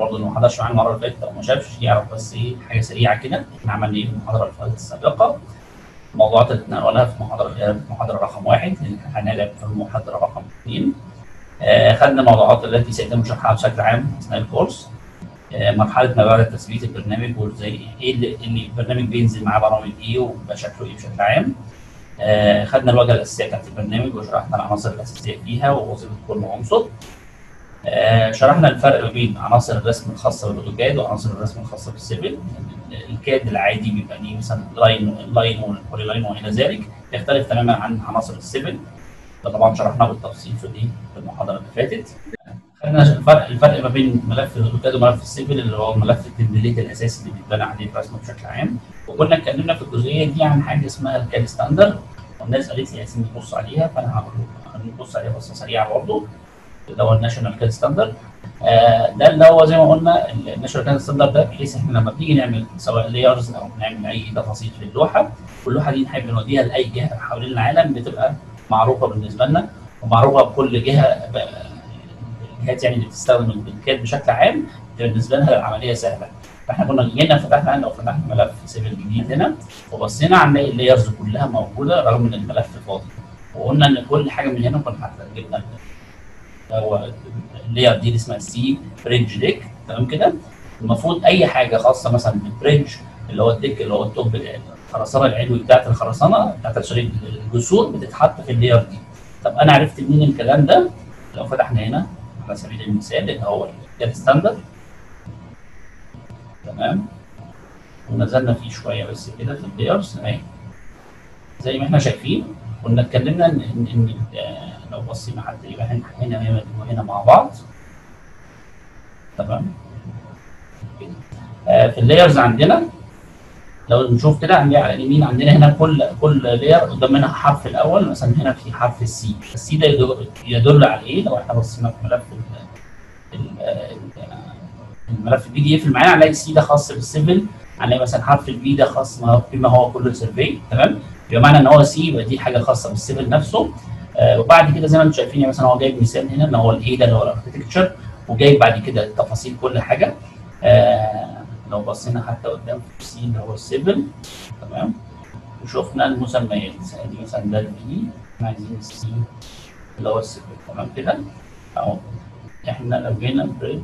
برضه اللي ما حضرش معانا المره اللي فاتت او ما شافش يعرف بس ايه حاجه سريعه كده احنا عملنا ايه في المحاضره اللي فاتت السابقه الموضوعات اللي اتناولناها في محاضره في محاضره رقم واحد اللي هنلعب في المحاضره رقم اثنين آه خدنا الموضوعات التي سيتم شرحها بشكل عام اثناء الكورس آه مرحله ما بعد تثبيت البرنامج وازاي ايه اللي, اللي البرنامج بينزل معاه برامج ايه وبيبقى شكله ايه بشكل عام آه خدنا الواجهه الاساسيه بتاعت البرنامج وشرحنا العناصر الاساسيه فيها ووظيفه كل عنصر آه شرحنا الفرق ما بين عناصر الرسم الخاصه بالاوتوكاد وعناصر الرسم الخاصه بالسيفل الكاد العادي بيبقى ليه مثلا لاين لاين والبولي لاين والى ذلك يختلف تماما عن عناصر السيفل ده طبعا شرحناه بالتفصيل في الايه في المحاضره اللي فاتت خدنا الفرق الفرق ما بين ملف الاوتوكاد وملف السيفل اللي هو ملف التمبليت الاساسي اللي بيتبنى عليه الرسم بشكل عام وكنا اتكلمنا في الجزئيه دي عن حاجه اسمها الكاد ستاندرد والناس قالت لي عايزين نبص عليها فانا هنبص عليها بصه سريعه برضه اللي هو الناشونال كاد ستاندرد ده اللي هو زي ما قلنا الناشونال كاد ستاندرد ده بحيث احنا لما بنيجي نعمل سواء لايرز او نعمل اي تفاصيل في اللوحه واللوحه دي نحب نوديها لاي جهه حوالين العالم بتبقى معروفه بالنسبه لنا ومعروفه بكل جهه الجهات يعني اللي بتستخدم الكاد بشكل عام بالنسبه لها العمليه سهله فاحنا كنا جينا فتحنا لو فتحنا ملف سيفل جديد هنا وبصينا هنلاقي اللايرز كلها موجوده رغم ان الملف فاضي وقلنا ان كل حاجه من هنا كنا جبنا هو اللاير دي اللي اسمها سي بريدج ديك تمام كده المفروض اي حاجه خاصه مثلا بالبريدج اللي هو الديك اللي هو التوب الخرسانه العلوي بتاعت الخرسانه بتاعت سوري الجسور بتتحط في اللاير دي طب انا عرفت منين الكلام ده لو فتحنا هنا على سبيل المثال اللي هو الكاد ستاندرد تمام ونزلنا فيه شويه بس كده في اللايرز اهي زي ما احنا شايفين كنا اتكلمنا ان ان, إن لو بصينا حتى يبقى هنا هنا وهنا مع بعض تمام آه في اللايرز عندنا لو نشوف كده هنلاقي على اليمين عندنا هنا كل كل لاير قدام منها حرف الاول مثلا هنا في حرف السي السي ده يدل على ايه لو احنا بصينا في ملف الملف البي دي اف معانا هنلاقي السي ده خاص بالسيفل هنلاقي مثلا حرف البي ده خاص بما هو كل السيرفي تمام يبقى معنى ان هو سي يبقى دي حاجه خاصه بالسيفل نفسه آه وبعد كده زي ما انتم شايفين يعني مثلا هو جايب مثال هنا ان هو الاي ده اللي هو الاركتكتشر وجايب بعد كده تفاصيل كل حاجه آه لو بصينا حتى قدام في سي اللي هو السيفل تمام وشفنا المسميات دي مثلا ده البي احنا عايزين السي اللي هو السيفل تمام كده اهو احنا لو جينا بريدج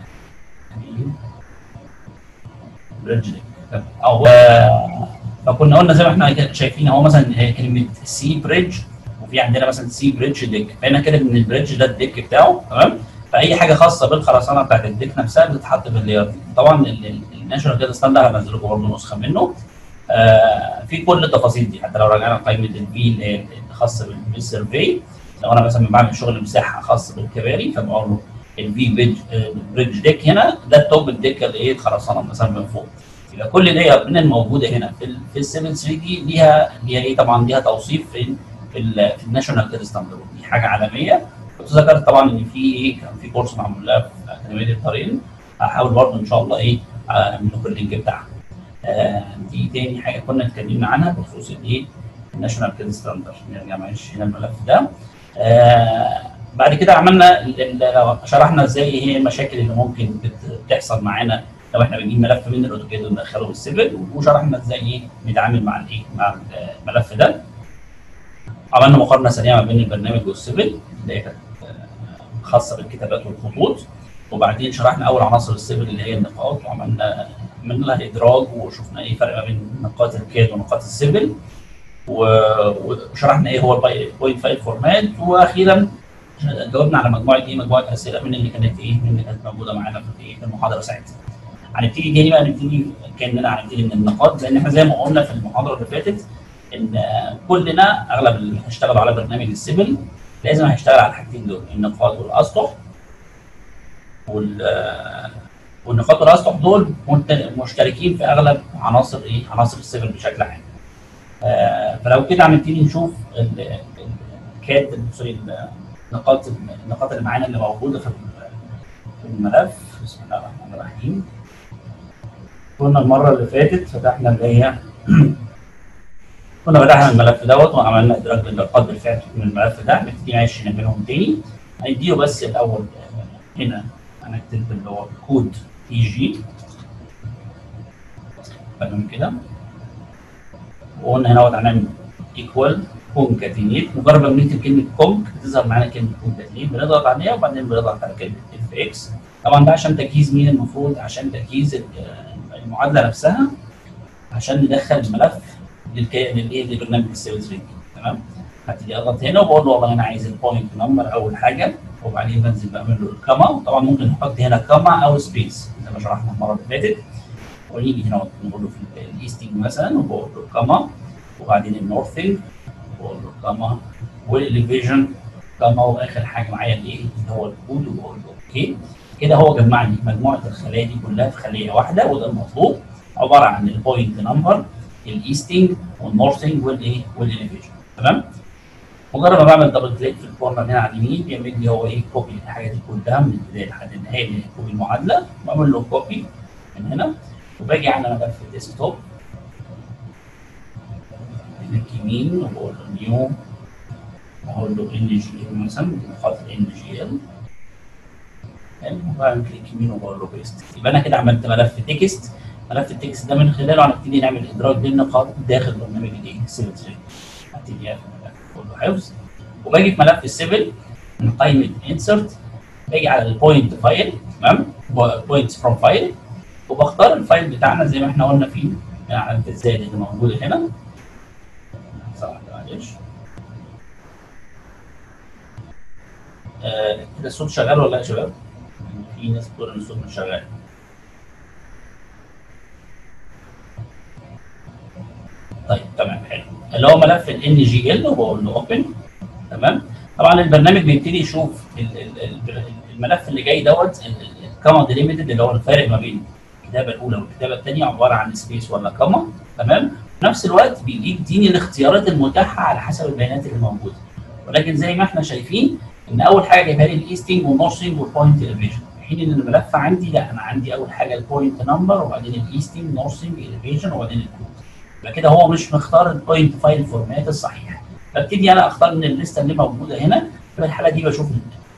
بريدج او فكنا قلنا زي ما احنا شايفين اهو مثلا كلمه سي بريدج وفي عندنا مثلا سي بريدج ديك فهنا كده ان البريدج ده الديك بتاعه تمام فاي حاجه خاصه بالخرسانه بتاعت الديك نفسها بتتحط في اللاير دي طبعا الناشونال كده ستاندرد هنزل لكم برضه نسخه منه آه في كل التفاصيل دي حتى لو رجعنا قائمه الفي اللي خاصه بالسيرفي لو انا مثلا بعمل شغل مساحه خاص بالكباري فبقول له الفي بريدج بريدج ديك هنا ده التوب الديك اللي ايه الخرسانه مثلا من فوق يبقى كل لاير من الموجوده هنا في ال في ال 7 3 دي ليها ليها ايه طبعا ليها توصيف في في, في الناشونال كير ستاندرد دي حاجه عالميه كنت ذكرت طبعا ان في ايه كان في كورس معمول لها في اكاديميه الطريقين هحاول برضه ان شاء الله ايه اعمل لكم اللينك بتاعها آه دي تاني حاجه كنا اتكلمنا عنها بخصوص الايه الناشونال كير ستاندرد نرجع معلش هنا الملف ده آه بعد كده عملنا شرحنا ازاي ايه هي المشاكل اللي ممكن بتحصل معانا لو احنا بنجيب ملف من الاوتوكاد وندخله بالسيفل وشرحنا ازاي ايه نتعامل مع الايه مع الملف ده عملنا مقارنه سريعه ما بين البرنامج والسيفل اللي هي كانت خاصه بالكتابات والخطوط وبعدين شرحنا اول عناصر السيفل اللي هي النقاط وعملنا عملنا لها ادراج وشفنا ايه الفرق ما بين نقاط الكاد ونقاط السيفل وشرحنا ايه هو البوينت فايل فورمات واخيرا جاوبنا على مجموعه ايه مجموعه اسئله من اللي كانت ايه من اللي كانت موجوده معانا في في المحاضره ساعتها. هنبتدي تاني بقى نبتدي كاننا هنبتدي من النقاط لان احنا زي ما قلنا في المحاضره اللي فاتت ان كلنا اغلب اللي هيشتغلوا على برنامج السيفل لازم هيشتغل على الحاجتين دول النقاط والاسطح وال والنقاط والاسطح دول مشتركين في اغلب عناصر ايه عناصر السيفل بشكل عام. آه فلو كده هنبتدي نشوف الكاد سوري النقاط النقاط اللي معانا اللي موجوده في الملف بسم الله الرحمن الرحيم كنا المره اللي فاتت فتحنا اللي هي كنا فتحنا الملف دوت وعملنا ادراج للنقاط بالفعل من الملف ده نبتدي نعيش بينهم تاني هنديله بس الاول هنا هنكتب اللي هو كود اي جي تمام كده وقلنا هنا هنعمل ايكوال كونكاتينيت مجرد ما بنكتب كلمه كونك بتظهر معانا كلمه كونكاتينيت بنضغط عليها وبعدين بنضغط على كلمه اف اكس طبعا ده عشان تجهيز مين المفروض عشان تجهيز المعادله نفسها عشان ندخل الملف للكيان للايه لبرنامج السيلز رينج تمام هبتدي اضغط هنا وبقول له والله انا عايز البوينت نمبر اول حاجه وبعدين بنزل بعمل له الكما وطبعا ممكن نحط هنا كما او سبيس زي ما شرحنا المره اللي فاتت ونيجي هنا نقول له في الايستنج مثلا وبقول له كما وبعدين النورثنج بقول له كما والاليفيجن كما واخر حاجه معايا الايه اللي هو الكود وبقول له اوكي كده هو جمع لي مجموعه الخلايا دي كلها في خليه واحده وده المطلوب عباره عن البوينت نمبر الايستنج والنورثنج والايه والاليفيجن تمام مجرد ما بعمل دبل كليك في الكورنر هنا على اليمين بيعمل لي هو ايه كوبي الحاجه دي كلها من البدايه لحد النهايه اللي هي كوبي المعادله بعمل له كوبي من هنا وباجي على ملف الديسكتوب هناك يمين وبقول له نيو اقول له ان جي ال مثلا خط ان جي ال وبعمل كليك يمين وبقول له بيست يبقى انا كده عملت ملف تكست ملف التكست ده من خلاله هنبتدي نعمل ادراج للنقاط داخل برنامج الايه سيفل تريد هبتدي اقفل الملف اقول له حفظ وباجي في ملف السيفل من قائمه انسرت باجي على البوينت فايل تمام بوينتس فروم فايل وبختار الفايل بتاعنا زي ما احنا قلنا فيه علامه الزائد اللي موجوده هنا صح معلش آه كده الصوت شغال ولا لا يا شباب؟ في ناس بتقول ان الصوت مش شغال طيب تمام حلو اللي هو ملف ال ان جي ال وبقول له اوبن تمام طبعا البرنامج بيبتدي يشوف ال ال الملف اللي جاي دوت الكاما ديليميتد اللي هو الفارق ما بين الكتابه الاولى والكتابه الثانيه عباره عن سبيس ولا كاما تمام في نفس الوقت بيديني الاختيارات المتاحه على حسب البيانات اللي موجوده ولكن زي ما احنا شايفين ان اول حاجه جايبها لي الايستنج والنورثنج والبوينت اليفيجن في حين ان الملف عندي لا انا عندي اول حاجه البوينت نمبر وبعدين الايستنج نورثنج اليفيجن وبعدين الكود يبقى كده هو مش مختار البوينت فايل فورمات الصحيح فابتدي انا اختار من الليسته اللي موجوده هنا في الحاله دي بشوف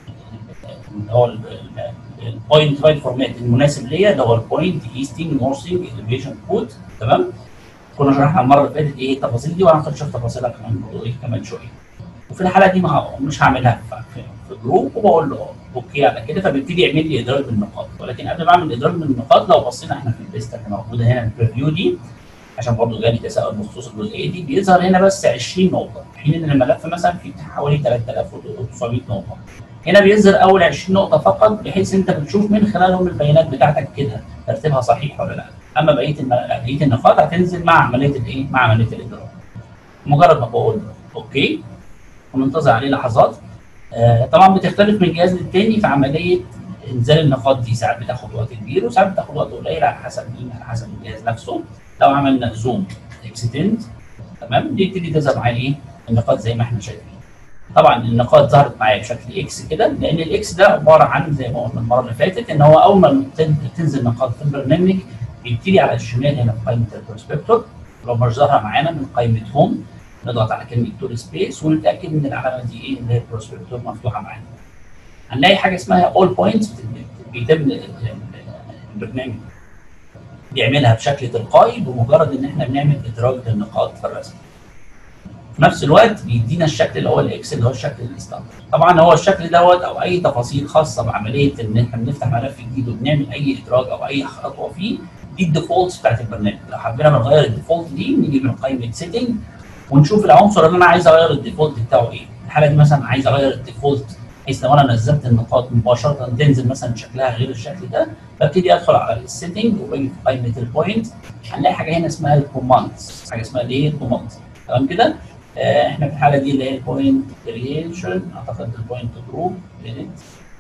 اللي هو البوينت فايل فورمات المناسب ليا اللي هو البوينت ايستنج نورثنج اليفيجن كود تمام كنا شرحنا المره اللي فاتت ايه التفاصيل دي وهناخد نشوف تفاصيلها كمان ايه كمان شويه وفي الحاله دي مش هعملها في, في جروب وبقول له اوكي على كده فبيبتدي يعمل لي ادراج بالنقاط ولكن قبل ما اعمل ادراج بالنقاط لو بصينا احنا في الليسته اللي موجوده هنا البريفيو دي عشان برضه جالي تساؤل بخصوص الجزئيه دي بيظهر هنا بس 20 نقطه في حين ان الملف مثلا فيه حوالي 3900 نقطه هنا بيظهر اول 20 نقطه فقط بحيث انت بتشوف من خلالهم البيانات بتاعتك كده ترتيبها صحيح ولا لا اما بقيه بقيه النقاط هتنزل مع عمليه الايه مع عمليه الادراج مجرد ما بقول اوكي وننتظر عليه لحظات آه طبعا بتختلف من جهاز للتاني في عمليه انزال النقاط دي ساعات بتاخد وقت كبير وساعات بتاخد وقت قليل على حسب مين على حسب الجهاز نفسه لو عملنا زوم اكستند تمام بيبتدي تظهر معايا ايه النقاط زي ما احنا شايفين طبعا النقاط ظهرت معايا بشكل اكس كده لان الاكس ده عباره عن زي ما قلنا المره اللي فاتت ان هو اول ما تنزل نقاط في البرنامج بيبتدي على الشمال هنا في قائمه البروسبكتور لو مش ظاهره معانا من قائمه هوم نضغط على كلمه تول سبيس ونتاكد ان العلامه دي ايه اللي هي البروسبكتور مفتوحه معانا هنلاقي حاجه اسمها اول بوينتس بيتم البرنامج بيعملها بشكل تلقائي بمجرد ان احنا بنعمل ادراج للنقاط في الرسم. في نفس الوقت بيدينا الشكل اللي هو الاكس اللي هو الشكل الستاندرد. طبعا هو الشكل دوت او اي تفاصيل خاصه بعمليه ان احنا بنفتح ملف جديد وبنعمل اي ادراج او اي خطوه فيه دي الديفولتس بتاعت البرنامج. لو حبينا نغير الديفولت دي نيجي من قائمه سيتنج ونشوف العنصر اللي انا عايز اغير الديفولت بتاعه ايه. الحاله دي مثلا عايز اغير الديفولت بحيث لو انا نزلت النقاط مباشره تنزل مثلا شكلها غير الشكل ده ببتدي ادخل على السيتنج وباجي في قائمه البوينت هنلاقي حاجه هنا اسمها الكوماندز حاجه اسمها الايه الكوماندز تمام كده آه احنا في الحاله دي اللي هي البوينت كريشن اعتقد البوينت جروب لينت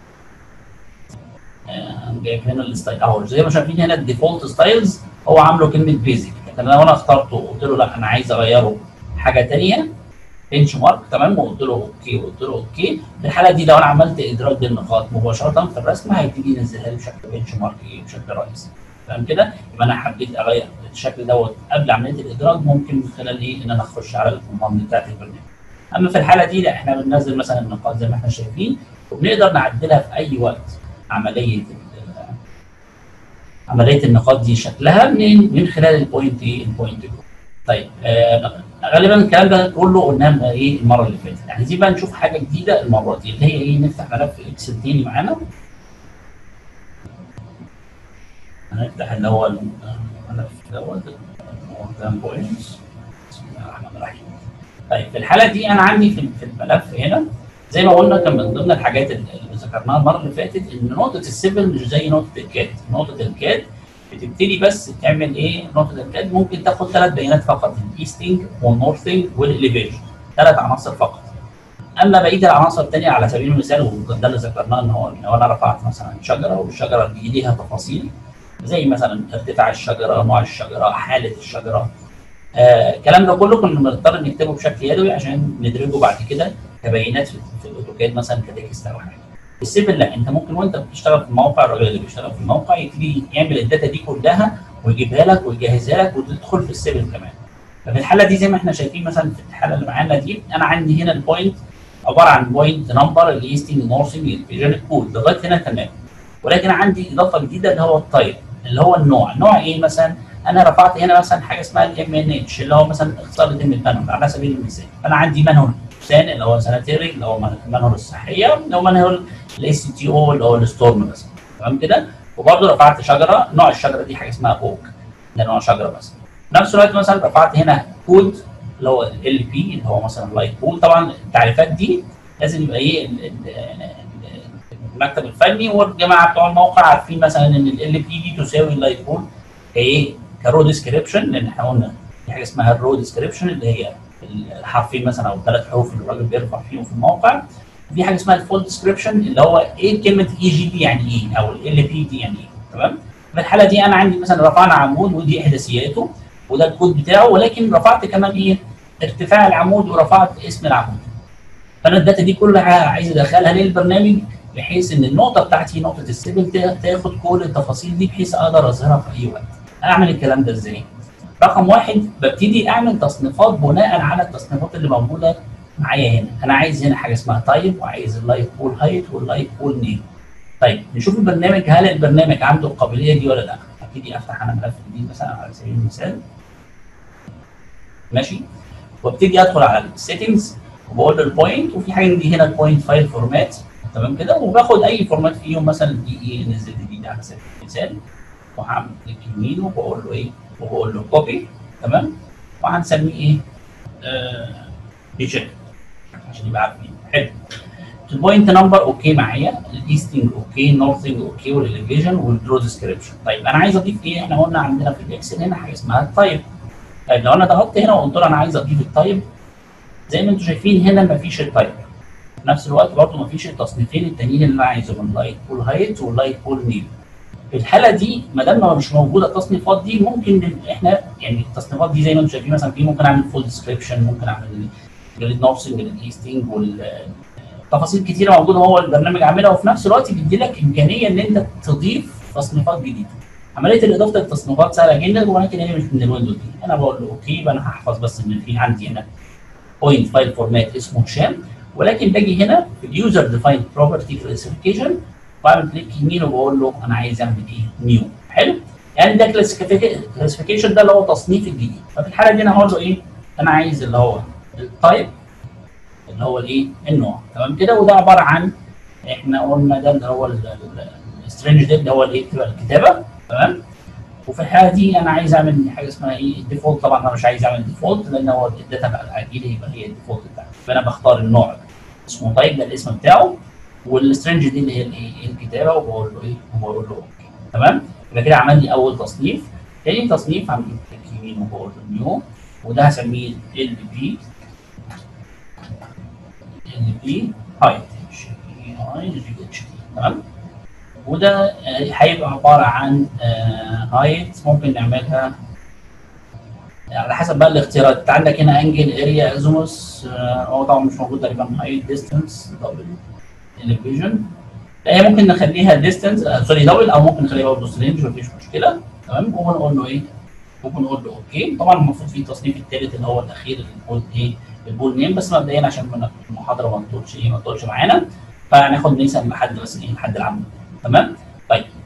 آه جايب هنا الستايل اهو زي ما شايفين هنا الديفولت ستايلز هو عامله كلمه بيزك لكن لو انا اخترته وقلت له لا انا عايز اغيره حاجه ثانيه بنش مارك تمام وقلت له اوكي وقلت له اوكي في الحاله دي لو انا عملت ادراج للنقاط مباشره في الرسم هيبتدي ينزلها لي بشكل بنش مارك ايه بشكل رئيسي تمام كده يبقى انا حبيت اغير الشكل دوت قبل عمليه الادراج ممكن من خلال ايه ان انا اخش على الكوماند بتاعت البرنامج اما في الحاله دي لا احنا بننزل مثلا النقاط زي ما احنا شايفين وبنقدر نعدلها في اي وقت عمليه عمليه النقاط دي شكلها منين؟ من خلال البوينت ايه؟ البوينت جو. طيب آه غالبا الكلام ده كله قلناه ايه المره اللي فاتت، عايزين بقى نشوف حاجه جديده المره دي اللي هي ايه؟ نفتح ملف اكسل تاني معانا. هنفتح اللي هو الملف دوت قدام بوينتس بسم الله الرحمن الرحيم. طيب في الحاله دي انا عندي في في الملف هنا زي ما قلنا كان من ضمن الحاجات اللي ذكرناها المره اللي فاتت ان نقطه السيفل مش زي نقطه الكاد، نقطه الكاد بتبتدي بس تعمل ايه؟ نقطه الكاد ممكن تاخد ثلاث بيانات فقط الايستنج والنورثنج والاليفيشن ثلاث عناصر فقط. اما بقيه العناصر الثانيه على سبيل المثال وده اللي ذكرناه ان هو لو انا رفعت مثلا شجره والشجره دي ليها تفاصيل زي مثلا ارتفاع الشجره، نوع الشجره، حاله الشجره. آه الكلام ده كله كنا بنضطر نكتبه بشكل يدوي عشان ندرجه بعد كده كبيانات في, في الاوتوكاد مثلا كتكست او حاجه. السيفل لا انت ممكن وانت بتشتغل في الموقع الراجل اللي بيشتغل في الموقع يبتدي يعمل الداتا دي كلها ويجيبها لك ويجهزها لك وتدخل في السيفل كمان. ففي الحاله دي زي ما احنا شايفين مثلا في الحاله اللي معانا دي انا عندي هنا البوينت عباره عن بوينت نمبر الايستنج نورثنج الفيجن كود لغايه هنا تمام. ولكن عندي اضافه جديده اللي هو التايب اللي هو النوع، النوع ايه مثلا؟ انا رفعت هنا مثلا حاجه اسمها الام ان اتش اللي هو مثلا اختصار لكلمه مانهول على سبيل المثال فانا عندي مانهول ثاني اللي هو سانيتيري اللي هو مانهول الصحيه اللي هو مانهول الاي سي تي او اللي هو الستورم مثلا تمام كده وبرده رفعت شجره نوع الشجره دي حاجه اسمها اوك ده نوع شجره مثلا في نفس الوقت مثلا رفعت هنا كود اللي هو ال بي اللي هو مثلا لايت بول طبعا التعريفات دي لازم يبقى ايه المكتب الفني والجماعه بتوع الموقع عارفين مثلا ان ال بي دي تساوي اللايت بول كايه كرو ديسكريبشن لان احنا قلنا في حاجه اسمها الرو ديسكريبشن اللي هي الحرفين مثلا او الثلاث حروف اللي الراجل بيرفع فيهم في الموقع في حاجه اسمها الفول ديسكريبشن اللي هو ايه كلمه اي جي دي يعني ايه او ال بي دي يعني ايه تمام في الحاله دي انا عندي مثلا رفعنا عمود ودي احداثياته وده الكود بتاعه ولكن رفعت كمان ايه ارتفاع العمود ورفعت اسم العمود فانا الداتا دي كلها عايز ادخلها للبرنامج بحيث ان النقطه بتاعتي نقطه السيفل تاخد كل التفاصيل دي بحيث اقدر اظهرها في اي وقت اعمل الكلام ده ازاي؟ رقم واحد ببتدي اعمل تصنيفات بناء على التصنيفات اللي موجوده معايا هنا، انا عايز هنا حاجه اسمها تايب وعايز اللايف بول هايت واللايف بول نيم. طيب نشوف البرنامج هل البرنامج عنده القابليه دي ولا لا؟ ابتدي افتح انا ملف جديد مثلا على سبيل المثال. ماشي؟ وابتدي ادخل على السيتنجز وبقول له البوينت وفي حاجه عندي هنا البوينت فايل فورمات تمام كده وباخد اي فورمات فيهم مثلا دي اي ان زد دي على سبيل المثال وهعمل كليك يمين وبقول له ايه وبقول له كوبي تمام وهنسميه ايه آه بيجن عشان يبقى عارفين حلو البوينت نمبر اوكي معايا الايستنج اوكي نورثنج اوكي والاليفيشن والدرو ديسكريبشن طيب انا عايز اضيف ايه احنا قلنا عندنا في الاكسل هنا حاجه اسمها التايب طيب لو انا ضغطت هنا وقلت له انا عايز اضيف التايب زي ما انتم شايفين هنا مفيش التايب في نفس الوقت برضه مفيش التصنيفين التانيين اللي انا عايزهم اللايت بول هايت واللايت بول نيم في الحاله دي ما دام مش موجوده التصنيفات دي ممكن احنا يعني التصنيفات دي زي ما انتم شايفين مثلا في ممكن اعمل فول ديسكريبشن ممكن اعمل جريد نورسنج جريد ايستنج تفاصيل كتيره موجوده هو البرنامج عاملها وفي نفس الوقت بيدي لك امكانيه ان انت تضيف تصنيفات جديده. عمليه الاضافه للتصنيفات سهله جدا ولكن هي مش من الويندوز دي انا بقول له اوكي يبقى انا هحفظ بس ان في عندي هنا بوينت فايل فورمات اسمه هشام ولكن باجي هنا في اليوزر ديفايند بروبرتي كلاسيفيكيشن بعمل كليك يمين وبقول له انا عايز اعمل ايه؟ نيو حلو؟ يعني ده كلاسيفيكيشن ده اللي هو تصنيف الجديد ففي الحاله دي انا هقول له ايه؟ انا عايز اللي هو التايب اللي هو الايه؟ النوع تمام كده وده عباره عن احنا قلنا ده اللي هو السترينج ده اللي هو الايه؟ الكتابه تمام؟ وفي الحاله دي انا عايز اعمل حاجه اسمها ايه؟ الديفولت طبعا انا مش عايز اعمل ديفولت لان هو الداتا بقى اكيد يبقى هي الديفولت بتاعتي فانا بختار النوع اسمه تايب ده الاسم بتاعه والسترنج دي اللي هي الايه الكتابه وبقول له ايه وبقول له اوكي تمام يبقى كده عمل لي اول تصنيف تاني تصنيف عمل كليك يمين وبقول له نيو وده هسميه ال بي ال بي هايت تمام وده هيبقى عباره عن هايت ممكن نعملها على حسب بقى الاختيارات انت عندك هنا انجل اريا ازوموس هو طبعا مش موجود تقريبا هايت ديستانس دبل الفيجن هي ممكن نخليها ديستانس سوري دبل او ممكن نخليها برضه رينج مفيش مشكله تمام وبنقول له ايه؟ وبنقول له اوكي طبعا المفروض في التصنيف الثالث اللي هو الاخير اللي البول ايه؟ البول نيم بس مبدئيا عشان المحاضره ما تطولش ايه ما تطولش معانا فهناخد مثال لحد بس ايه لحد العمود تمام؟ طيب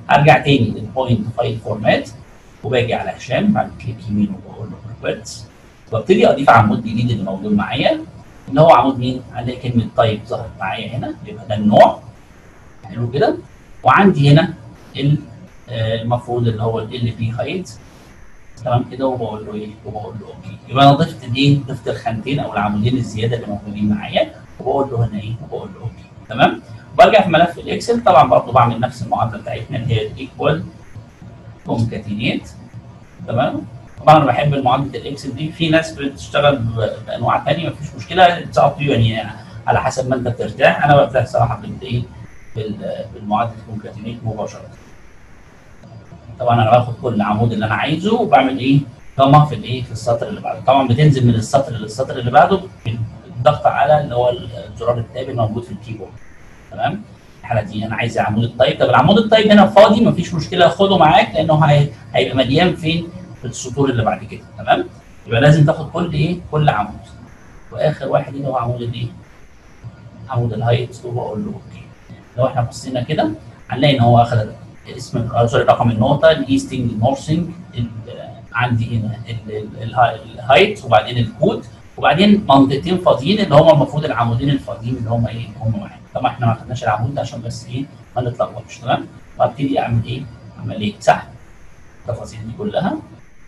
ارجع تاني للبوينت فايل فورمات وباجي على هشام بعد كليك يمين وبقول له بروبرتس وابتدي اضيف عمود جديد اللي موجود معايا اللي هو عمود مين؟ عندي كلمه تايب ظهرت معايا هنا يبقى ده النوع حلو كده وعندي هنا المفروض اللي هو ال بي هايت تمام كده وبقول له ايه؟ وبقول له اوكي يبقى انا ضفت الايه؟ ضفت الخانتين او العمودين الزياده اللي موجودين معايا وبقول له هنا ايه؟ وبقول له اوكي تمام؟ برجع في ملف الاكسل طبعا برضه بعمل نفس المعادله بتاعتنا اللي هي الايكوال كونكاتينيت تمام؟ طبعا انا بحب معادله الاكسل دي في ناس بتشتغل بانواع ثانيه مفيش مشكله اتس يعني على حسب ما انت بترتاح انا برتاح صراحه بالايه؟ بالمعادله الكونكاتينيت مباشره. طبعا انا باخد كل عمود اللي انا عايزه وبعمل ايه؟ كما في الايه؟ في السطر اللي بعده، طبعا بتنزل من السطر للسطر اللي بعده بالضغط على اللي هو الزرار التاب الموجود في الكيبورد. تمام؟ الحاله دي انا عايز عمود التايب، طب العمود التايب هنا فاضي مفيش مشكله خده معاك لانه هي... هيبقى مليان فين؟ في السطور اللي بعد كده، تمام؟ يبقى لازم تاخد كل ايه؟ كل عمود. واخر واحد اللي هو عمود الايه؟ عمود الهايت وبقول له اوكي. لو احنا بصينا كده هنلاقي ان هو اخذ اسم سوري رقم النقطه الايستنج النورثنج عندي هنا الهايت وبعدين الكود وبعدين منطقتين فاضيين اللي هم المفروض العمودين الفاضيين اللي هم ايه؟ هم واحد طبعا احنا ما خدناش العمود ده عشان بس ايه ما نتلخبطش تمام؟ وابتدي اعمل ايه؟ عمليه سحب التفاصيل دي كلها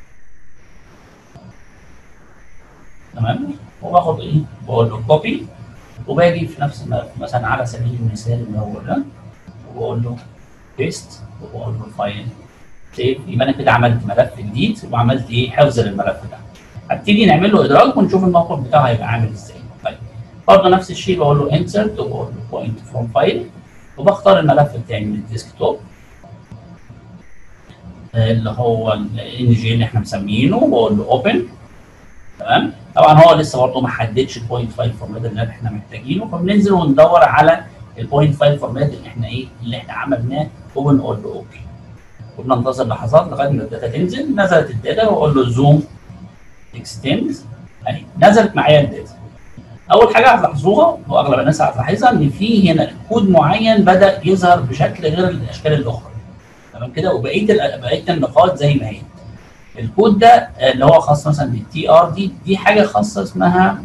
تمام؟ وباخد ايه؟ بقول له كوبي وباجي في نفس الملف مثلا على سبيل المثال اللي هو ده وبقول له بيست وبقول له فايل سيف يبقى انا كده عملت ملف جديد وعملت ايه حفظ للملف ده هبتدي نعمل له ادراج ونشوف الموقف بتاعه هيبقى عامل ازاي طيب برضه نفس الشيء بقول له انسرت وبقول له بوينت فروم فايل وبختار الملف بتاعي من الديسكتوب اللي هو الان جي اللي احنا مسمينه وبقول له اوبن تمام طبعا هو لسه برضه ما حددش البوينت فايل فورمات اللي احنا محتاجينه فبننزل وندور على البوينت فايل فورمات اللي احنا ايه اللي احنا عملناه وبنقول له اوكي وبننتظر لحظات لغايه ما الداتا تنزل نزلت الداتا واقول له زوم اكستند اهي نزلت معايا الداتا اول حاجه هتلاحظوها واغلب الناس هتلاحظها ان في هنا كود معين بدا يظهر بشكل غير الاشكال الاخرى تمام كده وبقيه بقيه النقاط زي ما هي الكود ده اللي هو خاص مثلا بالتي ار دي دي حاجه خاصه اسمها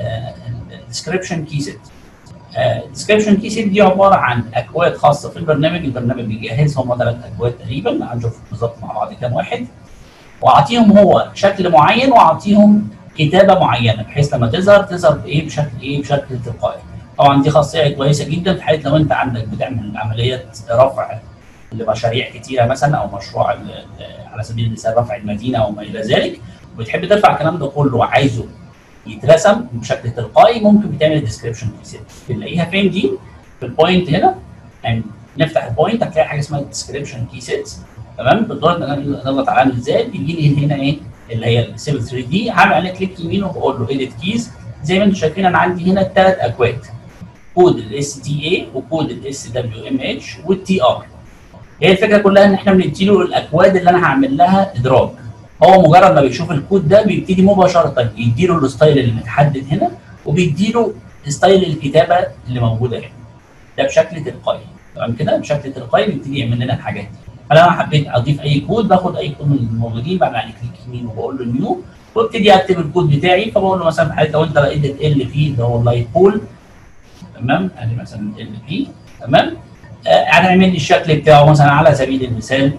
الديسكربشن كي سيت الديسكربشن كي سيت دي عباره عن اكواد خاصه في البرنامج البرنامج بيجهز هم ثلاث اكواد تقريبا هنشوف بالظبط مع بعض كام واحد واعطيهم هو شكل معين واعطيهم كتابه معينه بحيث لما تظهر تظهر بايه بشكل ايه بشكل تلقائي طبعا دي خاصيه كويسه جدا في حاله لو انت عندك بتعمل عمليه رفع لمشاريع كتيره مثلا او مشروع على سبيل المثال رفع المدينه او ما الى ذلك وبتحب ترفع الكلام ده كله وعايزه يترسم بشكل تلقائي ممكن بتعمل ديسكربشن كي سيت بنلاقيها فين دي في البوينت هنا يعني نفتح البوينت هتلاقي حاجه اسمها ديسكربشن كي سيت تمام بنضغط نضغط على ازاي بيجي لي هنا ايه اللي هي السيفل 3 دي هعمل عليه كليك يمين وبقول له ايديت كيز زي ما انتم شايفين انا عندي هنا ثلاث اكواد كود الاس تي اي وكود الاس دبليو ام اتش والتي ار هي الفكره كلها ان احنا بنديله الاكواد اللي انا هعمل لها ادراج هو مجرد ما بيشوف الكود ده بيبتدي مباشره يديله الستايل اللي متحدد هنا وبيديله ستايل الكتابه اللي موجوده هنا ده بشكل تلقائي تمام كده بشكل تلقائي بيبتدي يعمل لنا الحاجات دي فلو انا حبيت اضيف اي كود باخد اي كود من الموجودين بعمل عليه كليك يمين وبقول له نيو وابتدي اكتب الكود بتاعي فبقول له مثلا في حاله لو انت لقيت ال بي اللي هو اللايت بول تمام ادي مثلا ال بي تمام هنعمل لي الشكل بتاعه مثلا على سبيل المثال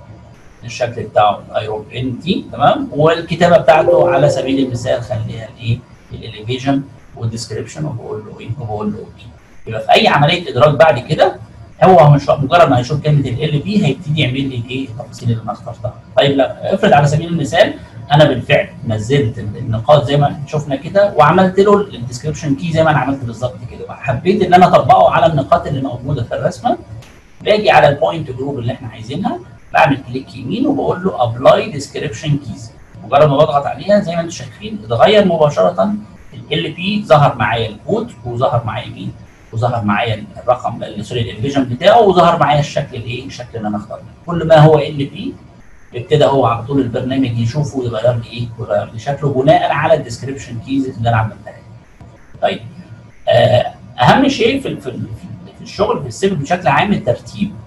الشكل بتاعه الايرون ان تي تمام والكتابه بتاعته على سبيل المثال خليها الايه الاليفيشن والديسكربشن وبقول له ايه وبقول له اوكي يبقى في اي عمليه ادراج بعد كده هو مش مجرد ما هيشوف كلمه ال بي هيبتدي يعمل لي ايه التفاصيل اللي انا اخترتها طيب لا افرض على سبيل المثال انا بالفعل نزلت النقاط زي ما شفنا كده وعملت له الديسكربشن كي زي ما انا عملت بالظبط كده حبيت ان انا اطبقه على النقاط اللي موجوده في الرسمه باجي على البوينت جروب اللي احنا عايزينها بعمل كليك يمين وبقول له ابلاي ديسكربشن كيز مجرد ما بضغط عليها زي ما انتم شايفين اتغير مباشره ال بي ظهر معايا الكود وظهر معايا مين وظهر معايا الرقم سوري الفيجن بتاعه وظهر معايا الشكل الايه الشكل اللي انا اخترته كل ما هو ال بي ابتدى هو على طول البرنامج يشوفه ويغير لي ايه ويغير لي شكله بناء على الديسكربشن كيز اللي انا عملتها طيب آه اهم شيء في في في الشغل في السيفل بشكل عام الترتيب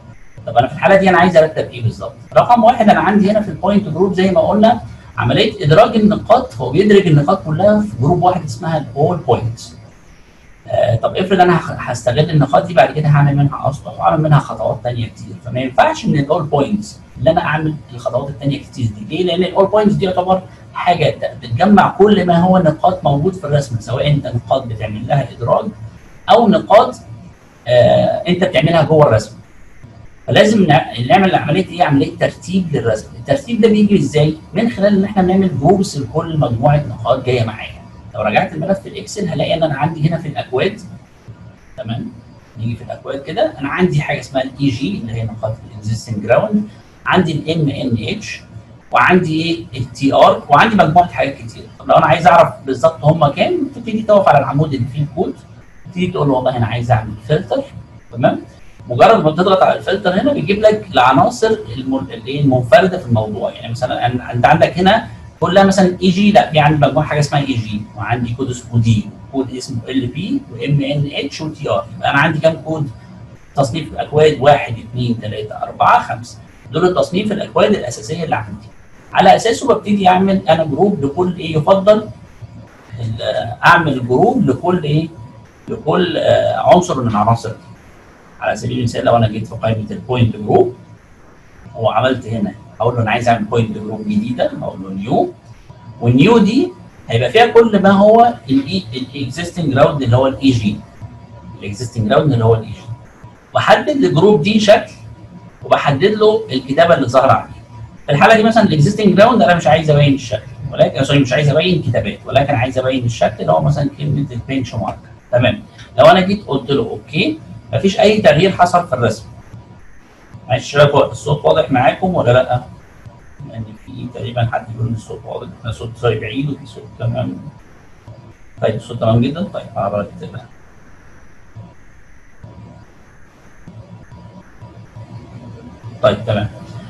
طب انا في الحاله دي انا عايز ارتب ايه بالظبط؟ رقم واحد انا عندي هنا في البوينت جروب زي ما قلنا عمليه ادراج النقاط هو بيدرج النقاط كلها في جروب واحد اسمها الاول بوينتس. آه طب افرض انا هستغل النقاط دي بعد كده هعمل منها اسطح واعمل منها خطوات ثانيه كتير فما ينفعش من الاول بوينتس اللي انا اعمل الخطوات الثانيه كتير دي ليه؟ لان الاول بوينتس دي يعتبر حاجه بتجمع كل ما هو نقاط موجود في الرسم سواء انت نقاط بتعمل لها ادراج او نقاط آه انت بتعملها جوه الرسم. فلازم نعمل عمليه ايه؟ عمليه ترتيب للرسم، الترتيب ده بيجي ازاي؟ من خلال ان احنا بنعمل جروبس لكل مجموعه نقاط جايه معايا. لو رجعت الملف في الاكسل هلاقي ان انا عندي هنا في الاكواد تمام؟ نيجي في الاكواد كده انا عندي حاجه اسمها الاي جي اللي هي نقاط الاكزيستنج جراوند، عندي الام ان اتش وعندي ايه؟ التي ار وعندي مجموعه حاجات كتير. طب لو انا عايز اعرف بالظبط هم كام تبتدي تقف على العمود اللي فيه الكود تبتدي تقول له والله انا عايز اعمل فلتر تمام؟ مجرد ما بتضغط على الفلتر هنا بيجيب لك العناصر المنفرده في الموضوع يعني مثلا انت عندك هنا كلها مثلا اي جي لا في عندي مجموعه حاجه اسمها اي جي وعندي كود اسمه دي كود اسمه ال بي وام ان اتش وتي ار يبقى انا عندي كام كود تصنيف الاكواد 1 2 3 4 5 دول التصنيف الاكواد الاساسيه اللي عندي على اساسه ببتدي اعمل انا جروب لكل ايه يفضل اعمل جروب لكل ايه لكل عنصر من العناصر دي على سبيل المثال لو انا جيت في قائمه البوينت جروب وعملت هنا اقول له انا عايز اعمل بوينت جروب جديده اقول له نيو والنيو دي هيبقى فيها كل ما هو الاكزيستنج جراوند اللي هو الاي جي الاكزيستنج جراوند اللي هو الاي جي بحدد للجروب دي شكل وبحدد له الكتابه اللي ظاهره عليه في الحاله دي مثلا الاكزيستنج جراوند انا مش عايز ابين الشكل ولكن سوري مش عايز ابين كتابات ولكن عايز ابين الشكل اللي هو مثلا كلمه البنش مارك تمام لو انا جيت قلت له اوكي مفيش اي تغيير حصل في الرسم معلش الصوت واضح معاكم ولا لا؟ لان يعني في تقريبا حد بيقول ان الصوت واضح الصوت سوري بعيد وفي صوت تمام طيب الصوت تمام جدا طيب على بركه الله طيب تمام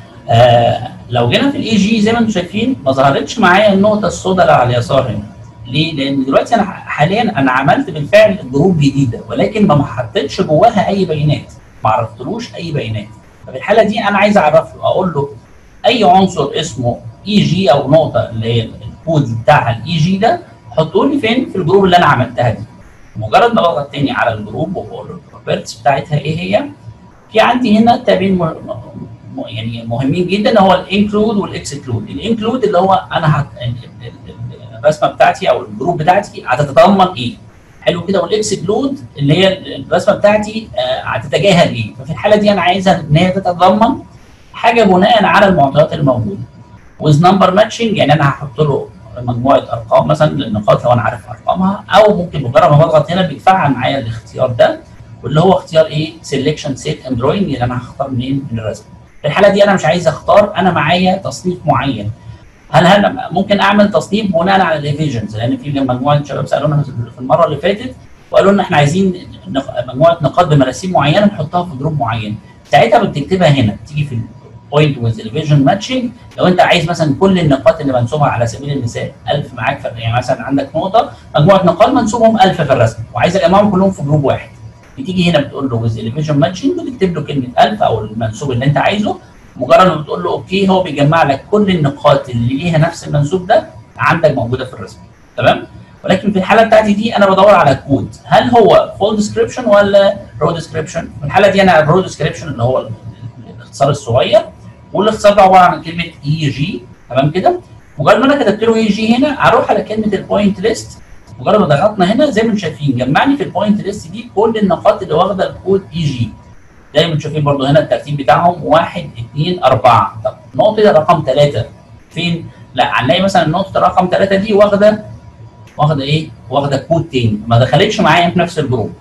آه لو جينا في الاي جي زي ما انتم شايفين ما ظهرتش معايا النقطه السوداء اللي على اليسار هنا ليه؟ لان دلوقتي انا حاليا انا عملت بالفعل جروب جديده ولكن ما حطيتش جواها اي بيانات ما عرفتلوش اي بيانات ففي الحاله دي انا عايز اعرف له اقول له اي عنصر اسمه اي جي او نقطه اللي هي الكود بتاع الاي جي ده حطه لي فين في الجروب اللي انا عملتها دي مجرد ما بضغط تاني على الجروب وبقول له البروبرتيز بتاعتها ايه هي في عندي هنا تابين م... م... يعني مهمين جدا هو الانكلود والاكسكلود الانكلود اللي هو انا هت... الرسمه بتاعتي او الجروب بتاعتي هتتضمن ايه حلو كده والاكسكلود اللي هي الرسمه بتاعتي آه هتتجاهل ايه ففي الحاله دي انا عايزها ان هي تتضمن حاجه بناء على المعطيات الموجوده ويز نمبر ماتشنج يعني انا هحط له مجموعه ارقام مثلا للنقاط لو انا عارف ارقامها او ممكن مجرد ما بضغط هنا بيتفعل معايا الاختيار ده واللي هو اختيار ايه سيلكشن سيت اند دروينج اللي انا هختار منين من الرسم في الحاله دي انا مش عايز اختار انا معايا تصنيف معين هل انا ممكن اعمل تصنيف بناء على الايفيجنز لان في مجموعه شباب سالونا في المره اللي فاتت وقالوا لنا احنا عايزين مجموعه نقاط بمراسيم معينه نحطها في جروب معين ساعتها بتكتبها هنا تيجي في بوينت ويز الفيجن ماتشنج لو انت عايز مثلا كل النقاط اللي منسوبه على سبيل المثال 1000 معاك في يعني مثلا عندك نقطه مجموعه نقاط منسوبهم 1000 في الرسم وعايز اجمعهم كلهم في جروب واحد بتيجي هنا بتقول له ويز الفيجن ماتشنج وتكتب له كلمه 1000 او المنسوب اللي انت عايزه مجرد ما بتقول له اوكي هو بيجمع لك كل النقاط اللي ليها نفس المنسوب ده عندك موجوده في الرسم تمام ولكن في الحاله بتاعتي دي انا بدور على كود هل هو فول ديسكريبشن ولا رو ديسكريبشن في الحاله دي انا الرو ديسكريبشن اللي هو الاختصار الصغير والاختصار ده عباره عن كلمه اي جي تمام كده مجرد ما انا كتبت له اي جي هنا هروح على كلمه البوينت ليست مجرد ما ضغطنا هنا زي ما انتم شايفين جمعني في البوينت ليست دي كل النقاط اللي واخده الكود اي جي زي ما انتم شايفين برضو هنا الترتيب بتاعهم 1 2 4 طب نقطه رقم 3 فين؟ لا هنلاقي مثلا النقطه رقم 3 دي واخده واخده ايه؟ واخده كود تاني ما دخلتش معايا في نفس الجروب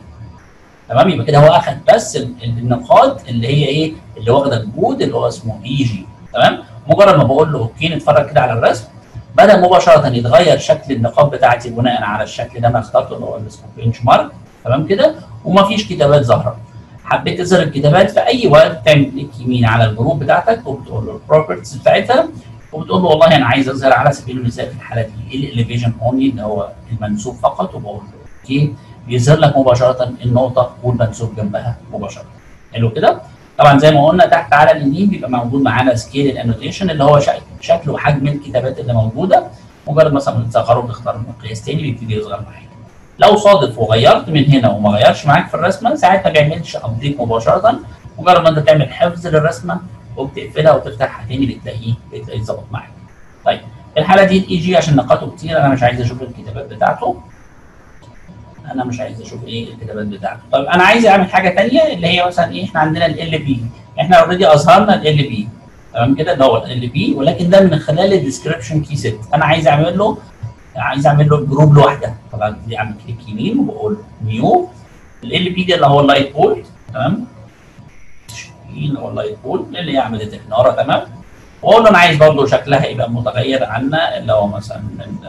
تمام يبقى كده هو اخد بس النقاط اللي هي ايه؟ اللي واخده الكود اللي هو اسمه اي جي تمام؟ مجرد ما بقول له اوكي نتفرج كده على الرسم بدا مباشره يتغير شكل النقاط بتاعتي بناء على الشكل ده انا اخترته اللي هو اللي اسمه بنش مارك تمام كده ومفيش كتابات ظاهره حبيت تظهر الكتابات في اي وقت تعمل كليك يمين على الجروب بتاعتك وبتقول له البروبرتيز بتاعتها وبتقول له والله انا عايز اظهر على سبيل المثال في الحاله دي الاليفيجن اونلي اللي هو المنسوب فقط وبقول له اوكي بيظهر لك مباشره النقطه والمنسوب جنبها مباشره حلو كده طبعا زي ما قلنا تحت على اليمين بيبقى موجود معانا سكيل الانوتيشن اللي هو شكل شكل وحجم الكتابات اللي موجوده مجرد مثلا بتصغره بتختار مقياس تاني بيبتدي يصغر معاك لو صادف وغيرت من هنا وما غيرش معاك في الرسمه ساعتها ما بيعملش ابديت مباشره مجرد ما انت تعمل حفظ للرسمه وبتقفلها وتفتحها تاني بتلاقيه بتلاقيه ظبط معاك. طيب الحاله دي الاي جي عشان نقاطه كتير انا مش عايز اشوف الكتابات بتاعته. انا مش عايز اشوف ايه الكتابات بتاعته. طيب انا عايز اعمل حاجه ثانيه اللي هي مثلا ايه احنا عندنا ال بي احنا اوريدي اظهرنا ال بي تمام كده اللي هو ال بي ولكن ده من خلال الديسكربشن كي سيت انا عايز اعمل له عايز اعمل له جروب لوحده طبعا دي اعمل كليك يمين وبقول نيو ال بي ده اللي هو اللايت بول تمام اللي هو اللايت بول اللي هي عملت الناره تمام واقول له انا عايز برضه شكلها يبقى متغير عنا اللي هو مثلا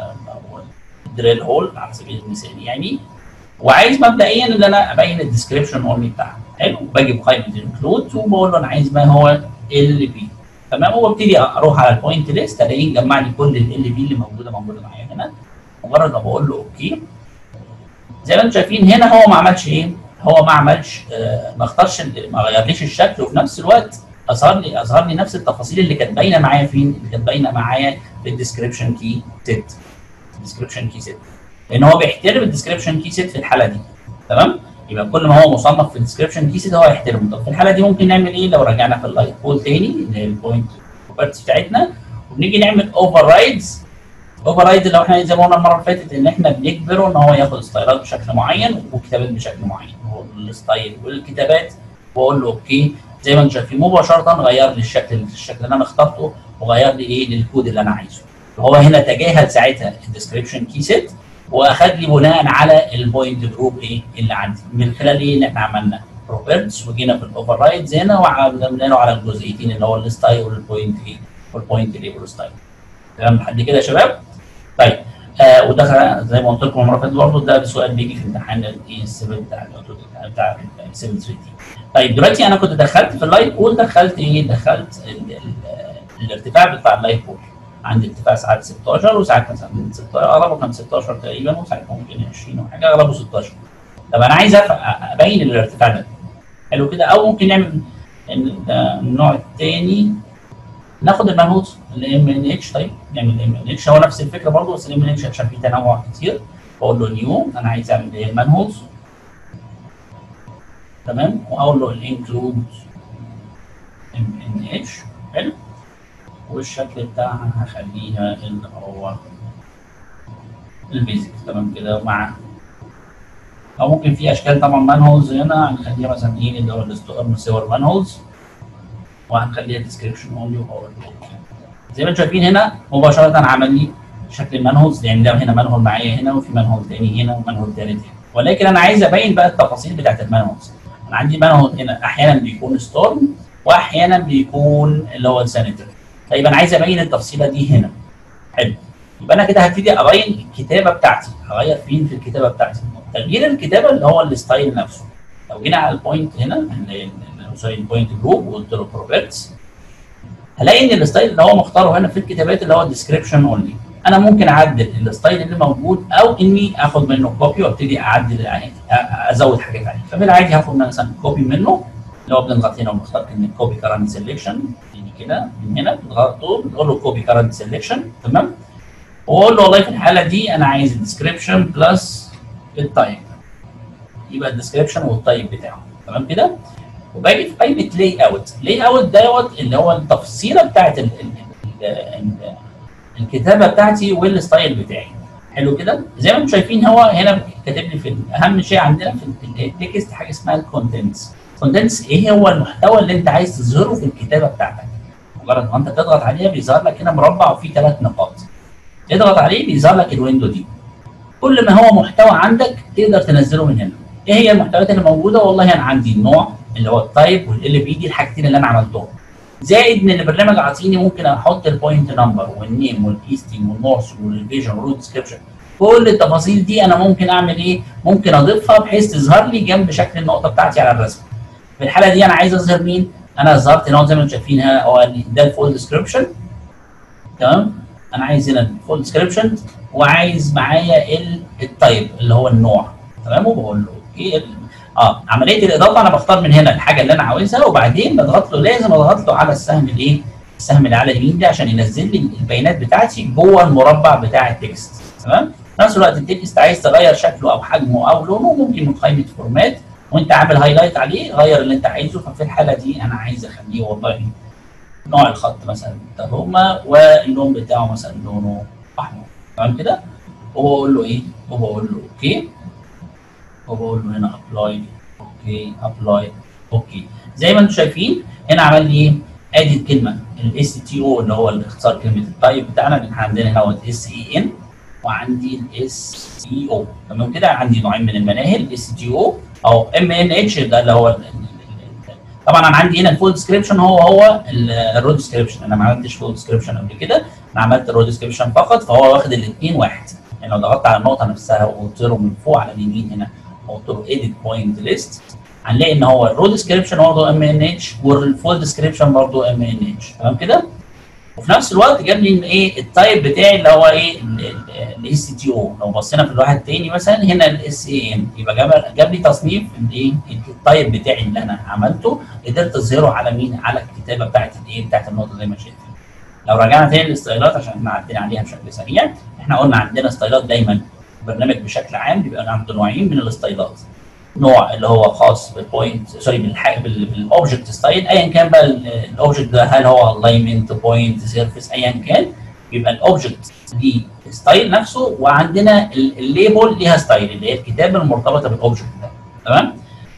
الدريل هول على سبيل المثال يعني وعايز مبدئيا ان انا ابين الديسكربشن اونلي بتاعها حلو باجي بقائمه انكلود وبقول له انا عايز ما هو ال بي تمام وابتدي اروح على البوينت ليست الاقيه جمع لي كل ال بي اللي موجوده موجوده معايا هنا مجرد ما بقول له اوكي زي ما انتم شايفين هنا هو ما عملش ايه؟ هو ما عملش آه ما اختارش ما غيرليش الشكل وفي نفس الوقت اظهر لي اظهر لي نفس التفاصيل اللي كانت باينه معايا فين؟ اللي كانت باينه معايا في الديسكربشن كي سيت الديسكربشن كي سيت لان هو بيحترم الديسكربشن كي سيت في الحاله دي تمام؟ يبقى كل ما هو مصنف في الديسكربشن كي سيت هو يحترمه طب في الحاله دي ممكن نعمل ايه لو رجعنا في اللايت بول تاني اللي هي البوينت بروبرتيز بتاعتنا وبنيجي نعمل اوفر رايدز اوفر رايد اللي احنا زي ما قلنا المره اللي فاتت ان احنا بنجبره ان هو ياخد ستايلات بشكل معين وكتابات بشكل معين هو الستايل والكتابات واقول له اوكي زي ما انتم شايفين مباشره غير لي الشكل الشكل اللي انا اخترته وغير لي ايه للكود اللي انا عايزه هو هنا تجاهل ساعتها الديسكربشن كي سيت واخد لي بناء على البوينت جروب ايه اللي عندي من خلال ايه اللي احنا عملنا بروبرتس وجينا في الاوفر رايدز هنا وعملنا له على الجزئيتين اللي هو الستايل والبوينت ايه والبوينت ليبل ستايل تمام لحد كده يا شباب طيب آه وده زي ما قلت لكم المره اللي فاتت برضه ده سؤال بيجي في امتحان الاي 7 بتاع بتاع 7 3 طيب دلوقتي انا كنت دخلت في اللايت بول دخلت ايه؟ دخلت ال ال الارتفاع بتاع اللايت بول عندي ارتفاع ساعات 16 وساعات مثلا 16 اغلبه كان 16 تقريبا وساعات ممكن 20 وحاجه اغلبه 16 طب انا عايز ابين الارتفاع ده حلو كده او ممكن نعمل النوع الثاني ناخد المنهوز الام ان اتش طيب نعمل الام ان اتش هو نفس الفكره برضه بس الام ان اتش عشان فيه تنوع كتير بقول له نيو انا عايز اعمل ايه المنهوز تمام واقول له الانكلود ام ان اتش حلو والشكل بتاعها هخليها اللي هو البيزك تمام كده مع او ممكن في اشكال طبعا مانهولز هنا هنخليها مثلا ايه اللي هو الاستقرار صور مانهولز وهنخليها ديسكربشن اونلي وهقول زي ما انتم شايفين هنا مباشره عمل لي شكل المانهولز لان ده هنا مانهول معايا هنا وفي مانهول تاني هنا ومانهول تالت هنا ولكن انا عايز ابين بقى التفاصيل بتاعت المانهولز انا عندي مانهول هنا احيانا بيكون ستورم واحيانا بيكون اللي هو السانيتري طيب انا عايز ابين التفصيله دي هنا حلو يبقى انا كده هبتدي ابين الكتابه بتاعتي هغير فين في الكتابه بتاعتي تغيير الكتابه اللي هو الستايل نفسه لو جينا على البوينت هنا سوري البوينت جروب وقلت له بروبرتس هلاقي ان الستايل اللي هو مختاره هنا في الكتابات اللي هو الديسكربشن اونلي انا ممكن اعدل الستايل اللي موجود او اني اخد منه كوبي وابتدي اعدل يعني ازود حاجات عليه فبالعادي هاخد مثلا كوبي منه اللي هو بنضغط هنا ونختار كلمه كوبي كارنت سيلكشن يعني كده من هنا بنضغط بنقول له كوبي كارنت سيلكشن تمام واقول له والله في الحاله دي انا عايز الديسكربشن بلس التايب يبقى الديسكربشن والتايب بتاعه تمام كده وباجي في قائمه لاي اوت لاي اوت دوت اللي هو التفصيله بتاعت ال ال ال الكتابه بتاعتي والستايل بتاعي حلو كده زي ما انتم شايفين هو هنا كاتب لي في اهم شيء عندنا في التكست حاجه اسمها الكونتنتس كونتنتس ايه هو المحتوى اللي انت عايز تظهره في الكتابه بتاعتك مجرد ما انت تضغط عليها بيظهر لك هنا مربع وفيه ثلاث نقاط تضغط عليه بيظهر لك الويندو دي كل ما هو محتوى عندك تقدر تنزله من هنا ايه هي المحتويات اللي موجوده والله انا عندي النوع اللي هو التايب والال بي دي الحاجتين اللي انا عملتهم زائد ان البرنامج عاطيني ممكن احط البوينت نمبر والنيم والايستنج والنورث والفيجن والروت ديسكربشن كل التفاصيل دي انا ممكن اعمل ايه؟ ممكن اضيفها بحيث تظهر لي جنب شكل النقطه بتاعتي على الرسم. في الحاله دي انا عايز اظهر مين؟ انا ظهرت هنا زي ما انتم شايفين هنا هو ده الفول ديسكربشن تمام؟ انا عايز هنا الفول ديسكربشن وعايز معايا التايب اللي هو النوع تمام وبقول له اوكي اه عمليه الاضافه انا بختار من هنا الحاجه اللي انا عاوزها وبعدين بضغط له لازم اضغط له على السهم الايه؟ السهم اللي على اليمين ده عشان ينزل لي البيانات بتاعتي جوه المربع بتاع التكست تمام؟ في نفس الوقت التكست عايز تغير شكله او حجمه او لونه ممكن من قائمه فورمات وانت عامل هايلايت عليه غير اللي انت عايزه ففي الحاله دي انا عايز اخليه والله نوع الخط مثلا تهما واللون بتاعه مثلا لونه احمر تمام كده وبقول له ايه؟ وبقول له اوكي وبقول له هنا ابلاي اوكي ابلاي اوكي زي ما انتم شايفين هنا عمل لي ايه؟ ادي الكلمه الاس تي او اللي هو الاختصار كلمه التايب بتاعنا اللي احنا عندنا هنا هو اس اي ان وعندي الاس اي او تمام كده عندي نوعين من المناهل اس تي او او ام ان اتش ده اللي هو ال- ال- ال- طبعا انا عندي هنا الفول ديسكريبشن هو هو الرو ديسكريبشن انا ما عملتش فول ديسكريبشن قبل كده انا عملت الرو ديسكريبشن فقط فهو واخد الاثنين واحد يعني لو ضغطت على النقطه نفسها وقلت له من فوق على اليمين هنا وقلت له ايديت بوينت ليست هنلاقي ان هو الرو ديسكريبشن برضه ام ان اتش والفول ديسكريبشن برضه ام ان اتش تمام كده وفي نفس الوقت جاب لي ايه التايب بتاعي اللي هو ايه الاس تي او لو بصينا في الواحد التاني مثلا هنا الاس اي ام يبقى جاب جاب لي تصنيف الايه التايب بتاعي اللي انا عملته قدرت اظهره على مين على الكتابه بتاعت الايه بتاعت النقطه زي ما شايفين لو رجعنا تاني للستايلات عشان احنا عدينا عليها بشكل سريع احنا قلنا عندنا ستايلات دايما برنامج بشكل عام بيبقى عنده نوعين من الستايلات نوع اللي هو خاص بالبوينت سوري بالاوبجكت ستايل ايا كان بقى الاوبجكت ده هل هو الاينمنت بوينت سيرفيس ايا كان بيبقى الاوبجكت ليه ستايل نفسه وعندنا الليبل ليها ستايل اللي هي الكتابه المرتبطه بالاوبجكت ده تمام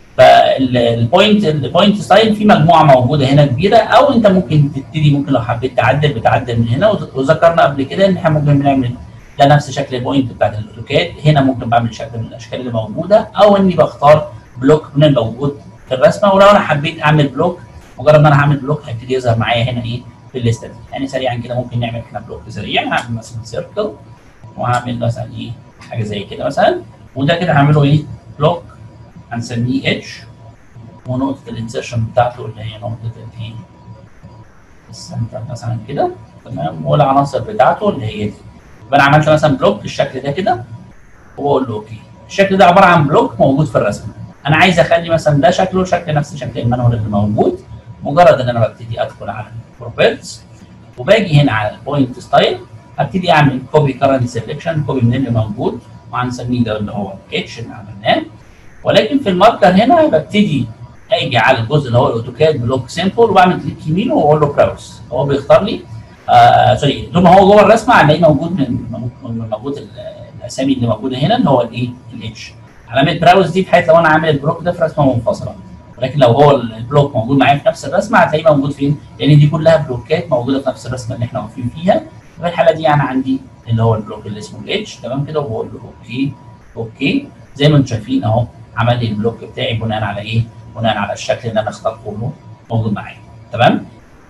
فالبوينت البوينت ستايل في مجموعه موجوده هنا كبيره او انت ممكن تبتدي ممكن لو حبيت تعدل بتعدل من هنا وذكرنا قبل كده ان احنا ممكن بنعمل ده نفس شكل البوينت بتاعت الاوتوكاد هنا ممكن بعمل شكل من الاشكال اللي موجوده او اني بختار بلوك من الموجود في الرسمه ولو انا حبيت اعمل بلوك مجرد ما انا هعمل بلوك هيبتدي يظهر معايا هنا ايه في الليسته دي يعني سريعا كده ممكن نعمل احنا بلوك سريع هعمل مثلا سيركل وهعمل مثلا ايه حاجه زي كده مثلا وده كده هعمله ايه بلوك هنسميه اتش ونقطه الانسرشن بتاعته اللي هي نقطه الايه السنتر مثلا كده تمام والعناصر بتاعته اللي هي دي يبقى انا عملت مثلا بلوك بالشكل ده كده واقول له اوكي الشكل ده عباره عن بلوك موجود في الرسمه انا عايز اخلي مثلا ده شكله شكل نفس شكل المانوال اللي موجود مجرد ان انا ببتدي ادخل على البروبرتس وباجي هنا على البوينت ستايل ابتدي اعمل كوبي كرنت سيلكشن كوبي من اللي موجود وهنسميه ده اللي هو الاتش اللي عملناه ولكن في الماركر هنا ببتدي اجي على الجزء اللي هو الاوتوكاد بلوك سيمبل وبعمل كليك يمين واقول له براوس هو بيختار لي آه سوري طول ما هو جوه الرسمه هنلاقيه موجود من من موجود الاسامي اللي موجوده هنا اللي هو الايه الاتش علامه براوز دي بحيث لو انا عامل البلوك ده في رسمه منفصله ولكن لو هو البلوك موجود معايا في نفس الرسمه هتلاقيه موجود فين؟ لان دي كلها بلوكات موجوده في نفس الرسمه اللي احنا واقفين فيها في الحاله دي انا عندي اللي هو البلوك اللي اسمه الاتش تمام كده وبقول له اوكي اوكي زي ما انتم شايفين اهو عمل لي البلوك بتاعي بناء على ايه؟ بناء على الشكل اللي انا اخترته له موجود معايا تمام؟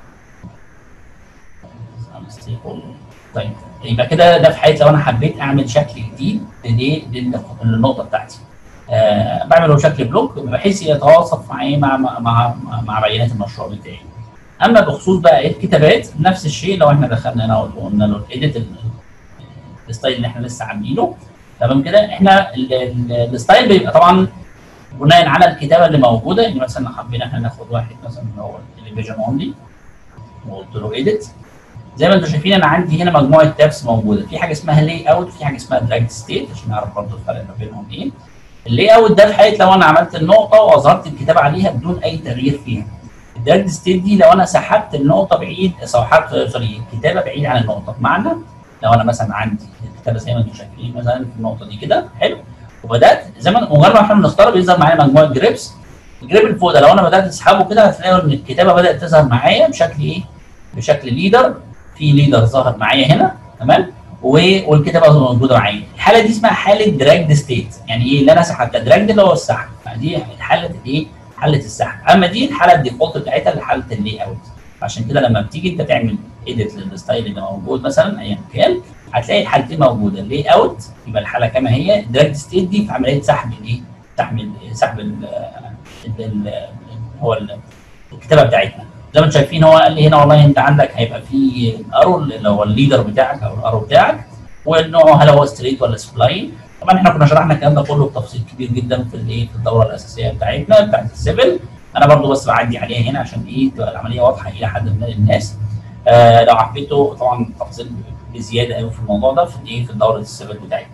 طيب يبقى كده ده في حاله لو انا حبيت اعمل شكل جديد للايه؟ للنقطه بتاعتي. آه بعمله بشكل بلوك بحيث يتواصف معايا مع مع مع, مع بيانات المشروع بتاعي. اما بخصوص بقى الكتابات نفس الشيء لو احنا دخلنا هنا وقلنا له الايديت الستايل اللي احنا لسه عاملينه تمام كده احنا الستايل بيبقى طبعا بناء على الكتابه اللي موجوده يعني مثلا لو حبينا احنا ناخد واحد مثلا اللي هو التلفزيون اونلي وقلت له ايديت زي ما انتم شايفين انا عندي هنا مجموعه تابس موجوده في حاجه اسمها لاي اوت وفي حاجه اسمها دراج ستيت عشان نعرف برضه الفرق ما بينهم ايه اللاي اوت ده في حاله لو انا عملت النقطه واظهرت الكتابه عليها بدون اي تغيير فيها الدراج ستيت دي لو انا سحبت النقطه بعيد سحبت سوري الكتابه بعيد عن النقطه بمعنى لو انا مثلا عندي الكتابه زي ما انتم شايفين مثلا في النقطه دي كده حلو وبدات زي ما مجرد ما احنا بنختار بيظهر معايا مجموعه جريبس الجريب اللي فوق ده لو انا بدات اسحبه كده هتلاقوا ان الكتابه بدات تظهر معايا بشكل ايه؟ بشكل ليدر في ليدر ظهر معايا هنا تمام والكتابه موجوده معايا الحاله دي اسمها حاله دراج ستيت يعني ايه اللي انا سحبتها دراج اللي هو السحب دي حاله الايه حاله السحب اما دي الحاله الديفولت بتاعتها لحاله اللي اوت عشان كده لما بتيجي انت تعمل ايديت للستايل اللي موجود مثلا ايا كان هتلاقي الحالتين موجوده اللي اوت يبقى الحاله كما هي دراج ستيت دي في عمليه سحب الايه سحب سحب ال هو الكتابه بتاعتنا زي ما انتم شايفين هو قال لي هنا والله انت عندك هيبقى في ارو اللي هو الليدر بتاعك او الارو بتاعك والنوع هل هو ستريت ولا سبلاين طبعا احنا كنا شرحنا الكلام ده كله بتفصيل كبير جدا في الايه في الدوره الاساسيه بتاعتنا بتاعت السيفل انا برضو بس بعدي عليها هنا عشان ايه تبقى العمليه واضحه الى حد ما للناس آه لو حبيتوا طبعا تفاصيل بزياده قوي في الموضوع ده في الايه في دوره السيفل بتاعتنا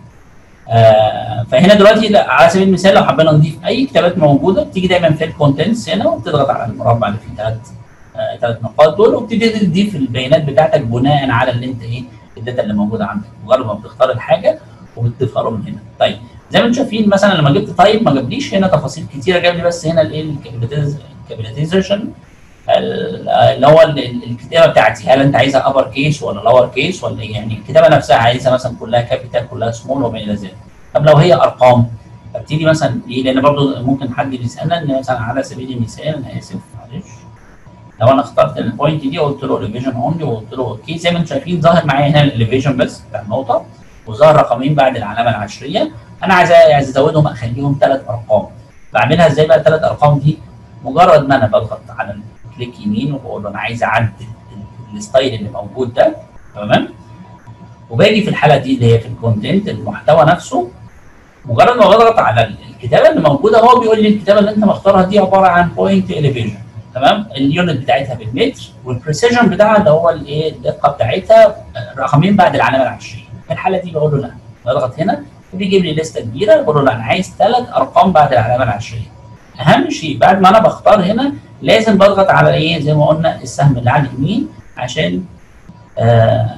آه فهنا دلوقتي على سبيل المثال لو حبينا نضيف اي كتابات موجوده بتيجي دايما في الكونتنتس هنا وبتضغط على المربع اللي فيه ثلاث ثلاث آه نقاط دول وبتبتدي تضيف البيانات بتاعتك بناء على اللي انت ايه الداتا اللي موجوده عندك مجرد ما بتختار الحاجه وبتضيفها له من هنا طيب زي ما انتم شايفين مثلا لما جبت تايب ما جابليش هنا تفاصيل كتيره جاب لي بس هنا الايه الكابيتاليزيشن اللي هو الكتابه بتاعتي هل انت عايزها ابر كيس ولا لور كيس ولا ايه يعني الكتابه نفسها عايزها مثلا كلها كابيتال كلها سمول وما الى ذلك طب لو هي ارقام ابتدي مثلا ايه لان برضه ممكن حد بيسالنا ان مثلا على سبيل المثال انا اسف معلش لو انا اخترت البوينت دي وقلت له ريفيجن اونلي وقلت له اوكي زي ما انتم شايفين ظاهر معايا هنا الريفيجن بس بتاع النقطه وظهر رقمين بعد العلامه العشريه انا عايز عايز ازودهم اخليهم ثلاث ارقام بعملها ازاي بقى الثلاث ارقام دي مجرد ما انا بضغط على كليك يمين وبقول له انا عايز اعدل الستايل اللي موجود ده تمام وباجي في الحاله دي اللي هي في الكونتنت المحتوى نفسه مجرد ما بضغط على الكتابه اللي موجوده هو بيقول لي الكتابه اللي انت مختارها دي عباره عن بوينت اليفيجن تمام اليونت بتاعتها بالمتر والبريسيجن بتاعها اللي هو الايه الدقه بتاعتها رقمين بعد العلامه العشريه في الحاله دي بقول له لا بضغط هنا بيجيب لي لسته كبيره بقول له لا انا عايز ثلاث ارقام بعد العلامه العشريه اهم شيء بعد ما انا بختار هنا لازم بضغط على ايه زي ما قلنا السهم اللي على اليمين عشان آه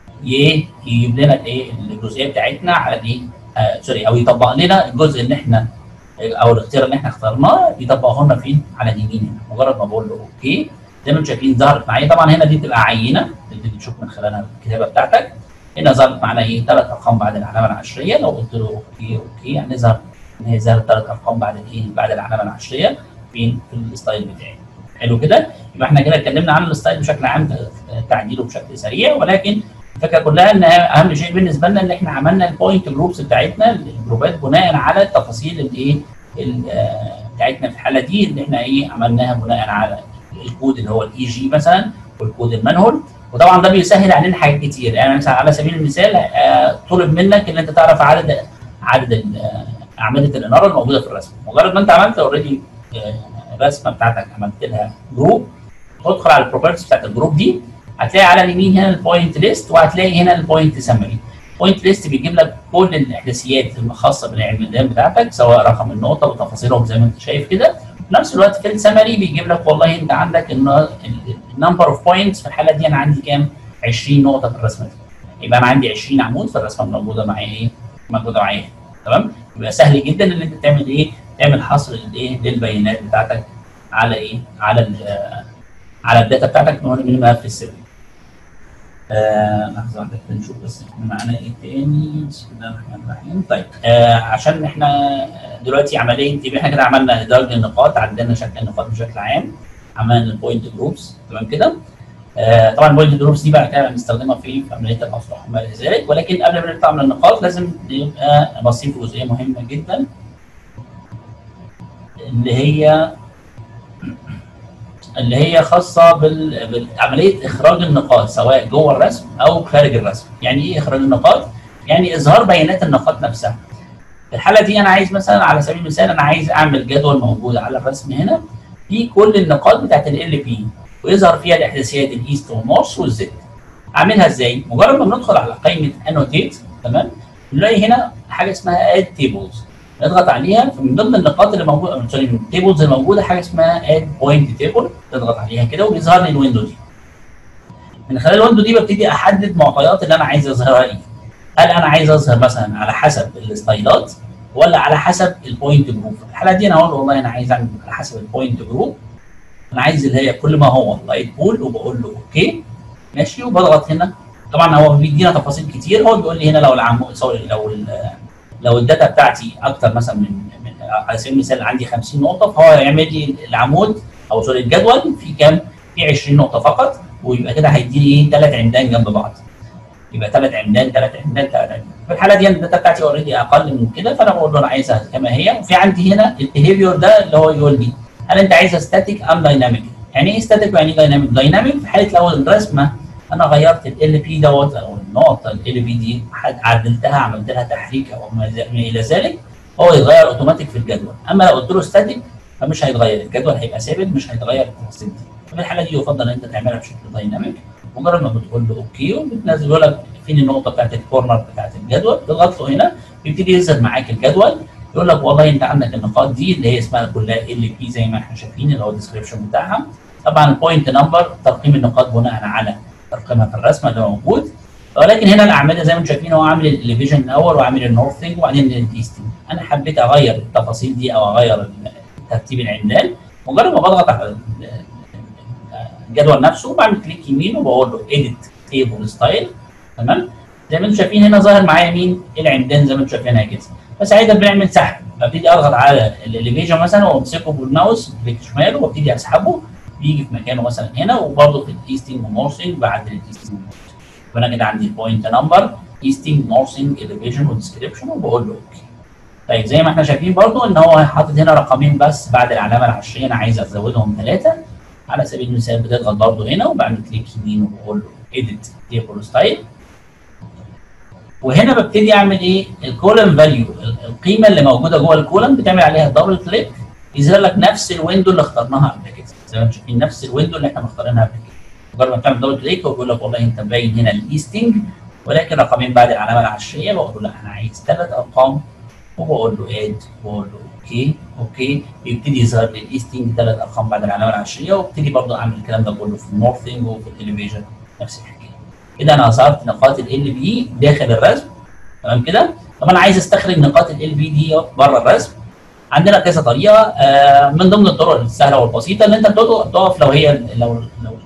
يجيب لنا الايه الجزئيه بتاعتنا على الايه آه سوري او يطبق لنا الجزء اللي احنا او الاختيار اللي احنا اخترناه يطبقه لنا فين على اليمين هنا مجرد ما بقول له اوكي زي ما انتم شايفين ظهرت معايا طبعا هنا دي بتبقى عينه تبتدي تشوف من خلالها الكتابه بتاعتك هنا ظهرت معانا ايه ثلاث ارقام بعد العلامه العشريه لو قلت له اوكي اوكي يعني ظهر ان هي ظهرت ثلاث ارقام بعد الايه بعد العلامه العشريه فين في الستايل بتاعي حلو كده يبقى احنا كده اتكلمنا عن الستايل بشكل عام تعديله بشكل سريع ولكن الفكره كلها ان اهم شيء بالنسبه لنا ان احنا عملنا البوينت جروبس بتاعتنا الجروبات بناء على التفاصيل الايه بتاعتنا في الحاله دي اللي احنا ايه عملناها بناء على الكود اللي هو الاي جي مثلا والكود المانهول وطبعا ده بيسهل علينا حاجات كتير يعني مثلا على سبيل المثال آه طلب منك ان انت تعرف عدد عدد اعمده الاناره الموجوده في الرسم مجرد ما انت عملت اوريدي الرسمه بتاعتك عملت لها جروب تدخل على البروبرتيز بتاعت الجروب دي هتلاقي على اليمين هنا البوينت ليست وهتلاقي هنا البوينت سمري بوينت ليست بيجيب لك كل الاحداثيات الخاصه بالعمليات بتاعتك سواء رقم النقطه وتفاصيلهم زي ما انت شايف كده في نفس الوقت في السمري بيجيب لك والله انت عندك النمبر اوف بوينتس في الحاله دي انا عندي كام 20 نقطه في الرسمه دي يبقى انا عندي 20 عمود في الرسمه الموجوده معايا ايه موجوده معايا تمام يبقى سهل جدا ان انت تعمل ايه تعمل حصر الايه للبيانات بتاعتك على ايه على ال على الداتا بتاعتك من ملف السيرفر لحظه واحده كده نشوف بس احنا معانا ايه تاني بسم الله الرحمن الرحيم طيب آه عشان احنا دلوقتي عمليه يبقى احنا كده عملنا ادراج النقاط عدلنا شكل النقاط بشكل عام عملنا البوينت جروبس تمام كده آه طبعا البوينت جروبس دي بقى كده بنستخدمها في في عمليه الاصلاح وما الى ذلك ولكن قبل ما نطلع من النقاط لازم نبقى باصين في جزئيه مهمه جدا اللي هي اللي هي خاصه بال... بعمليه اخراج النقاط سواء جوه الرسم او خارج الرسم يعني ايه اخراج النقاط يعني اظهار بيانات النقاط نفسها في الحاله دي انا عايز مثلا على سبيل المثال انا عايز اعمل جدول موجود على الرسم هنا في كل النقاط بتاعت ال بي ويظهر فيها الاحداثيات الايست والنورث والزد اعملها ازاي مجرد ما بندخل على قائمه انوتيت تمام نلاقي هنا حاجه اسمها اد تيبلز نضغط عليها من ضمن النقاط اللي موجوده سوري من التيبلز الموجوده حاجه اسمها اد بوينت تيبل تضغط عليها كده وبيظهر لي الويندو دي من خلال الويندو دي ببتدي احدد المعطيات اللي انا عايز اظهرها ايه هل انا عايز اظهر مثلا على حسب الستايلات ولا على حسب البوينت جروب في الحاله دي انا هقول والله انا عايز اعمل على حسب البوينت جروب انا عايز اللي هي كل ما هو لايت بول وبقول له اوكي ماشي وبضغط هنا طبعا هو بيدينا تفاصيل كتير هو بيقول لي هنا لو العمود سوري لو لو الداتا بتاعتي اكتر مثلا من, من على سبيل المثال عندي 50 نقطه فهو هيعمل لي العمود او سوري الجدول في كام؟ في 20 نقطه فقط ويبقى كده هيديني ايه ثلاث عمدان جنب بعض يبقى ثلاث عمدان ثلاث عمدان ثلاث عمدان في الحاله دي الداتا بتاعتي اوريدي اقل من كده فانا بقول له انا عايزها كما هي وفي عندي هنا البيهيفيور ده اللي هو يقول لي هل انت عايزها ستاتيك ام دايناميك؟ يعني ايه ستاتيك ويعني ايه دايناميك؟ دايناميك في حاله لو الرسمه انا غيرت ال بي دوت او النقط ال بي دي عدلتها عملت لها تحريك او ما الى ذلك هو يتغير اوتوماتيك في الجدول اما لو قلت له ستاتيك فمش هيتغير الجدول هيبقى ثابت مش هيتغير التفاصيل دي في الحاله دي يفضل ان انت تعملها بشكل دايناميك مجرد ما بتقول له اوكي وبتنزل لك فين النقطه بتاعت الكورنر بتاعت الجدول تضغط له هنا يبتدي يظهر معاك الجدول يقول لك والله انت عندك النقاط دي اللي هي اسمها كلها ال بي زي ما احنا شايفين اللي هو الديسكربشن بتاعها طبعا البوينت نمبر ترقيم النقاط بناء على ترقيمها في الرسمه اللي موجود ولكن هنا الاعمده زي ما انتم شايفين هو عامل الليفيجن الاول وعامل النورثنج وبعدين الايستنج انا حبيت اغير التفاصيل دي او اغير ترتيب العمدان مجرد ما بضغط على الجدول نفسه بعمل كليك يمين وبقول له اديت تيبل ستايل تمام زي ما انتم شايفين هنا ظاهر معايا مين العمدان زي ما انتم شايفينها كده فساعتها بنعمل سحب ببتدي اضغط على الليفيجن مثلا وامسكه بالماوس كليك شمال وابتدي اسحبه بيجي في مكانه مثلا هنا وبرده في الايستنج والنورثنج بعد الايستنج فانا كده عندي البوينت نمبر ايستنج نورثنج اليفيجن وديسكربشن وبقول له اوكي طيب زي ما احنا شايفين برضو ان هو حاطط هنا رقمين بس بعد العلامه العشريه انا عايز ازودهم ثلاثه على سبيل المثال بتضغط برضو هنا وبعمل كليك يمين وبقول له اديت تيبل ستايل وهنا ببتدي اعمل ايه الكولم فاليو القيمه اللي موجوده جوه الكولم بتعمل عليها دبل كليك يظهر لك نفس الويندو اللي اخترناها قبل كده زي ما انتم شايفين نفس الويندو اللي احنا مختارينها قبل كده مجرد ما تعمل دبل كليك وبيقول لك والله انت مبين هنا الايستنج ولكن رقمين بعد العلامه العشريه بقول له لا انا عايز ثلاث ارقام وبقول له اد وبقول له اوكي اوكي بيبتدي يظهر لي الايستنج ثلاث ارقام بعد العلامه العشريه وابتدي برضه اعمل الكلام ده كله في النورثنج وفي الاليفيجن نفس الحكايه كده انا اظهرت نقاط ال بي داخل الرسم تمام كده طب انا عايز استخرج نقاط ال بي دي بره الرسم عندنا كذا طريقه آه من ضمن الطرق السهله والبسيطه ان انت تقف لو هي لو لو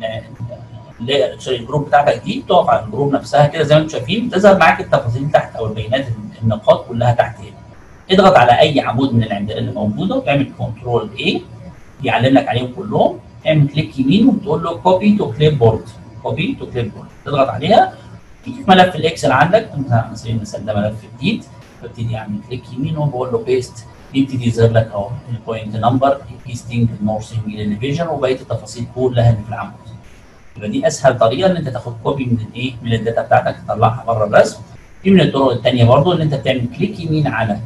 سوري الجروب بتاعتك دي تقف على الجروب نفسها كده زي ما انتم شايفين بتظهر معاك التفاصيل تحت او البيانات النقاط كلها تحت هنا اضغط على اي عمود من العمدان اللي موجوده وتعمل كنترول اي يعلم لك عليهم كلهم تعمل كليك يمين وتقول له كوبي تو كليب بورد كوبي تو كليب بورد تضغط عليها تيجي في ملف الاكسل عندك مثلا على سبيل المثال ده ملف جديد ببتدي اعمل كليك يمين وبقول له بيست يبتدي يظهر لك اهو البوينت نمبر ايستنج النورثنج الديفيجن وبقيه التفاصيل كلها اللي في العمود يبقى دي اسهل طريقه ان انت تاخد كوبي من الايه من الداتا بتاعتك تطلعها بره الرسم في من الطرق الثانيه برضو ان انت بتعمل كليك يمين على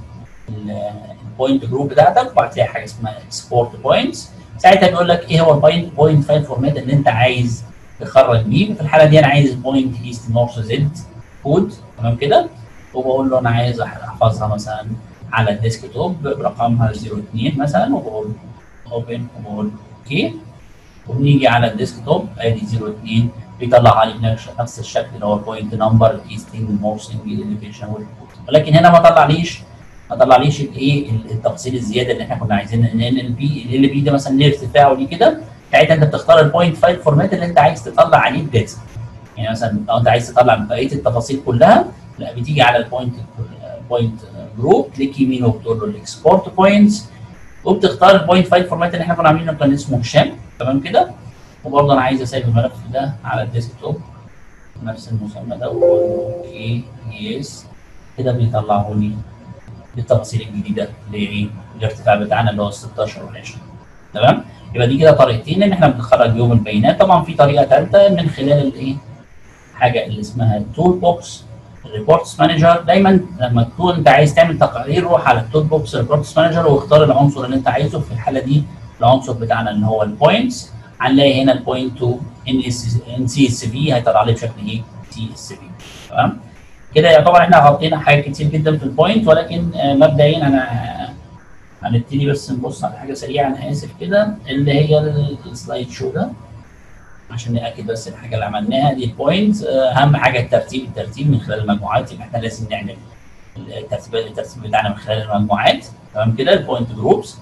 البوينت جروب بتاعتك وهتلاقي حاجه اسمها اكسبورت بوينتس ساعتها بيقول لك ايه هو البوينت بوينت فايل فورمات اللي انت عايز تخرج بيه في الحاله دي انا عايز بوينت ايست نورث زد كود تمام كده وبقول له انا عايز احفظها مثلا على الديسك توب برقمها 02 مثلا وبقول اوبن وبقول اوكي وبنيجي على الديسك توب ادي 02 بيطلع لي نفس الشكل اللي هو البوينت نمبر الايستنج المورسنج الاليفيشن ولكن هنا ما طلعليش ما طلعليش الايه التفاصيل الزياده اللي احنا كنا عايزينها ان ال بي ال بي ده مثلا ليه ارتفاعه ليه كده ساعتها انت بتختار البوينت فايل فورمات اللي انت عايز تطلع عليه الداتا يعني مثلا لو انت عايز تطلع بقيه التفاصيل كلها لا بتيجي على البوينت بوينت جروب كليك يمين وبتقول له الاكسبورت بوينتس وبتختار البوينت فايل فورمات اللي احنا كنا عاملينه كان اسمه هشام تمام كده وبرضه انا عايز اسيب الملف ده على الديسك توب نفس المسمى ده واقول له اوكي يس كده بيطلعه لي بالتفاصيل الجديده لايه الارتفاع بتاعنا اللي هو 16 وال 20 تمام يبقى دي كده طريقتين ان احنا بنخرج بيهم البيانات طبعا في طريقه ثالثه من خلال الايه حاجه اللي اسمها التول بوكس الريبورتس مانجر دايما لما تكون انت عايز تعمل تقارير روح على التول بوكس ريبورتس مانجر واختار العنصر اللي انت عايزه في الحاله دي العنصر بتاعنا اللي هو البوينتس هنلاقي هنا البوينت 2 ان سي اس في هيطلع لي بشكل ايه سي اس في تمام كده يعتبر احنا غطينا حاجات كتير جدا في البوينت ولكن مبدئيا انا هنبتدي بس نبص على حاجه سريعه انا اسف كده اللي هي السلايد شو ده عشان ناكد بس الحاجه اللي عملناها دي البوينت اهم حاجه الترتيب الترتيب من خلال المجموعات يبقى احنا لازم نعمل الترتيب الترتيب بتاعنا من خلال المجموعات تمام كده البوينت جروبس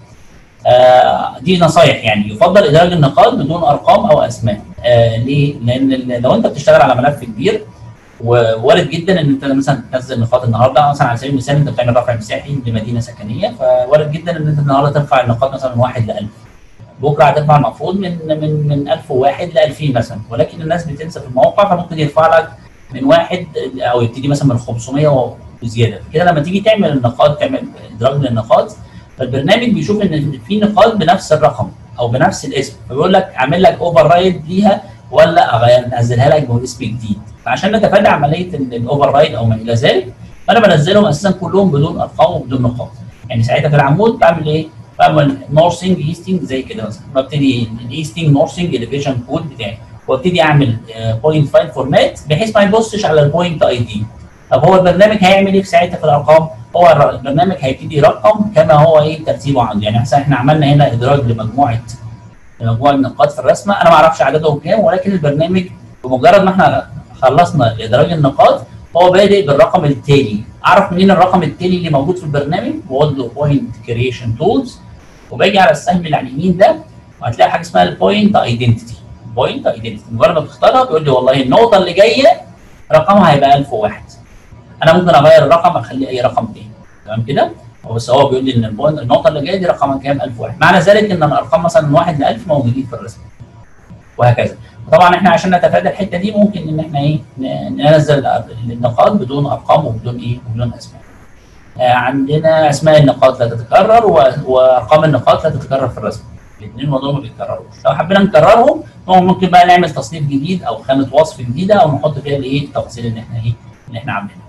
آه دي نصايح يعني يفضل ادراج النقاط بدون ارقام او اسماء آه ليه؟ لان لو انت بتشتغل على ملف كبير ووارد جدا ان انت مثلا تنزل نقاط النهارده مثلا على سبيل المثال انت بتعمل رفع مساحي لمدينه سكنيه فوارد جدا ان انت النهارده ترفع النقاط مثلا من 1 ل 1000 بكره هترفع المفروض من من من 1001 ل 2000 مثلا ولكن الناس بتنسى في الموقع فممكن يرفع لك من واحد او يبتدي مثلا من 500 وزياده كده لما تيجي تعمل النقاط تعمل ادراج للنقاط فالبرنامج بيشوف ان في نقاط بنفس الرقم او بنفس الاسم فبيقول لك اعمل لك اوفر رايد ليها ولا اغير انزلها لك باسم جديد فعشان نتفادى عمليه الاوفر رايد او ما الى ذلك فانا بنزلهم اساسا كلهم بدون ارقام وبدون نقاط يعني ساعتها في العمود بعمل ايه؟ بعمل نورسنج ايستنج زي كده مثلا ببتدي الايستنج نورسنج اليفيشن كود بتاعي وابتدي اعمل بوينت فايل فورمات بحيث ما يبصش على البوينت اي دي طب هو البرنامج هيعمل ايه في ساعتها في الارقام؟ هو البرنامج هيبتدي يرقم كما هو ايه ترتيبه عنده يعني مثلا احنا عملنا هنا ادراج لمجموعه لمجموعه النقاط في الرسمه انا ما اعرفش عددهم كام ولكن البرنامج بمجرد ما احنا خلصنا ادراج النقاط هو بادئ بالرقم التالي اعرف منين الرقم التالي اللي موجود في البرنامج بقول له بوينت كريشن تولز وباجي على السهم اللي على اليمين ده وهتلاقي حاجه اسمها البوينت ايدنتيتي بوينت ايدنتيتي مجرد ما تختارها بيقول لي والله النقطه اللي جايه رقمها هيبقى 1001 انا ممكن اغير الرقم اخليه اي رقم تاني تمام كده بس هو بيقول لي ان البوينت النقطه اللي جايه دي رقمها كام 1001 معنى ذلك ان الارقام مثلا من 1 ل 1000 موجودين في الرسم وهكذا طبعا احنا عشان نتفادى الحته دي ممكن ان احنا ايه ننزل النقاط بدون ارقام وبدون ايه وبدون اسماء آه عندنا اسماء النقاط لا تتكرر وارقام النقاط لا تتكرر في الرسم الاثنين دول ما بيتكرروش لو حبينا نكررهم ممكن بقى نعمل تصنيف جديد او خانه وصف جديده او نحط فيها الايه التفاصيل اللي احنا ايه اللي احنا عاملينها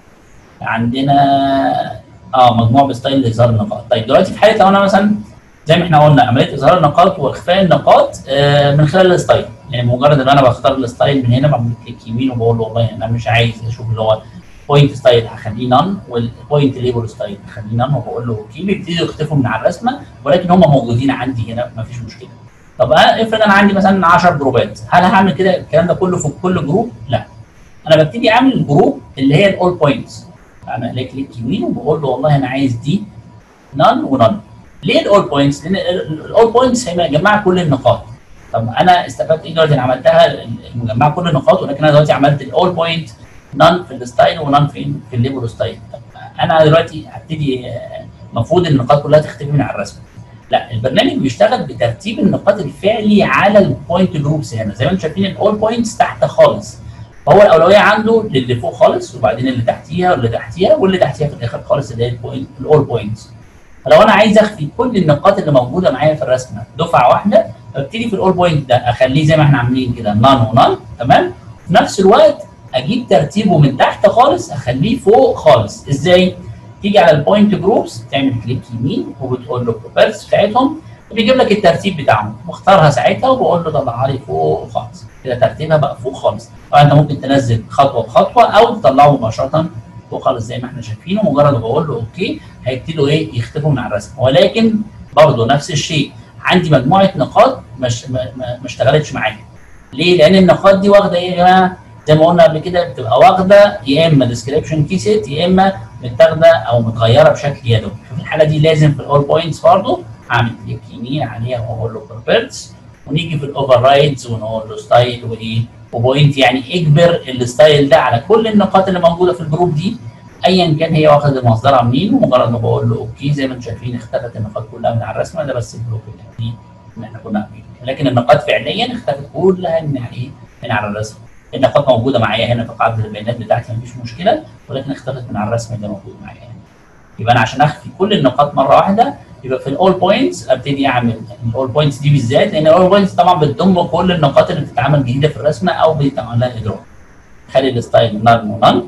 عندنا اه مجموعه بستايل لاظهار النقاط طيب دلوقتي في حاله لو انا مثلا زي ما احنا قلنا عمليه اظهار النقاط واخفاء النقاط آه من خلال الستايل يعني مجرد ان انا بختار الستايل من هنا بعمل كليك يمين وبقول له والله انا مش عايز اشوف اللي هو بوينت ستايل هخليه نان والبوينت ليبل ستايل هخليه نان وبقول له اوكي بيبتدوا يختفوا من على الرسمه ولكن هم موجودين عندي هنا ما فيش مشكله طب افرض انا عندي مثلا 10 جروبات هل هعمل كده الكلام ده كله في كل جروب؟ لا انا ببتدي اعمل الجروب اللي هي الاول بوينتس انا كليك كليك يمين وبقول له والله انا عايز دي نان ونان ليه الاول بوينتس؟ لان الاول بوينتس هي مجمعه كل النقاط طب انا استفدت ايه دلوقتي انا عملتها مجمعه كل النقاط ولكن انا دلوقتي عملت الاول بوينت نان في الستايل ونان فين في الليبل ستايل طب انا دلوقتي هبتدي المفروض النقاط كلها تختفي من على الرسم لا البرنامج بيشتغل بترتيب النقاط الفعلي على البوينت جروبس هنا زي ما انتم شايفين الاول بوينتس تحت خالص فهو الاولويه عنده للي فوق خالص وبعدين اللي تحتيها واللي تحتيها واللي تحتيها في الاخر خالص اللي هي البوينت الاول بوينتس فلو انا عايز اخفي كل النقاط اللي موجوده معايا في الرسمه دفعه واحده ابتدي في الاول بوينت ده اخليه زي ما احنا عاملين كده نان ونان تمام في نفس الوقت اجيب ترتيبه من تحت خالص اخليه فوق خالص ازاي؟ تيجي على البوينت جروبس تعمل كليك يمين وبتقول له بروبرتس بتاعتهم بيجيب لك الترتيب بتاعهم واختارها ساعتها وبقول له طلعها لي فوق خالص كده ترتيبها بقى فوق خالص طبعا انت ممكن تنزل خطوه بخطوه او تطلعه مباشره فوق خالص زي ما احنا شايفين ومجرد ما بقول له اوكي هيبتدوا ايه يختفوا من على الرسم ولكن برضه نفس الشيء عندي مجموعه نقاط مش ما, ما اشتغلتش معايا ليه؟ لان النقاط دي واخده ايه يا جماعه؟ زي ما قلنا قبل كده بتبقى واخده يا اما ديسكريبشن كي سيت يا اما متاخده او متغيره بشكل يدوي في الحاله دي لازم في الاول بوينتس برضه اعمل كليك يمين عليها واقول له بروبرتس ونيجي في الاوفر رايدز ونقول له ستايل وايه وبوينت يعني اجبر الستايل ده على كل النقاط اللي موجوده في الجروب دي ايا كان هي واخده مصدرها منين ومجرد ما بقول له اوكي زي ما انتم شايفين اختفت النقاط كلها من على الرسمه ده بس الجروب اللي اللي احنا كنا عاملينه لكن النقاط فعليا اختفت كلها من يعني من على الرسم النقاط موجوده معايا هنا في قاعده البيانات بتاعتي مفيش مشكله ولكن اختفت من على الرسم اللي موجود معايا هنا يبقى انا عشان اخفي كل النقاط مره واحده يبقى في الاول بوينتس ابتدي اعمل الاول بوينتس دي بالذات لان الاول بوينتس طبعا بتضم كل النقاط اللي بتتعمل جديده في الرسمه او بيتعمل لها ادراك خلي الستايل نان ونان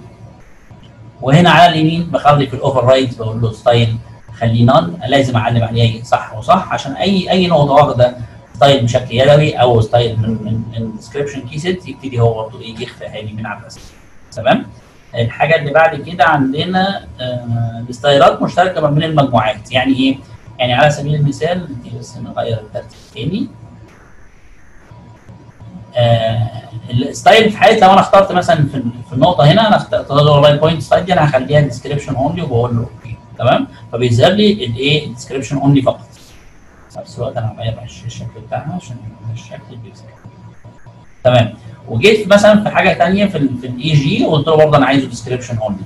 وهنا على اليمين بخلي في الاوفر رايد بقول له ستايل خليه نان لازم اعلم عليه صح وصح عشان اي اي نقطه واخده ستايل بشكل يدوي او ستايل من من من ديسكربشن كي سيت يبتدي هو برضه يجي يخفيها لي من على الرسم تمام الحاجه اللي بعد كده عندنا آه الستايلات مشتركه ما بين المجموعات يعني ايه؟ يعني على سبيل المثال دي بس نغير الترتيب تاني آه الستايل في حاله لو انا اخترت مثلا في, في النقطه هنا انا اخترت اللاين بوينت ستايل دي انا هخليها ديسكربشن اونلي وبقول له اوكي تمام فبيظهر لي الايه الديسكربشن اونلي فقط في نفس الوقت انا هغير الشكل بتاعها عشان الشكل بيظهر تمام وجيت مثلا في حاجه ثانيه في ال في الاي جي وقلت له برضه انا عايزه ديسكربشن اونلي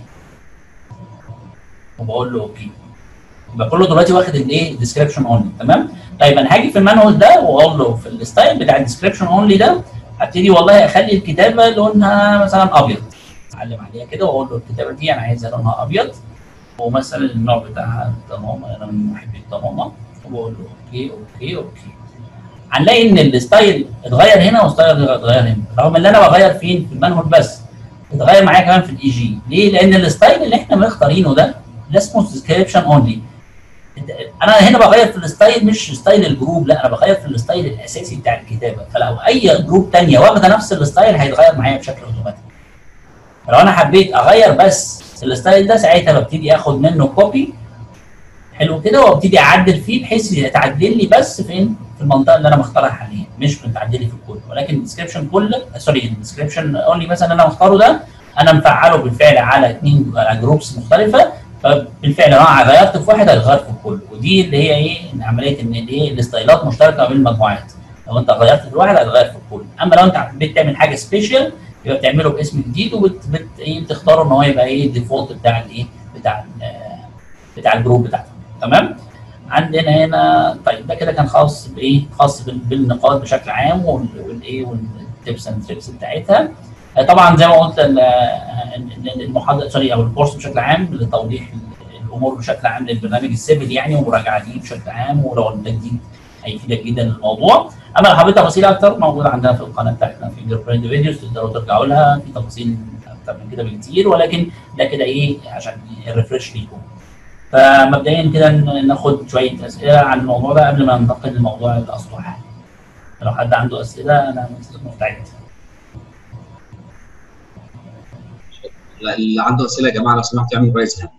وبقول له اوكي يبقى كله دلوقتي واخد الايه ديسكربشن اونلي تمام طيب انا هاجي في المانوال ده واقول له في الستايل بتاع الديسكربشن اونلي ده هبتدي والله اخلي الكتابه لونها مثلا ابيض اعلم عليها كده واقول له الكتابه دي انا عايزها لونها ابيض ومثلا النوع بتاعها الطماطم انا من محبي الطماطم وبقول له اوكي اوكي اوكي هنلاقي ان الستايل اتغير هنا والستايل اتغير هنا رغم ان انا بغير فين في المانهول بس اتغير معايا كمان في الاي جي ليه؟ لان الستايل اللي احنا مختارينه ده ده اسمه ديسكريبشن اونلي انا هنا بغير في الستايل مش ستايل الجروب لا انا بغير في الستايل الاساسي بتاع الكتابه فلو اي جروب ثانيه واخده نفس الستايل هيتغير معايا بشكل اوتوماتيك لو انا حبيت اغير بس الستايل ده ساعتها ببتدي اخد منه كوبي حلو كده وابتدي اعدل فيه بحيث يتعدل لي بس فين في المنطقه اللي انا مختارها حاليا مش بتعدل لي في الكود ولكن الديسكربشن كله سوري الديسكربشن اونلي مثلا اللي انا مختاره ده انا مفعله بالفعل على اثنين على جروبس مختلفه فبالفعل لو انا غيرت في واحد هيغير في الكل ودي اللي هي ايه عمليه ان ايه الستايلات مشتركه بين المجموعات لو انت غيرت في واحد هتغير في الكل اما لو انت حبيت تعمل حاجه سبيشال يبقى بتعمله باسم جديد وبت بت ايه بتختاره ان هو يبقى ايه الديفولت بتاع الايه بتاع بتاع الجروب بتاعتك تمام عندنا هنا طيب ده كده كان خاص بايه خاص بالنقاط بشكل عام والايه والتبس اند تريكس بتاعتها طبعا زي ما قلت المحاضره سوري او الكورس بشكل عام لتوضيح الامور بشكل عام للبرنامج السيفل يعني ومراجعه ليه بشكل عام ولو ده جديد هيفيدك جدا الموضوع اما لو حبيت تفاصيل اكتر موجوده عندنا في القناه بتاعتنا في جروب براند فيديوز تقدروا ترجعوا لها في تفاصيل اكتر من كده بكتير ولكن ده كده ايه عشان الريفرش ليكم فمبدئيا كده ناخد شويه اسئله عن الموضوع ده قبل ما ننتقل لموضوع الاسطح لو حد عنده اسئله انا مستعد اللي عنده اسئله يا جماعه لو سمحت يعمل كويس يعني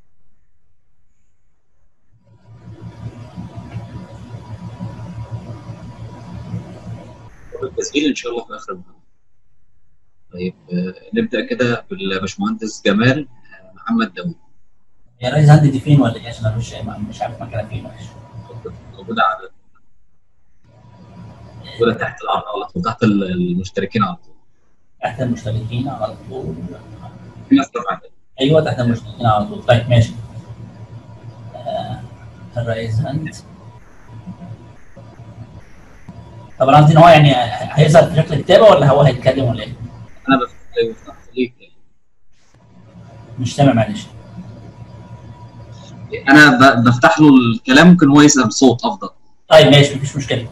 التسجيل ان شاء الله في اخر المحاضره طيب نبدا كده بالباشمهندس جمال محمد داوود يا ريس هاند دي فين ولا ايه عشان انا مش مش عارف مكانها فين معلش موجوده على موجوده تحت العرض على طول تحت المشتركين على طول تحت المشتركين على طول في ناس طبعا ايوه تحت المشتركين على طول طيب ماشي آه الرئيس هند طب انا قصدي ان هو يعني هيظهر في شكل كتابه ولا هو هيتكلم ولا ايه؟ انا بفتح ليك مش سامع معلش انا بفتح له الكلام ممكن هو يسال بصوت افضل طيب ماشي مفيش مشكله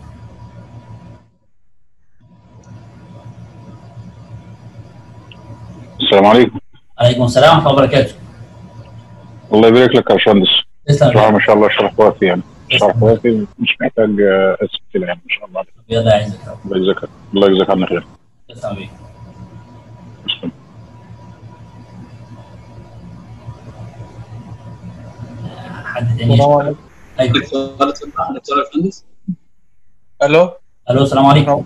السلام عليكم عليكم السلام ورحمه الله وبركاته الله يبارك لك يا باشمهندس تسلم بصراحه ما شاء الله شرح وافي يعني شرح وافي مش محتاج اسئله يعني ما شاء الله الله يعزك الله يجزاك الله يجزاك عنا خير تسلم بيك تسلم. حد تاني يشرح؟ ايوه سؤال اتفضل عندك سؤال يا باشمهندس الو الو السلام عليكم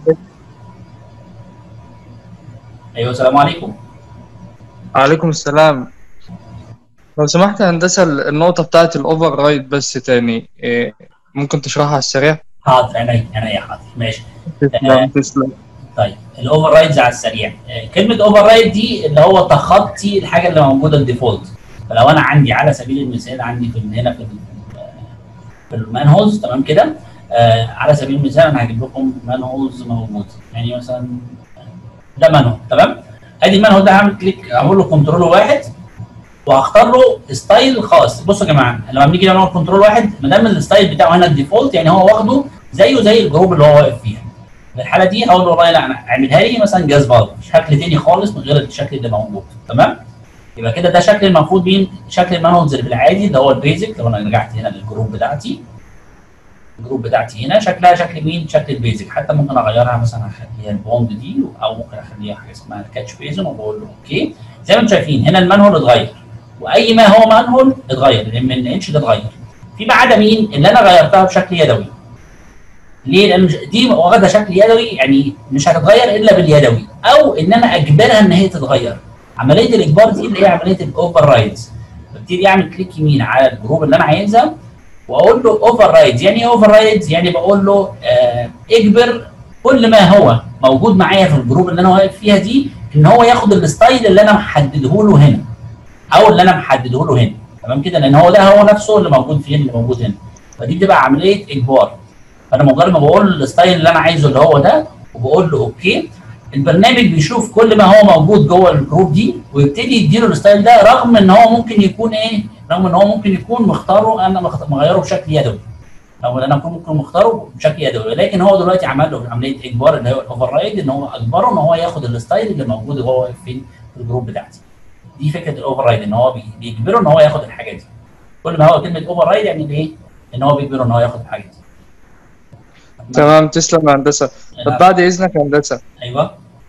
ايوه السلام عليكم عليكم السلام لو سمحت يا هندسه النقطه بتاعت الاوفر رايد بس تاني إيه ممكن تشرحها على السريع حاضر عينيا عينيا حاضر ماشي تسلم تسلم طيب الاوفر رايدز على السريع آه، كلمه اوفر رايد دي اللي هو تخطي الحاجه اللي موجوده الديفولت فلو انا عندي على سبيل المثال عندي في هنا في في المانهولز تمام كده آه على سبيل المثال انا هجيب لكم مانهولز موجود يعني مثلا ده مانهول تمام ادي المانهول ده هعمل كليك اقول له كنترول واحد وهختار له ستايل خاص بصوا يا جماعه لما بنيجي نعمل كنترول واحد ما دام الستايل بتاعه هنا الديفولت يعني هو واخده زيه زي الجروب اللي هو واقف فيها في الحاله دي هقول له والله لا انا اعملها لي مثلا جاز بالب شكل تاني خالص من غير الشكل اللي موجود تمام يبقى كده ده شكل المفروض مين شكل المانهولز اللي بالعادي اللي هو البيزك لو انا رجعت هنا للجروب بتاعتي الجروب بتاعتي هنا شكلها شكل مين شكل البيزك حتى ممكن اغيرها مثلا اخليها البوند دي او ممكن اخليها حاجه اسمها الكاتش بيزن وبقول له اوكي زي ما انتم شايفين هنا المانهول اتغير واي ما هو مانهول اتغير الام ان اتش ده اتغير في ما عدا مين اللي انا غيرتها بشكل يدوي ليه؟ لان مش- دي واخده شكل يدوي يعني مش هتتغير الا باليدوي او ان انا اجبرها ان هي تتغير. عمليه الاجبار دي اللي هي عمليه الاوفر رايدز. ببتدي اعمل كليك يمين على الجروب اللي انا عايزها واقول له اوفر رايدز، يعني ايه اوفر رايدز؟ يعني بقول له آه اجبر كل ما هو موجود معايا في الجروب اللي انا واقف فيها دي ان هو ياخد الستايل اللي انا محدده له هنا او اللي انا محدده له هنا تمام كده لان هو ده هو نفسه اللي موجود فين اللي موجود هنا فدي بتبقى عمليه اجبار فانا مجرد ما بقول الستايل اللي انا عايزه اللي هو ده وبقول له اوكي البرنامج بيشوف كل ما هو موجود جوه الجروب دي ويبتدي يديله الستايل ده رغم ان هو ممكن يكون ايه رغم ان هو ممكن يكون مختاره انا مخت- مغيره بشكل يدوي او انا ممكن ممكن مختاره بشكل يدوي ولكن هو دلوقتي عمل له عمليه اجبار اللي هو الاوفر رايد ان هو اجبره ان هو ياخد الستايل اللي موجود وهو واقف فين في الجروب بتاعتي دي فكره الاوفر رايد ان هو بي- بيجبره ان هو ياخد الحاجه دي كل ما هو كلمه اوفر رايد يعني ايه؟ ان هو بيجبره ان هو ياخد الحاجه دي تمام تسلم يا هندسه طب بعد اذنك يا هندسه ايوه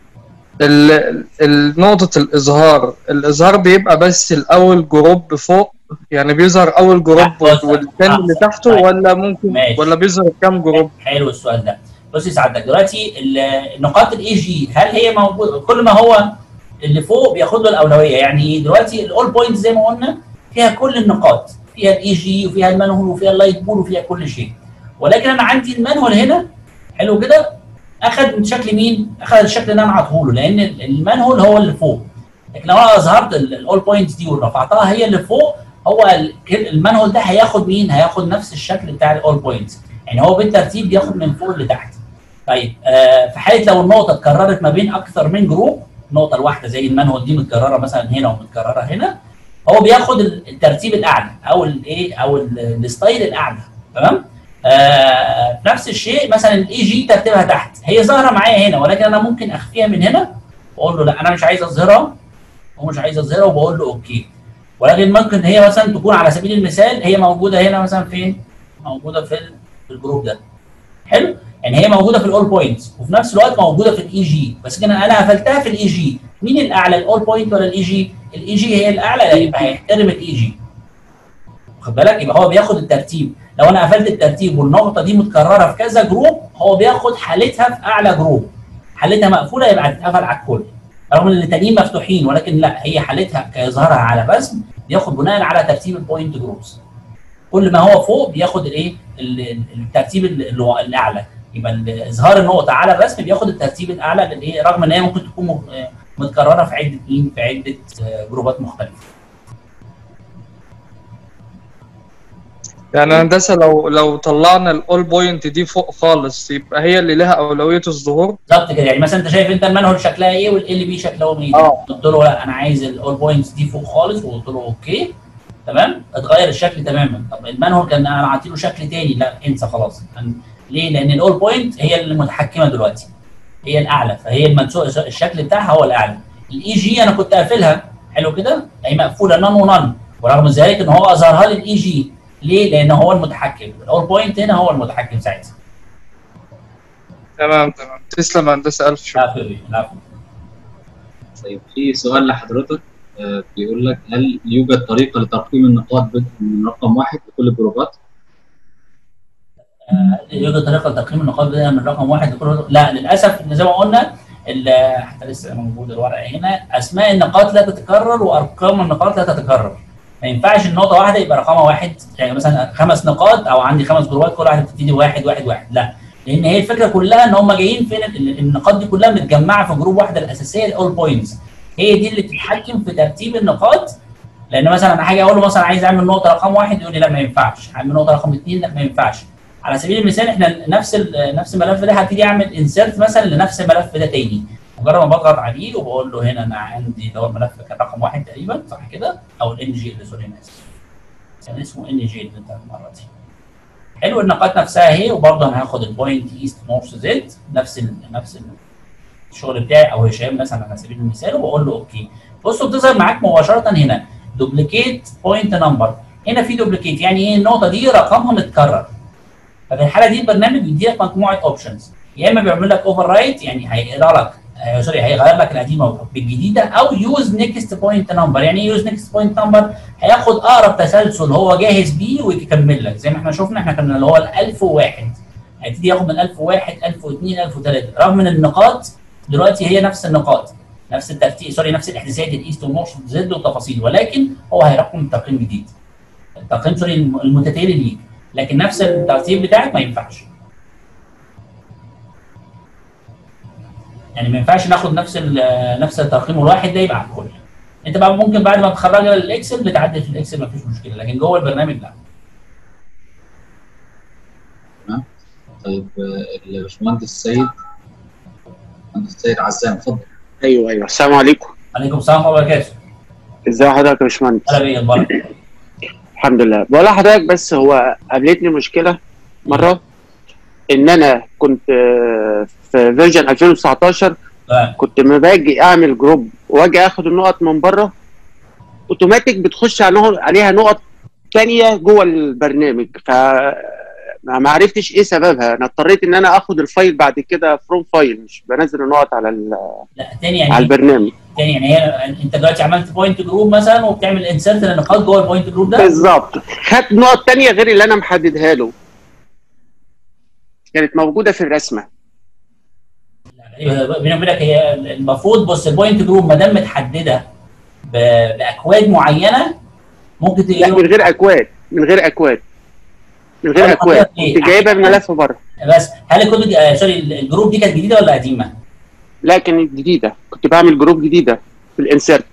ال- ال- نقطة الإظهار الإظهار بيبقى بس الأول جروب فوق يعني بيظهر أول جروب أحسن. والتاني اللي تحته أحسن. ولا ممكن ماشي. ولا بيظهر كام جروب؟ حلو السؤال ده بص يا سعادتك دلوقتي ال- النقاط الاي جي هل هي موجوده كل ما هو اللي فوق بياخد له الاولويه يعني دلوقتي الاول بوينت زي ما قلنا فيها كل النقاط فيها الاي جي وفيها المانهول وفيها اللايت بول وفيها كل شيء ولكن انا عندي المانهول هنا حلو كده اخذ من شكل مين؟ اخذ الشكل اللي انا عاطيه له لان ال- المانهول هو اللي فوق لكن لو انا اظهرت الاول بوينتس دي ورفعتها هي اللي فوق هو ال- المانهول ده هياخد مين؟ هياخد نفس الشكل بتاع الاول بوينتس يعني هو بالترتيب بياخد من فوق لتحت طيب آه في حاله لو النقطه اتكررت ما بين اكثر من جروب النقطه الواحده زي المانهول دي متكرره مثلا هنا ومتكرره هنا هو بياخد ال- الترتيب الاعلى او الايه او ال- الستايل الاعلى تمام آه نفس الشيء مثلا الاي جي ترتيبها تحت هي ظاهره معايا هنا ولكن انا ممكن اخفيها من هنا واقول له لا انا مش عايز اظهرها ومش عايز اظهرها وبقول له اوكي ولكن ممكن هي مثلا تكون على سبيل المثال هي موجوده هنا مثلا فين؟ موجوده في ال- في الجروب ده حلو؟ يعني هي موجوده في الاول بوينتس وفي نفس الوقت موجوده في الاي جي بس كده انا قفلتها في الاي جي مين الاعلى الاول بوينت ولا الاي جي؟ الاي جي هي الاعلى يبقى هيحترم الاي جي واخد بالك يبقى هو بياخد الترتيب لو انا قفلت الترتيب والنقطه دي متكرره في كذا جروب هو بياخد حالتها في اعلى جروب حالتها مقفوله يبقى هتتقفل على الكل رغم ان التانيين مفتوحين ولكن لا هي حالتها كاظهارها على الرسم بياخد بناء على ترتيب البوينت جروبس كل ما هو فوق بياخد الايه ال- ال- الترتيب ال- اللي هو الاعلى يبقى ال- اظهار النقطه على الرسم بياخد الترتيب الاعلى للايه رغم ان هي ممكن تكون م- آه متكرره في عده مين في عده آه، جروبات مختلفه يعني هندسة لو لو طلعنا الأول بوينت دي فوق خالص يبقى هي اللي لها أولوية الظهور بالظبط كده يعني مثلا انت شايف انت المانهول شكلها ايه والال بي شكلها ايه اه. قلت له لا انا عايز الاول بوينتس دي فوق خالص وقلت له اوكي تمام اتغير الشكل تماما طب المانهول كان انا عاطي له شكل تاني لا انسى خلاص أنا- ليه؟ لان الاول بوينت هي اللي متحكمه دلوقتي هي الاعلى فهي المنسوق الشكل بتاعها هو الاعلى الاي جي انا كنت قافلها حلو كده هي مقفوله نان ونان ورغم ذلك ان هو اظهرها لي الاي جي ليه؟ لان هو المتحكم الاول بوينت هنا هو المتحكم ساعتها تمام تمام تسلم يا هندسة ألف شكر لا في لا في طيب في سؤال لحضرتك آه، بيقول لك هل يوجد طريقه لترقيم النقاط بدءا من رقم واحد لكل الجروبات؟ يوجد طريقه لتقييم النقاط بدايه من رقم واحد لكل لا للاسف إن زي ما قلنا ال- حتى لسه موجود الورقه هنا اسماء النقاط لا تتكرر وارقام النقاط لا تتكرر ما ينفعش النقطه واحده يبقى رقمها واحد يعني مثلا خمس نقاط او عندي خمس جروبات كل واحده بتبتدي واحد واحد واحد لا لان هي الفكره كلها ان هم جايين فين ال- النقاط دي كلها متجمعه في جروب واحده الاساسيه الاول بوينتس هي دي اللي بتتحكم في ترتيب النقاط لان مثلا انا حاجه اقول له مثلا عايز اعمل نقطه رقم واحد يقول لي لا ما ينفعش اعمل نقطه رقم اثنين لا ما ينفعش على سبيل المثال احنا نفس ال- نفس الملف ده هبتدي اعمل انسيرت مثلا لنفس الملف ده تاني مجرد ما بضغط عليه وبقول له هنا انا عندي اللي هو الملف كان رقم واحد تقريبا صح كده او الان جي اللي سوري انا اسف كان اسمه ان جي اللي بتاع المره دي حلو النقاط نفسها اهي وبرضه انا هاخد البوينت ايست نورث زد نفس ال نفس ال الشغل بتاعي او هشام مثلا على سبيل المثال وبقول له اوكي بصوا بتظهر معاك مباشره هنا دوبليكيت بوينت نمبر هنا في دوبليكيت يعني ايه النقطه دي رقمها متكرر ففي الحاله دي البرنامج بيدي لك مجموعه اوبشنز يا اما بيعمل لك اوفر رايت يعني هيقرا لك آه سوري هيغير لك القديمه بالجديده او يوز نيكست بوينت نمبر يعني ايه يوز نيكست بوينت نمبر هياخد اقرب تسلسل هو جاهز بيه ويكمل لك زي ما احنا شفنا احنا كنا اللي هو ال 1001 هيبتدي ياخد من 1001 1002 1003 رغم ان النقاط دلوقتي هي نفس النقاط نفس الترتيب سوري نفس الاحداثيات الايست والنورث والزد والتفاصيل ولكن هو هيرقم تقييم جديد التقييم سوري الم- المتتالي ليك لكن نفس الترتيب بتاعك ما ينفعش يعني ما ينفعش ناخد نفس ال- نفس الترقيم الواحد ده يبقى على الكل انت بقى ممكن بعد ما تخرجها للاكسل بتعدل في الاكسل ما فيش مشكله لكن جوه البرنامج لا طيب آه، الباشمهندس السيد المهندس السيد عزام اتفضل ايوه ايوه السلام عليكم عليكم السلام ورحمه الله وبركاته ازي حضرتك يا باشمهندس هلا بيك البركه الحمد لله بقول لحضرتك بس هو قابلتني مشكله مره ان انا كنت آه، في فيرجن 2019 تمام كنت لما باجي اعمل جروب واجي اخد النقط من بره اوتوماتيك بتخش على- عليها نقط تانية جوه البرنامج ف ما ما عرفتش ايه سببها انا اضطريت ان انا اخد الفايل بعد كده فروم فايل مش بنزل النقط على ال- لا تاني على يعني البرنامج تاني يعني هي انت دلوقتي عملت بوينت جروب مثلا وبتعمل انسرت لنقاط جوه البوينت جروب ده بالظبط خدت نقط تانية غير اللي انا محددها له كانت موجوده في الرسمه لا، بيني وبينك هي المفروض بص البوينت جروب ما دام متحدده ب- باكواد معينه ممكن لا تلاقي من غير اكواد من غير اكواد من غير طب اكواد إيه؟ كنت جايبها من ملف بره بس هل الكود آه سوري الجروب دي كانت جديده ولا قديمه؟ لا كانت جديده كنت بعمل جروب جديده في الانسيرت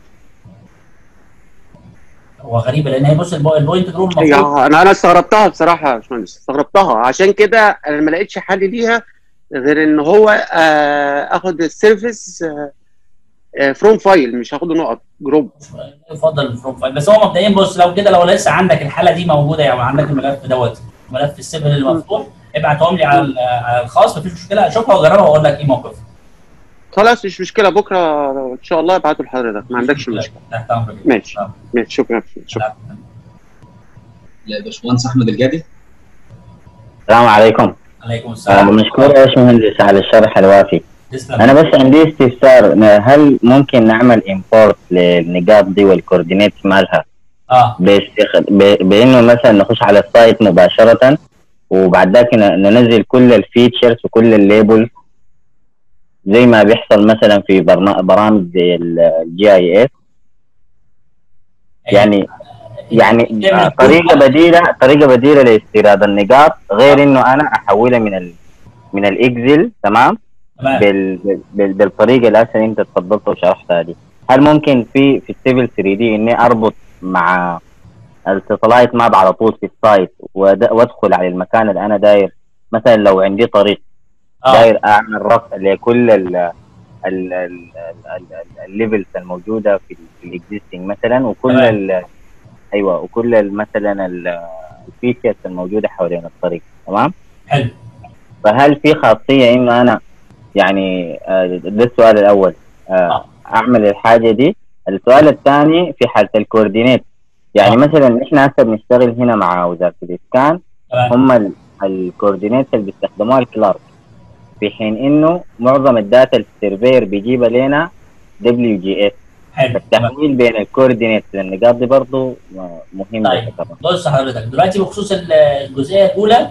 هو غريبه لان هي بص البو- البوينت جروب هي المفروض انا انا استغربتها بصراحه يا باشمهندس استغربتها عشان كده انا ما لقيتش حل ليها غير ان هو آه، اخد السيرفيس فروم فايل مش هاخده نقط جروب يفضل الفروم فايل بس هو مبدئيا بص لو كده لو لسه عندك الحاله دي موجوده يعني عندك الملف دوت ملف السيفل المفتوح ابعتهم لي على ال- على الخاص مفيش مشكله اشوفها واجربها واقول لك ايه موقف خلاص مش مشكله بكره ان شاء الله ابعته لحضرتك ما عندكش مشكله تحت امرك ماشي آه. ماشي شكرا شكرا لا. لا باشمهندس احمد الجادي السلام عليكم عليكم آه، السلام مشكور يا باشمهندس على الشرح الوافي تسلم انا بس عندي استفسار هل ممكن نعمل امبورت للنقاط دي والكوردينيت مالها اه باستخ... ب... بانه مثلا نخش على السايت مباشره وبعد ذاك ن- ننزل كل الفيتشرز وكل الليبل زي ما بيحصل مثلا في برنا... برامج زي الجي اي اس يعني يعني تعمل طريقه بديله طريقه بديله لاستيراد النقاط غير انه انا احولها من ال... من الاكزل تمام تمام بال... بال... بالطريقه اللي هسه انت تفضلت وشرحتها دي هل ممكن في في السيفل 3 دي اني اربط مع الساتلايت ماب على طول في السايت وأد- وادخل على المكان اللي انا داير مثلا لو عندي طريق اه داير اعمل رفع لكل ال ال- ال- ال- ال- الليفلز الموجوده في الاكزيستنج مثلا وكل تمام. ال- ايوه وكل ال- مثلا الفيتشرز الموجوده حوالين الطريق تمام حلو فهل في خاصيه انه انا يعني آه، ده السؤال الاول آه، آه. اعمل الحاجه دي السؤال الثاني في حاله الكوردينيت يعني آه. مثلا احنا هسه بنشتغل هنا مع وزاره الاسكان تمام هم ال- الكوردينيت اللي بيستخدموها الكلارك في حين انه معظم الداتا السيرفير بيجيبها لنا دبليو جي اس حلو تمام التحويل بين الكوردينيت للنقاط دي برضه مهم طيب. يعتبر. بص حضرتك دلوقتي بخصوص ال- الجزئيه الاولى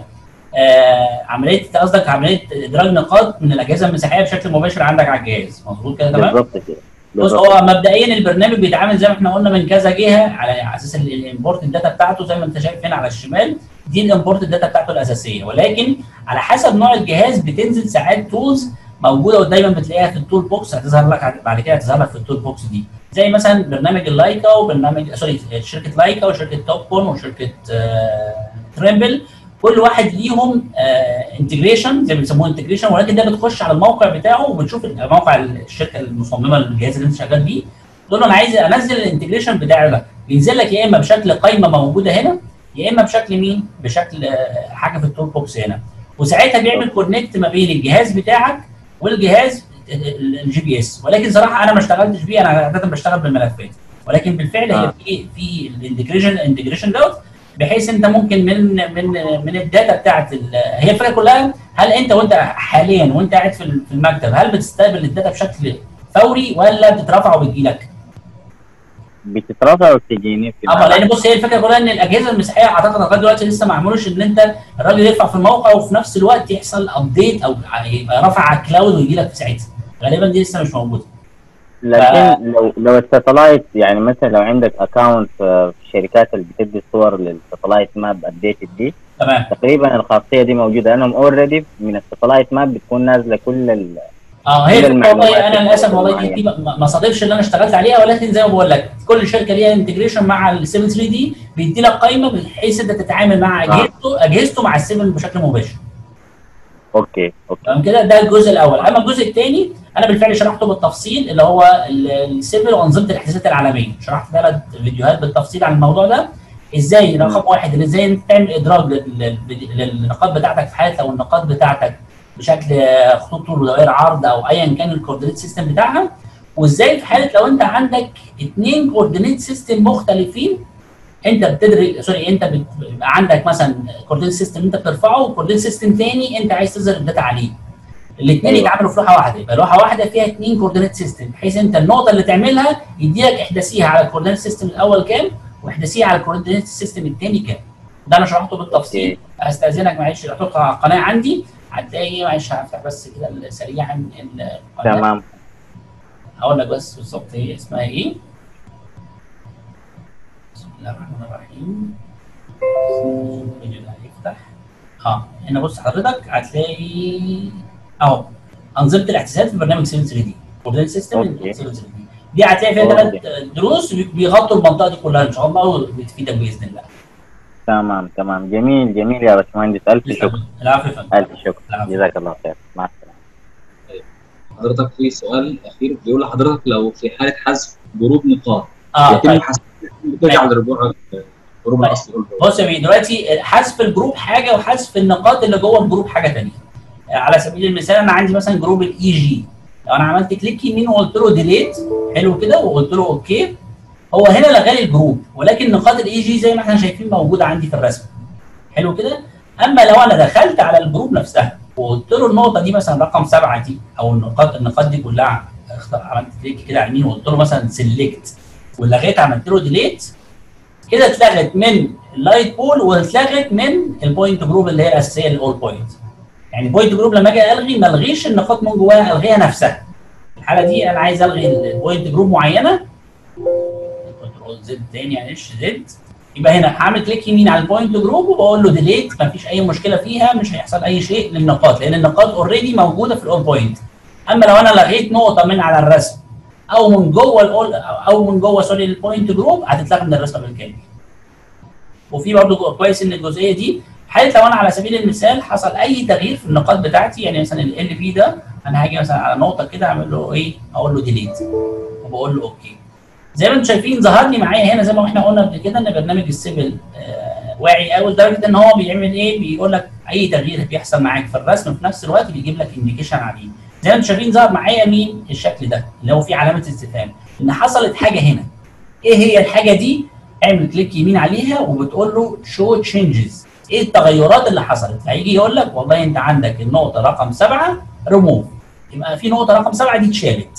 آه عمليه أنت قصدك عمليه ادراج نقاط من الاجهزه المساحيه بشكل مباشر عندك على الجهاز مظبوط كده تمام بالظبط كده بص بالظبط. هو مبدئيا البرنامج بيتعامل زي ما احنا قلنا من كذا جهه على اساس ال- الامبورت الداتا بتاعته زي ما انت شايف هنا على الشمال دي الامبورت الداتا بتاعته الاساسيه ولكن على حسب نوع الجهاز بتنزل ساعات تولز موجوده ودايما بتلاقيها في التول بوكس هتظهر لك بعد كده هتظهر لك في التول بوكس دي زي مثلا برنامج اللايكا وبرنامج سوري شركه لايكا وشركه توبون وشركه آه... تريمبل كل واحد ليهم انتجريشن زي ما بيسموه انتجريشن ولكن ده بتخش على الموقع بتاعه وبتشوف موقع الشركه المصممه للجهاز اللي انت شغال بيه تقول له انا عايز انزل الانتجريشن بتاعي ده بينزل لك يا اما بشكل قائمه موجوده هنا يا اما بشكل مين؟ بشكل آه، حاجه في التول بوكس هنا وساعتها بيعمل كونكت ما بين الجهاز بتاعك والجهاز الجي بي اس ولكن صراحه انا ما اشتغلتش بيه انا عاده بشتغل بالملفات ولكن بالفعل هي آه. في في الانتجريشن الانتجريشن دوت بحيث انت ممكن من من من الداتا بتاعت ال- هي الفكره كلها هل انت وانت حاليا وانت قاعد في ال- في المكتب هل بتستقبل الداتا بشكل فوري ولا بتترفع وبتجي لك؟ بتترفع وتجيني في اما الملعب. لان بص هي الفكره كلها ان الاجهزه المساحيه اعتقد لغايه دلوقتي لسه ما عملوش ان انت الراجل يرفع في الموقع وفي نفس الوقت يحصل ابديت او يبقى رفع على الكلاود ويجي لك في ساعتها غالبا دي لسه مش موجوده لكن لو لو الساتلايت يعني مثلا لو عندك اكونت في الشركات اللي بتدي صور للساتلايت ماب ابديتد دي تمام تقريبا الخاصيه دي موجوده انا اوريدي من الساتلايت ماب بتكون نازله كل ال... اه هي كل الفكره والله المعلومات انا للاسف والله دي, المعينة. دي ما ما صادفش اللي انا اشتغلت عليها ولكن زي ما بقول لك كل شركه ليها انتجريشن مع ال 7 3 دي بيدي لك قائمه بحيث انت تتعامل مع اجهزته اجهزته مع ال 7 بشكل مباشر اوكي اوكي تمام كده ده الجزء الاول اما الجزء الثاني انا بالفعل شرحته بالتفصيل اللي هو السيفل وانظمه الاحداثات العالميه شرحت ثلاث فيديوهات بالتفصيل عن الموضوع ده ازاي رقم واحد اللي ازاي انت تعمل ادراج لل- لل- للنقاط بتاعتك في حاله لو النقاط بتاعتك بشكل خطوط طول ودوائر عرض او ايا كان الكوردينيت سيستم بتاعها وازاي في حاله لو انت عندك اثنين كوردينيت سيستم مختلفين انت بتدري سوري انت بت- بيبقى عندك مثلا كوردينيت سيستم انت بترفعه وكوردينيت سيستم ثاني انت عايز تظهر الداتا عليه الاثنين أيوة. يتعاملوا في لوحه واحده يبقى لوحه واحده فيها اثنين كوردينيت سيستم بحيث انت النقطه اللي تعملها يديلك احداثيها على الكوردينيت سيستم الاول كام واحداثيها على الكوردينيت سيستم الثاني كام ده انا شرحته بالتفصيل استاذنك معلش هتدخل على القناه عندي هتلاقي معلش هفتح بس كده سريعا القناه تمام هقول لك بس بالظبط هي اسمها ايه بسم الله الرحمن الرحيم الفيديو ده هيفتح اه هنا بص حضرتك هتلاقي اهو انظمه الاحتساب في برنامج سيفل 3 دي كوردينيت سيستم أوكي. سيفل 3 دي دي هتلاقي فيها أوكي. ثلاث دروس بيغطوا المنطقه دي كلها ان شاء الله وبتفيدك باذن الله تمام تمام جميل جميل يا باشمهندس الف شكر العفو يا فندم الف شكر العفو. جزاك الله خير مع السلامه حضرتك في سؤال اخير بيقول لحضرتك لو في حاله حذف جروب نقاط اه يتم طيب حذف بترجع للرجوع الجروب طيب. الاصلي بص يا بيه دلوقتي حذف الجروب حاجه وحذف النقاط اللي جوه الجروب حاجه ثانيه على سبيل المثال انا عندي مثلا جروب الاي جي لو انا عملت كليك يمين وقلت له ديليت حلو كده وقلت له اوكي هو هنا لغى لي الجروب ولكن نقاط الاي جي زي ما احنا شايفين موجوده عندي في الرسم حلو كده اما لو انا دخلت على الجروب نفسها وقلت له النقطه دي مثلا رقم سبعه دي او النقاط النقاط دي كلها اختار- عملت كليك كده على اليمين وقلت له مثلا سيلكت ولغيت عملت له ديليت كده اتلغت من اللايت بول واتلغت من البوينت جروب اللي هي الاساسيه الاول بوينت يعني البوينت جروب لما اجي الغي ما الغيش النقاط من جواها الغيها نفسها الحاله دي انا عايز الغي البوينت جروب معينه كنترول زد تاني معلش زد يبقى هنا هعمل كليك يمين على البوينت جروب وبقول له ديليت ما فيش اي مشكله فيها مش هيحصل اي شيء للنقاط لان النقاط اوريدي موجوده في الاول بوينت اما لو انا لغيت نقطه من على الرسم او من جوه الاول او من جوه سوري البوينت جروب هتتلغى من الرسمه بالكامل وفي برضه كويس ان الجزئيه دي حاله لو انا على سبيل المثال حصل اي تغيير في النقاط بتاعتي يعني مثلا ال بي ده انا هاجي مثلا على نقطه كده اعمل له ايه اقول له ديليت وبقول له اوكي زي ما انتم شايفين ظهر لي معايا هنا زي ما احنا قلنا قبل كده ان برنامج السيفل آه واعي قوي لدرجه ان هو بيعمل ايه بيقول لك اي تغيير بيحصل معاك في الرسم في نفس الوقت بيجيب لك انديكيشن عليه زي ما انتم شايفين ظهر معايا مين الشكل ده اللي هو فيه علامه استفهام ان حصلت حاجه هنا ايه هي الحاجه دي اعمل كليك يمين عليها وبتقول له شو تشينجز ايه التغيرات اللي حصلت فهيجي يقول لك والله انت عندك النقطه رقم سبعه ريموف يبقى في نقطه رقم سبعه دي اتشالت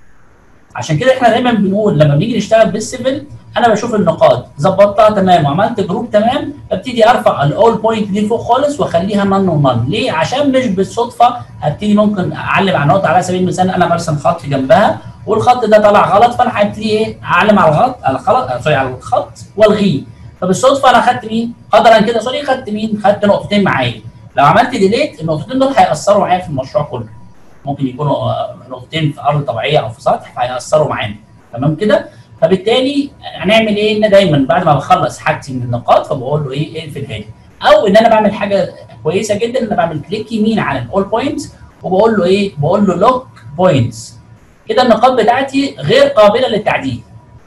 عشان كده احنا دايما بنقول لما بنيجي نشتغل بالسيفل انا بشوف النقاط ظبطتها تمام وعملت جروب تمام ببتدي ارفع الاول بوينت دي فوق خالص واخليها نن ونن ليه؟ عشان مش بالصدفه ابتدي ممكن اعلم على نقطه على سبيل المثال انا برسم خط جنبها والخط ده طلع غلط فانا هبتدي ايه اعلم على الغلط على الخلط سوري على الخط والغيه فبالصدفه انا خدت مين؟ قدرا كده سوري خدت مين؟ خدت نقطتين معايا لو عملت ديليت النقطتين دول هيأثروا معايا في المشروع كله ممكن يكونوا آه، نقطتين في ارض طبيعيه او في سطح فهيأثروا معانا تمام كده؟ فبالتالي هنعمل ايه؟ ان دايما بعد ما بخلص حاجتي من النقاط فبقول له ايه اقفل هادي او ان انا بعمل حاجه كويسه جدا ان انا بعمل كليك يمين على الاول بوينتس وبقول له ايه؟ بقول له لوك بوينتس كده النقاط بتاعتي غير قابله للتعديل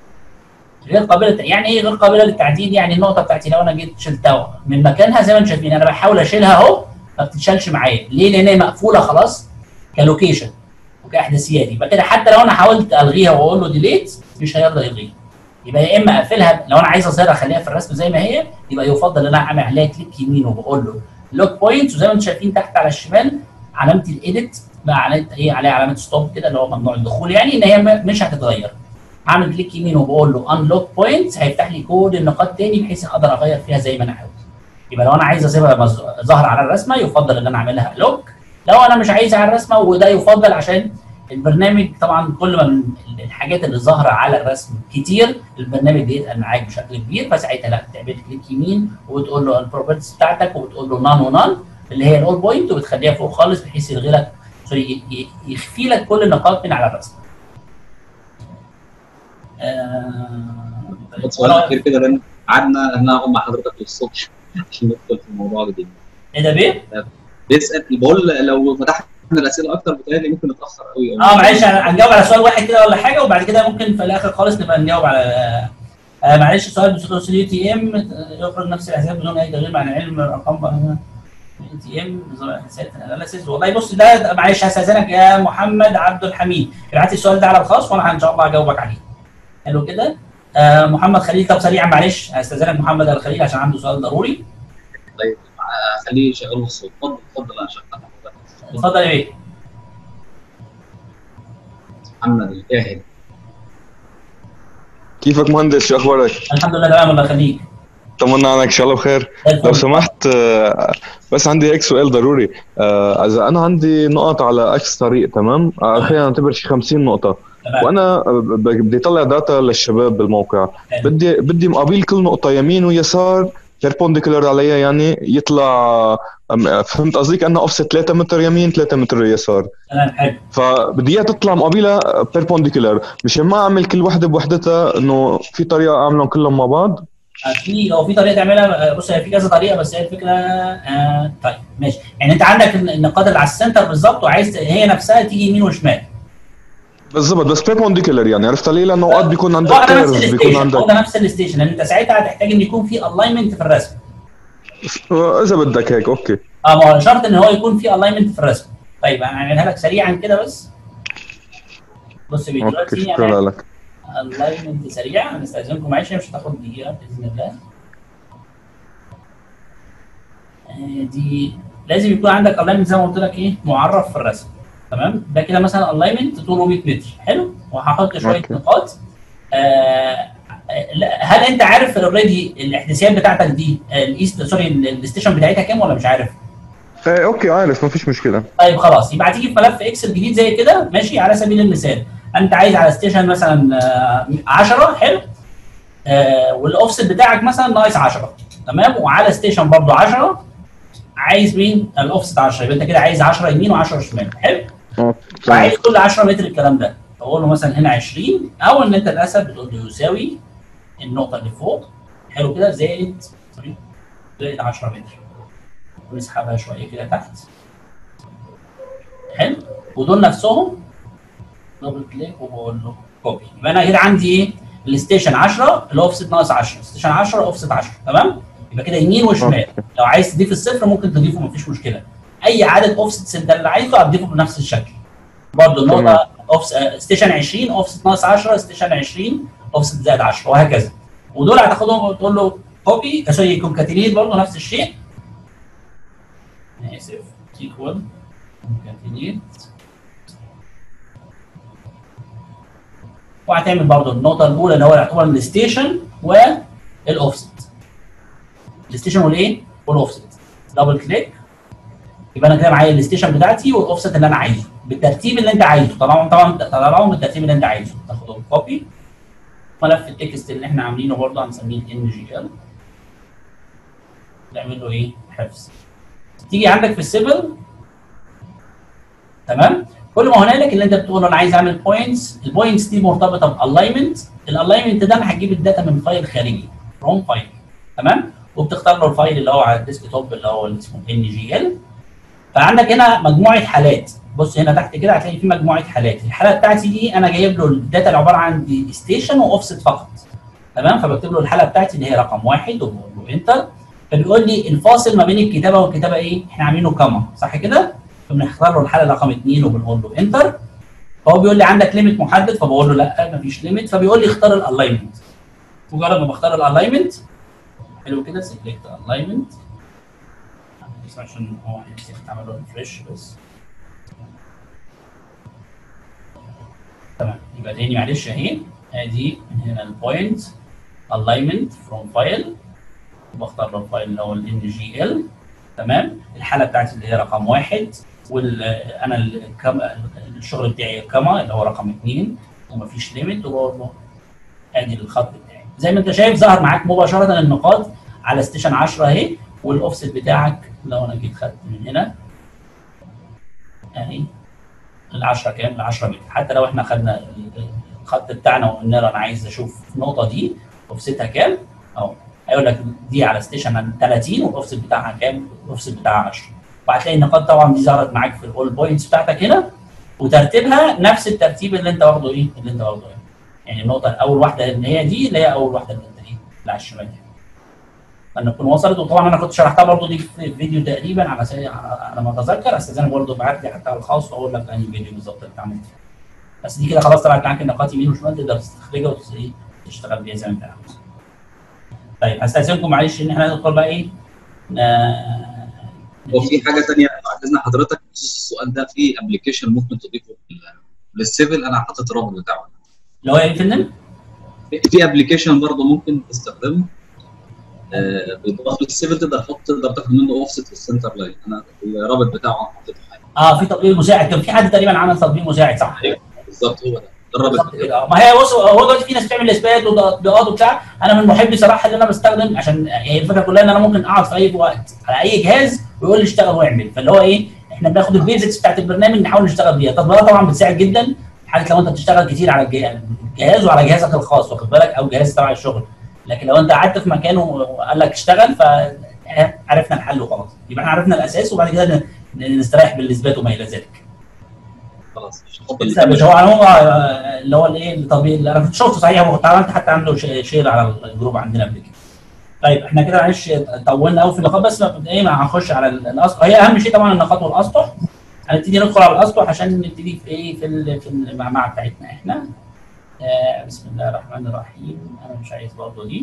غير قابله يعني ايه غير قابله للتعديل يعني النقطه بتاعتي لو انا جيت شلتها من مكانها زي ما انتم شايفين انا بحاول اشيلها اهو ما بتتشالش معايا ليه؟ لان هي مقفوله خلاص كلوكيشن وكاحداثيات يبقى كده حتى لو انا حاولت الغيها واقول له ديليت مش هيرضى يلغيها يبقى يا اما اقفلها لو انا عايز اظهرها اخليها في الرسم زي ما هي يبقى يفضل ان انا اعمل عليها كليك يمين وبقول له لوك بوينتس وزي ما انتم شايفين تحت على الشمال علامه الايديت بقى علامه ايه عليها علامه ستوب كده اللي هو ممنوع الدخول يعني ان هي م- مش هتتغير هعمل كليك يمين وبقول له انلوك بوينتس هيفتح لي كل النقاط تاني بحيث اقدر اغير فيها زي ما انا عاوز يبقى لو انا عايز اسيبها مز- ظاهره على الرسمه يفضل ان انا اعملها لوك لو انا مش عايزها على الرسمه وده يفضل عشان البرنامج طبعا كل ما من الحاجات اللي ظاهره على الرسم كتير البرنامج بيتقل معاك بشكل كبير فساعتها لا تعمل كليك يمين وتقول له البروبرتيز بتاعتك وبتقول له نان ونان اللي هي الاول بوينت وبتخليها فوق خالص بحيث يلغي لك سوري ي- ي- يخفي لك كل النقاط من على الرسم. آه... سؤال اخير كده لان قعدنا انا هقعد مع حضرتك للصبح عشان ندخل في الموضوع جديد ايه ده بيه؟ بيسال بقول لو فتحنا الاسئله اكتر بتهيألي ممكن نتاخر قوي اه معلش هنجاوب على سؤال واحد كده ولا حاجه وبعد كده ممكن في الاخر خالص نبقى نجاوب على آه معلش سؤال بخصوص اليو تي ام يخرج نفس الاسباب بدون اي تغيير مع العلم الارقام اليو تي ام نظام الحسابات الاناليسيس والله بص ده ده- معلش هستاذنك يا محمد عبد الحميد ابعت لي السؤال ده على الخاص وانا ان شاء الله هجاوبك عليه حلو كده آه محمد خليل طب سريعا معلش هستاذنك محمد الخليل عشان عنده سؤال ضروري طيب آه، خليه شغال الصوت اتفضل اتفضل يا شيخ اتفضل يا بيه محمد الجاهل كيفك مهندس شو اخبارك؟ الحمد لله تمام الله يخليك طمنا عنك ان شاء الله بخير زي لو الفل. سمحت آه، بس عندي هيك سؤال ضروري آه، اذا انا عندي نقط على اكس طريق تمام آه، خلينا نعتبر شي 50 نقطه تمام. وانا آه، ب- بدي اطلع داتا للشباب بالموقع حلو. بدي بدي مقابل كل نقطه يمين ويسار بيربونديكولار عليها يعني يطلع أم- فهمت قصدي كانها اوفست 3 متر يمين 3 متر يسار تمام حلو فبدي اياها تطلع مقابلها بيربونديكولار مشان ما اعمل كل وحده بوحدتها انه في طريقه اعملهم كلهم مع بعض في لو في طريقه تعملها بص هي في كذا طريقه بس هي الفكره آه طيب ماشي يعني انت عندك النقاط اللي على السنتر بالظبط وعايز هي نفسها تيجي يمين وشمال بالضبط بس بيربونديكولار يعني عرفت ليه لانه اوقات بيكون عندك هو ده نفس كيرف بيكون الستيشن هو عندك ده نفس الستيشن لان انت ساعتها هتحتاج ان يكون في الاينمنت في الرسم اذا بدك هيك اوكي اه ما هو شرط ان هو يكون في الاينمنت في الرسم طيب انا هعملها لك سريعا كده بس بص بيه اوكي دلوقتي شكرا لك الاينمنت سريع هنستاذنكم معلش مش هتاخد دقيقه باذن الله آه، دي لازم يكون عندك الاينمنت زي ما قلت لك ايه معرف في الرسم تمام ده كده مثلا الاينمنت طوله 100 متر حلو وهحط شويه أوكي. نقاط آه لا، هل انت عارف اوريدي الاحداثيات بتاعتك دي آه، الايست سوري ال- الستيشن بتاعتها كام ولا مش عارف؟ ايه اوكي عارف ما فيش مشكله طيب خلاص يبقى هتيجي في ملف اكسل جديد زي كده ماشي على سبيل المثال انت عايز على ستيشن مثلا آه، 10 حلو آه والاوفست بتاعك مثلا ناقص 10 تمام وعلى ستيشن برضو 10 عايز مين الاوفست 10 يبقى انت كده عايز 10 يمين و10 شمال حلو وعايز كل 10 متر الكلام ده اقول له مثلا هنا 20 او ان انت للاسف بتقول له يساوي النقطه اللي فوق حلو كده زائد سوري زائد 10 متر ونسحبها شويه كده تحت حلو ودول نفسهم دبل كليك وبقول له كوبي يبقى انا كده عندي ايه الستيشن 10 اللي هو اوفست ناقص 10 ستيشن 10 اوفست 10 تمام يبقى كده يمين وشمال لو عايز تضيف الصفر ممكن تضيفه مفيش مشكله اي عدد اوفست انت اللي عايزه هتضيفه بنفس الشكل برضه النقطه اوفس ستيشن 20 اوفست ناقص 10 ستيشن 20 اوفست زائد 10 وهكذا ودول هتاخدهم وتقول له كوبي سوري كونكاتينيت برضه نفس الشيء انا اسف ايكوال كونكاتينيت وهتعمل برضه النقطه الاولى اللي هو يعتبر الستيشن والاوفست الستيشن والايه؟ والاوفست دبل كليك يبقى انا كده معايا الستيشن بتاعتي والاوفست اللي انا عايزه بالترتيب اللي انت عايزه طبعا طبعا طلعهم بالترتيب اللي انت عايزه تاخدهم كوبي ملف التكست اللي احنا عاملينه برضه هنسميه ان جي ال نعمل له ايه؟ حفظ تيجي عندك في السيفل تمام كل ما هنالك اللي انت بتقول انا عايز اعمل بوينتس البوينتس دي مرتبطه بالاينمنت الالاينمنت ده انا هجيب الداتا من فايل خارجي فروم فايل تمام وبتختار له الفايل اللي هو على الديسك توب اللي هو اللي اسمه ان جي ال فعندك هنا مجموعه حالات بص هنا تحت كده هتلاقي في مجموعه حالات الحاله بتاعتي دي انا جايب له الداتا اللي عباره عن دي ستيشن واوفست فقط تمام فبكتب له الحاله بتاعتي اللي هي رقم واحد وبقول له انتر فبيقول لي الفاصل ما بين الكتابه والكتابه ايه؟ احنا عاملينه كما صح كده؟ فبنختار له الحاله رقم اثنين وبنقول له انتر فهو بيقول لي عندك ليميت محدد فبقول له لا مفيش ليميت فبيقول لي اختار الالاينمنت مجرد ما بختار الالاينمنت حلو كده سيلكت الاينمنت بس عشان هو هيتعمل له ريفرش بس تمام يبقى تاني معلش اهي ادي من هنا البوينت الاينمنت فروم فايل بختار له الفايل اللي هو الان جي ال تمام الحاله بتاعتي اللي هي رقم واحد وال انا الكم... الشغل بتاعي كما اللي هو رقم اثنين ومفيش ليميت وبرضه ادي الخط بتاعي زي ما انت شايف ظهر معاك مباشره النقاط على ستيشن 10 اهي والاوفست بتاعك لو انا جيت خدت من هنا اهي ال 10 كام؟ ال 10 متر حتى لو احنا خدنا الخط بتاعنا وقلنا له انا عايز اشوف النقطه دي اوفستها كام اهو هيقول لك دي على ستيشن 30 والاوفست بتاعها كام؟ الاوفست بتاعها 10 وهتلاقي النقاط طبعا دي ظهرت معاك في الاول بوينتس بتاعتك هنا وترتيبها نفس الترتيب اللي انت واخده ايه؟ اللي انت واخده يعني النقطه الاول واحده اللي هي دي اللي هي اول واحده اللي انت اللي على الشمال ان تكون وصلت وطبعا انا كنت شرحتها برضه دي في فيديو تقريبا على سي... على ما اتذكر استاذنك برضه ابعت لي حتى على الخاص واقول لك انهي فيديو بالظبط اللي اتعملت فيه بس دي كده خلاص طلعت معاك النقاط يمين وشمال تقدر تستخرجها وتشتغل بيها زي ما انت عاوز. طيب هستاذنكم معلش ان احنا ندخل بقى ايه ن- وفي حاجه ثانيه بعد اذن حضرتك بخصوص السؤال ده في ابلكيشن ممكن تضيفه لل- للسيفل انا حاطط الرابط بتاعه اللي هو ايه يا فندم؟ في ابلكيشن برضه ممكن تستخدمه آه، بيضاف للسيفل تقدر تحط تقدر تاخد منه اوفست في السنتر لاين انا الرابط بتاعه حطيته حاجه اه في تطبيق مساعد كان في حد تقريبا عمل تطبيق مساعد صح؟ بالظبط هو ده ده الرابط بالظبط بتاعه. كده آه. ما هي بص هو دلوقتي في ناس بتعمل اثبات وتطبيقات وبتاع انا من محبي صراحه ان انا بستخدم عشان هي الفكره كلها ان انا ممكن اقعد في اي وقت على اي جهاز ويقول لي اشتغل واعمل فاللي هو ايه احنا بناخد البيزكس بتاعت البرنامج نحاول نشتغل بيها التطبيقات طبعا بتساعد جدا حاجه لو انت بتشتغل كتير على الج- الجهاز وعلى جهازك الخاص واخد بالك او جهاز تبع الشغل لكن لو انت قعدت في مكان وقال لك اشتغل فعرفنا الحل وخلاص يبقى احنا عرفنا الاساس وبعد كده ن- ن- نستريح بالاثبات وما الى ذلك خلاص مش هحط لسه مش هو هو آه، اللي هو الايه التطبيق اللي انا كنت شفته صحيح وكنت عملت حتى عنده ش- شير على الجروب عندنا قبل كده. طيب احنا كده معلش طولنا قوي في اللقاء بس ايه ما هنخش على ال- الاسطح هي اهم شيء طبعا النقاط والاسطح هنبتدي ندخل على الاسطح عشان نبتدي في ايه في ال- في المعمعه بتاعتنا احنا آه بسم الله الرحمن الرحيم انا مش عايز برضه دي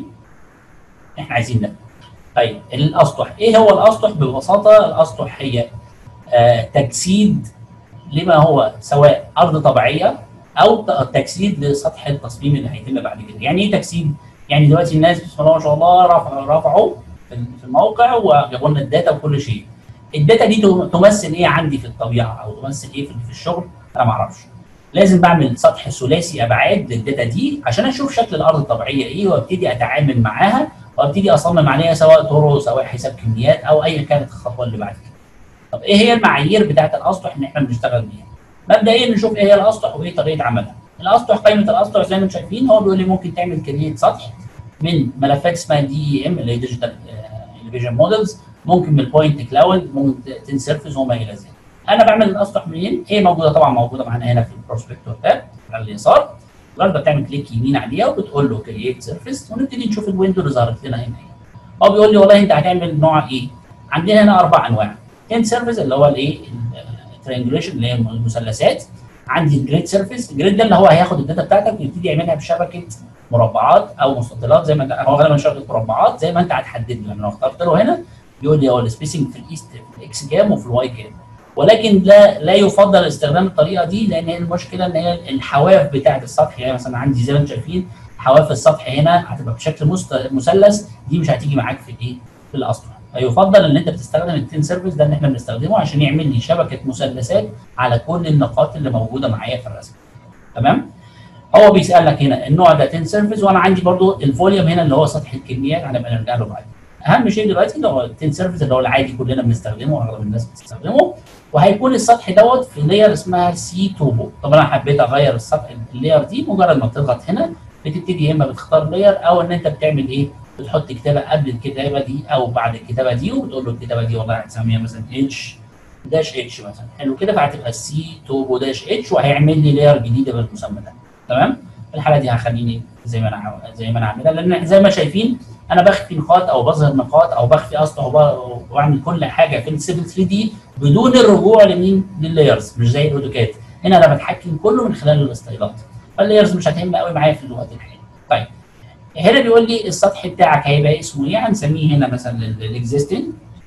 احنا عايزين ده طيب الاسطح ايه هو الاسطح ببساطه الاسطح هي آه تجسيد لما هو سواء ارض طبيعيه او ت- تجسيد لسطح التصميم اللي هيتم بعد كده يعني ايه تجسيد يعني دلوقتي الناس بسم الله ما شاء الله رفع رفعوا في في الموقع وجابوا لنا الداتا وكل شيء الداتا دي تم- تمثل ايه عندي في الطبيعه او تمثل ايه في في الشغل انا ما اعرفش لازم بعمل سطح ثلاثي ابعاد للداتا دي عشان اشوف شكل الارض الطبيعيه ايه وابتدي اتعامل معاها وابتدي اصمم عليها سواء طرق سواء حساب كميات او ايا كانت الخطوه اللي بعد كده طب ايه هي المعايير بتاعت الاسطح اللي احنا بنشتغل بيها مبدئيا نشوف ايه هي الاسطح وايه طريقه عملها الاسطح قائمه الاسطح زي ما انتم شايفين هو بيقول لي ممكن تعمل كريت سطح من ملفات اسمها دي اي ام اللي هي ديجيتال الفيجن مودلز ممكن من البوينت كلاود ممكن تنسرفز وما الى ذلك انا بعمل الاسطح منين؟ هي موجوده طبعا موجوده معانا هنا في البروسبكتور تاب على اليسار النهارده بتعمل كليك يمين عليها وبتقول له كرييت سيرفيس ونبتدي نشوف الويندو اللي ظهرت لنا هنا هو بيقول لي والله انت هتعمل نوع ايه؟ عندنا هنا اربع انواع كان سيرفيس اللي هو الايه الترينجوليشن اللي هي المثلثات عندي الجريد سيرفيس الجريد ده اللي هو هياخد الداتا بتاعتك ويبتدي يعملها بشبكه مربعات او مستطيلات زي ما انت هو غالبا شبكه مربعات زي ما انت هتحدد لي لما لو اخترت له هنا يقول لي هو السبيسنج في الايست في الاكس كام وفي الواي كام ولكن لا لا يفضل استخدام الطريقه دي لان هي المشكله ان هي الحواف بتاعه السطح يعني مثلا عندي زي ما انتم شايفين حواف السطح هنا هتبقى بشكل مست- مثلث دي مش هتيجي معاك في الايه في الاسطح فيفضل ان انت بتستخدم التين سيرفيس ده ان احنا بنستخدمه عشان يعمل لي شبكه مثلثات على كل النقاط اللي موجوده معايا في الرسم تمام هو بيسالك هنا النوع ده تين سيرفيس وانا عندي برضو الفوليوم هنا اللي هو سطح الكميات هنبقى نرجع له بعدين اهم شيء دلوقتي اللي هو التين سيرفيس اللي هو العادي كلنا بنستخدمه واغلب الناس بتستخدمه وهيكون السطح دوت في لاير اسمها سي توبو طب انا حبيت اغير السطح اللاير دي مجرد ما بتضغط هنا بتبتدي يا اما بتختار لاير او ان انت بتعمل ايه بتحط كتابه قبل الكتابه دي او بعد الكتابه دي وبتقول له الكتابه دي والله هتسميها مثلا اتش داش اتش مثلا حلو كده فهتبقى سي توبو داش اتش وهيعمل لي لاير جديده بالمسمى ده تمام في الحاله دي هخليني زي ما انا عاو- زي ما انا عاملها لان زي ما شايفين انا بخفي نقاط او بظهر نقاط او بخفي اسطح وب- واعمل كل حاجه في السيفل 3 دي بدون الرجوع لمين لللايرز مش زي الاوتوكاد هنا انا بتحكم كله من خلال الاستايلات فاللايرز مش هتهم قوي معايا في الوقت الحالي طيب هنا بيقول لي السطح بتاعك هيبقى اسمه ايه هنسميه هنا مثلا الاكزيستنج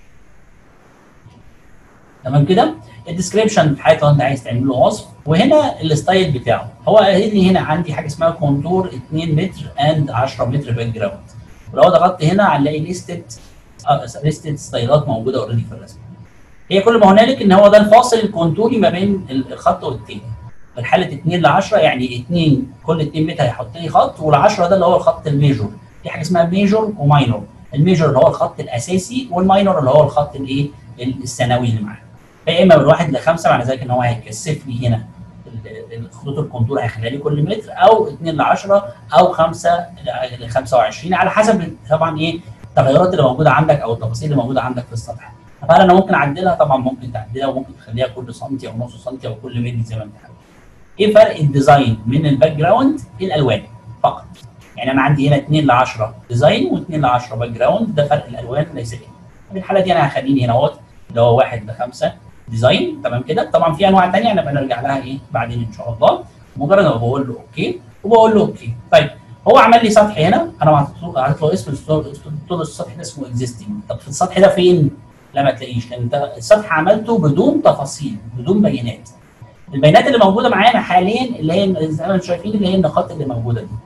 تمام كده الديسكريبشن في حاجه انت عايز تعمل له وصف وهنا الستايل بتاعه هو قايل لي هنا عندي حاجه اسمها كونتور 2 متر اند 10 متر باك جراوند ولو ضغطت هنا هنلاقي ليستد ليستد ستايلات موجوده اوريدي في الرسم هي كل ما هنالك ان هو ده الفاصل الكونتوري ما بين الخط والتاني في حاله 2 ل 10 يعني 2 كل 2 متر هيحط لي خط وال10 ده اللي هو الخط الميجور في حاجه اسمها ميجور وماينور الميجور اللي هو الخط الاساسي والماينور اللي هو الخط الايه الثانوي اللي معاه فيا اما من واحد لخمسه معنى ذلك ان هو هيكثف لي هنا ال- ال- خطوط الكونتور هيخليها لي كل متر او 2 ل 10 او 5 ل 25 على حسب طبعا ايه التغيرات اللي موجوده عندك او التفاصيل اللي موجوده عندك في السطح فهل انا ممكن اعدلها طبعا ممكن تعدلها وممكن تخليها كل سنتي او نص سنتي او كل ملي زي ما انت حابب ايه فرق الديزاين من الباك جراوند الالوان فقط يعني انا عندي هنا 2 ل 10 ديزاين و2 ل 10 باك جراوند ده فرق الالوان ليس ايه في الحاله دي انا هخليني هنا اهوت اللي هو 1 ل 5 ديزاين تمام كده طبعا في انواع ثانيه هنبقى نرجع لها ايه بعدين ان شاء الله مجرد ما بقول له اوكي وبقول له اوكي طيب هو عمل لي سطح هنا انا عطيت له اسم قلت له السطح ده اسمه اكزيستنج طب في السطح ده فين؟ لا ما تلاقيش لان ده السطح عملته بدون تفاصيل بدون بيانات البيانات اللي موجوده معانا حاليا اللي هي زي ما انتم شايفين اللي هي النقاط اللي موجوده دي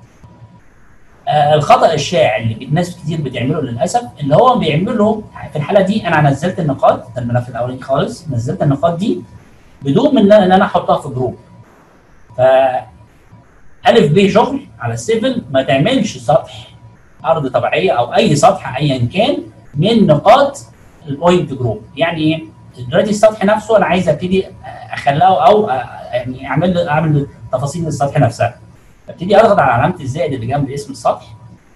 آه الخطا الشائع اللي الناس كتير بتعمله للاسف اللي هو بيعمله في الحاله دي انا نزلت النقاط ده الملف الاولاني خالص نزلت النقاط دي بدون من ان انا احطها في جروب ف الف ب شغل على السيفل ما تعملش سطح ارض طبيعيه او اي سطح ايا كان من نقاط البوينت جروب يعني ايه؟ دلوقتي السطح نفسه انا عايز ابتدي اخلقه او يعني اعمل اعمل تفاصيل السطح نفسها ابتدي اضغط على علامه الزائد اللي جنب اسم السطح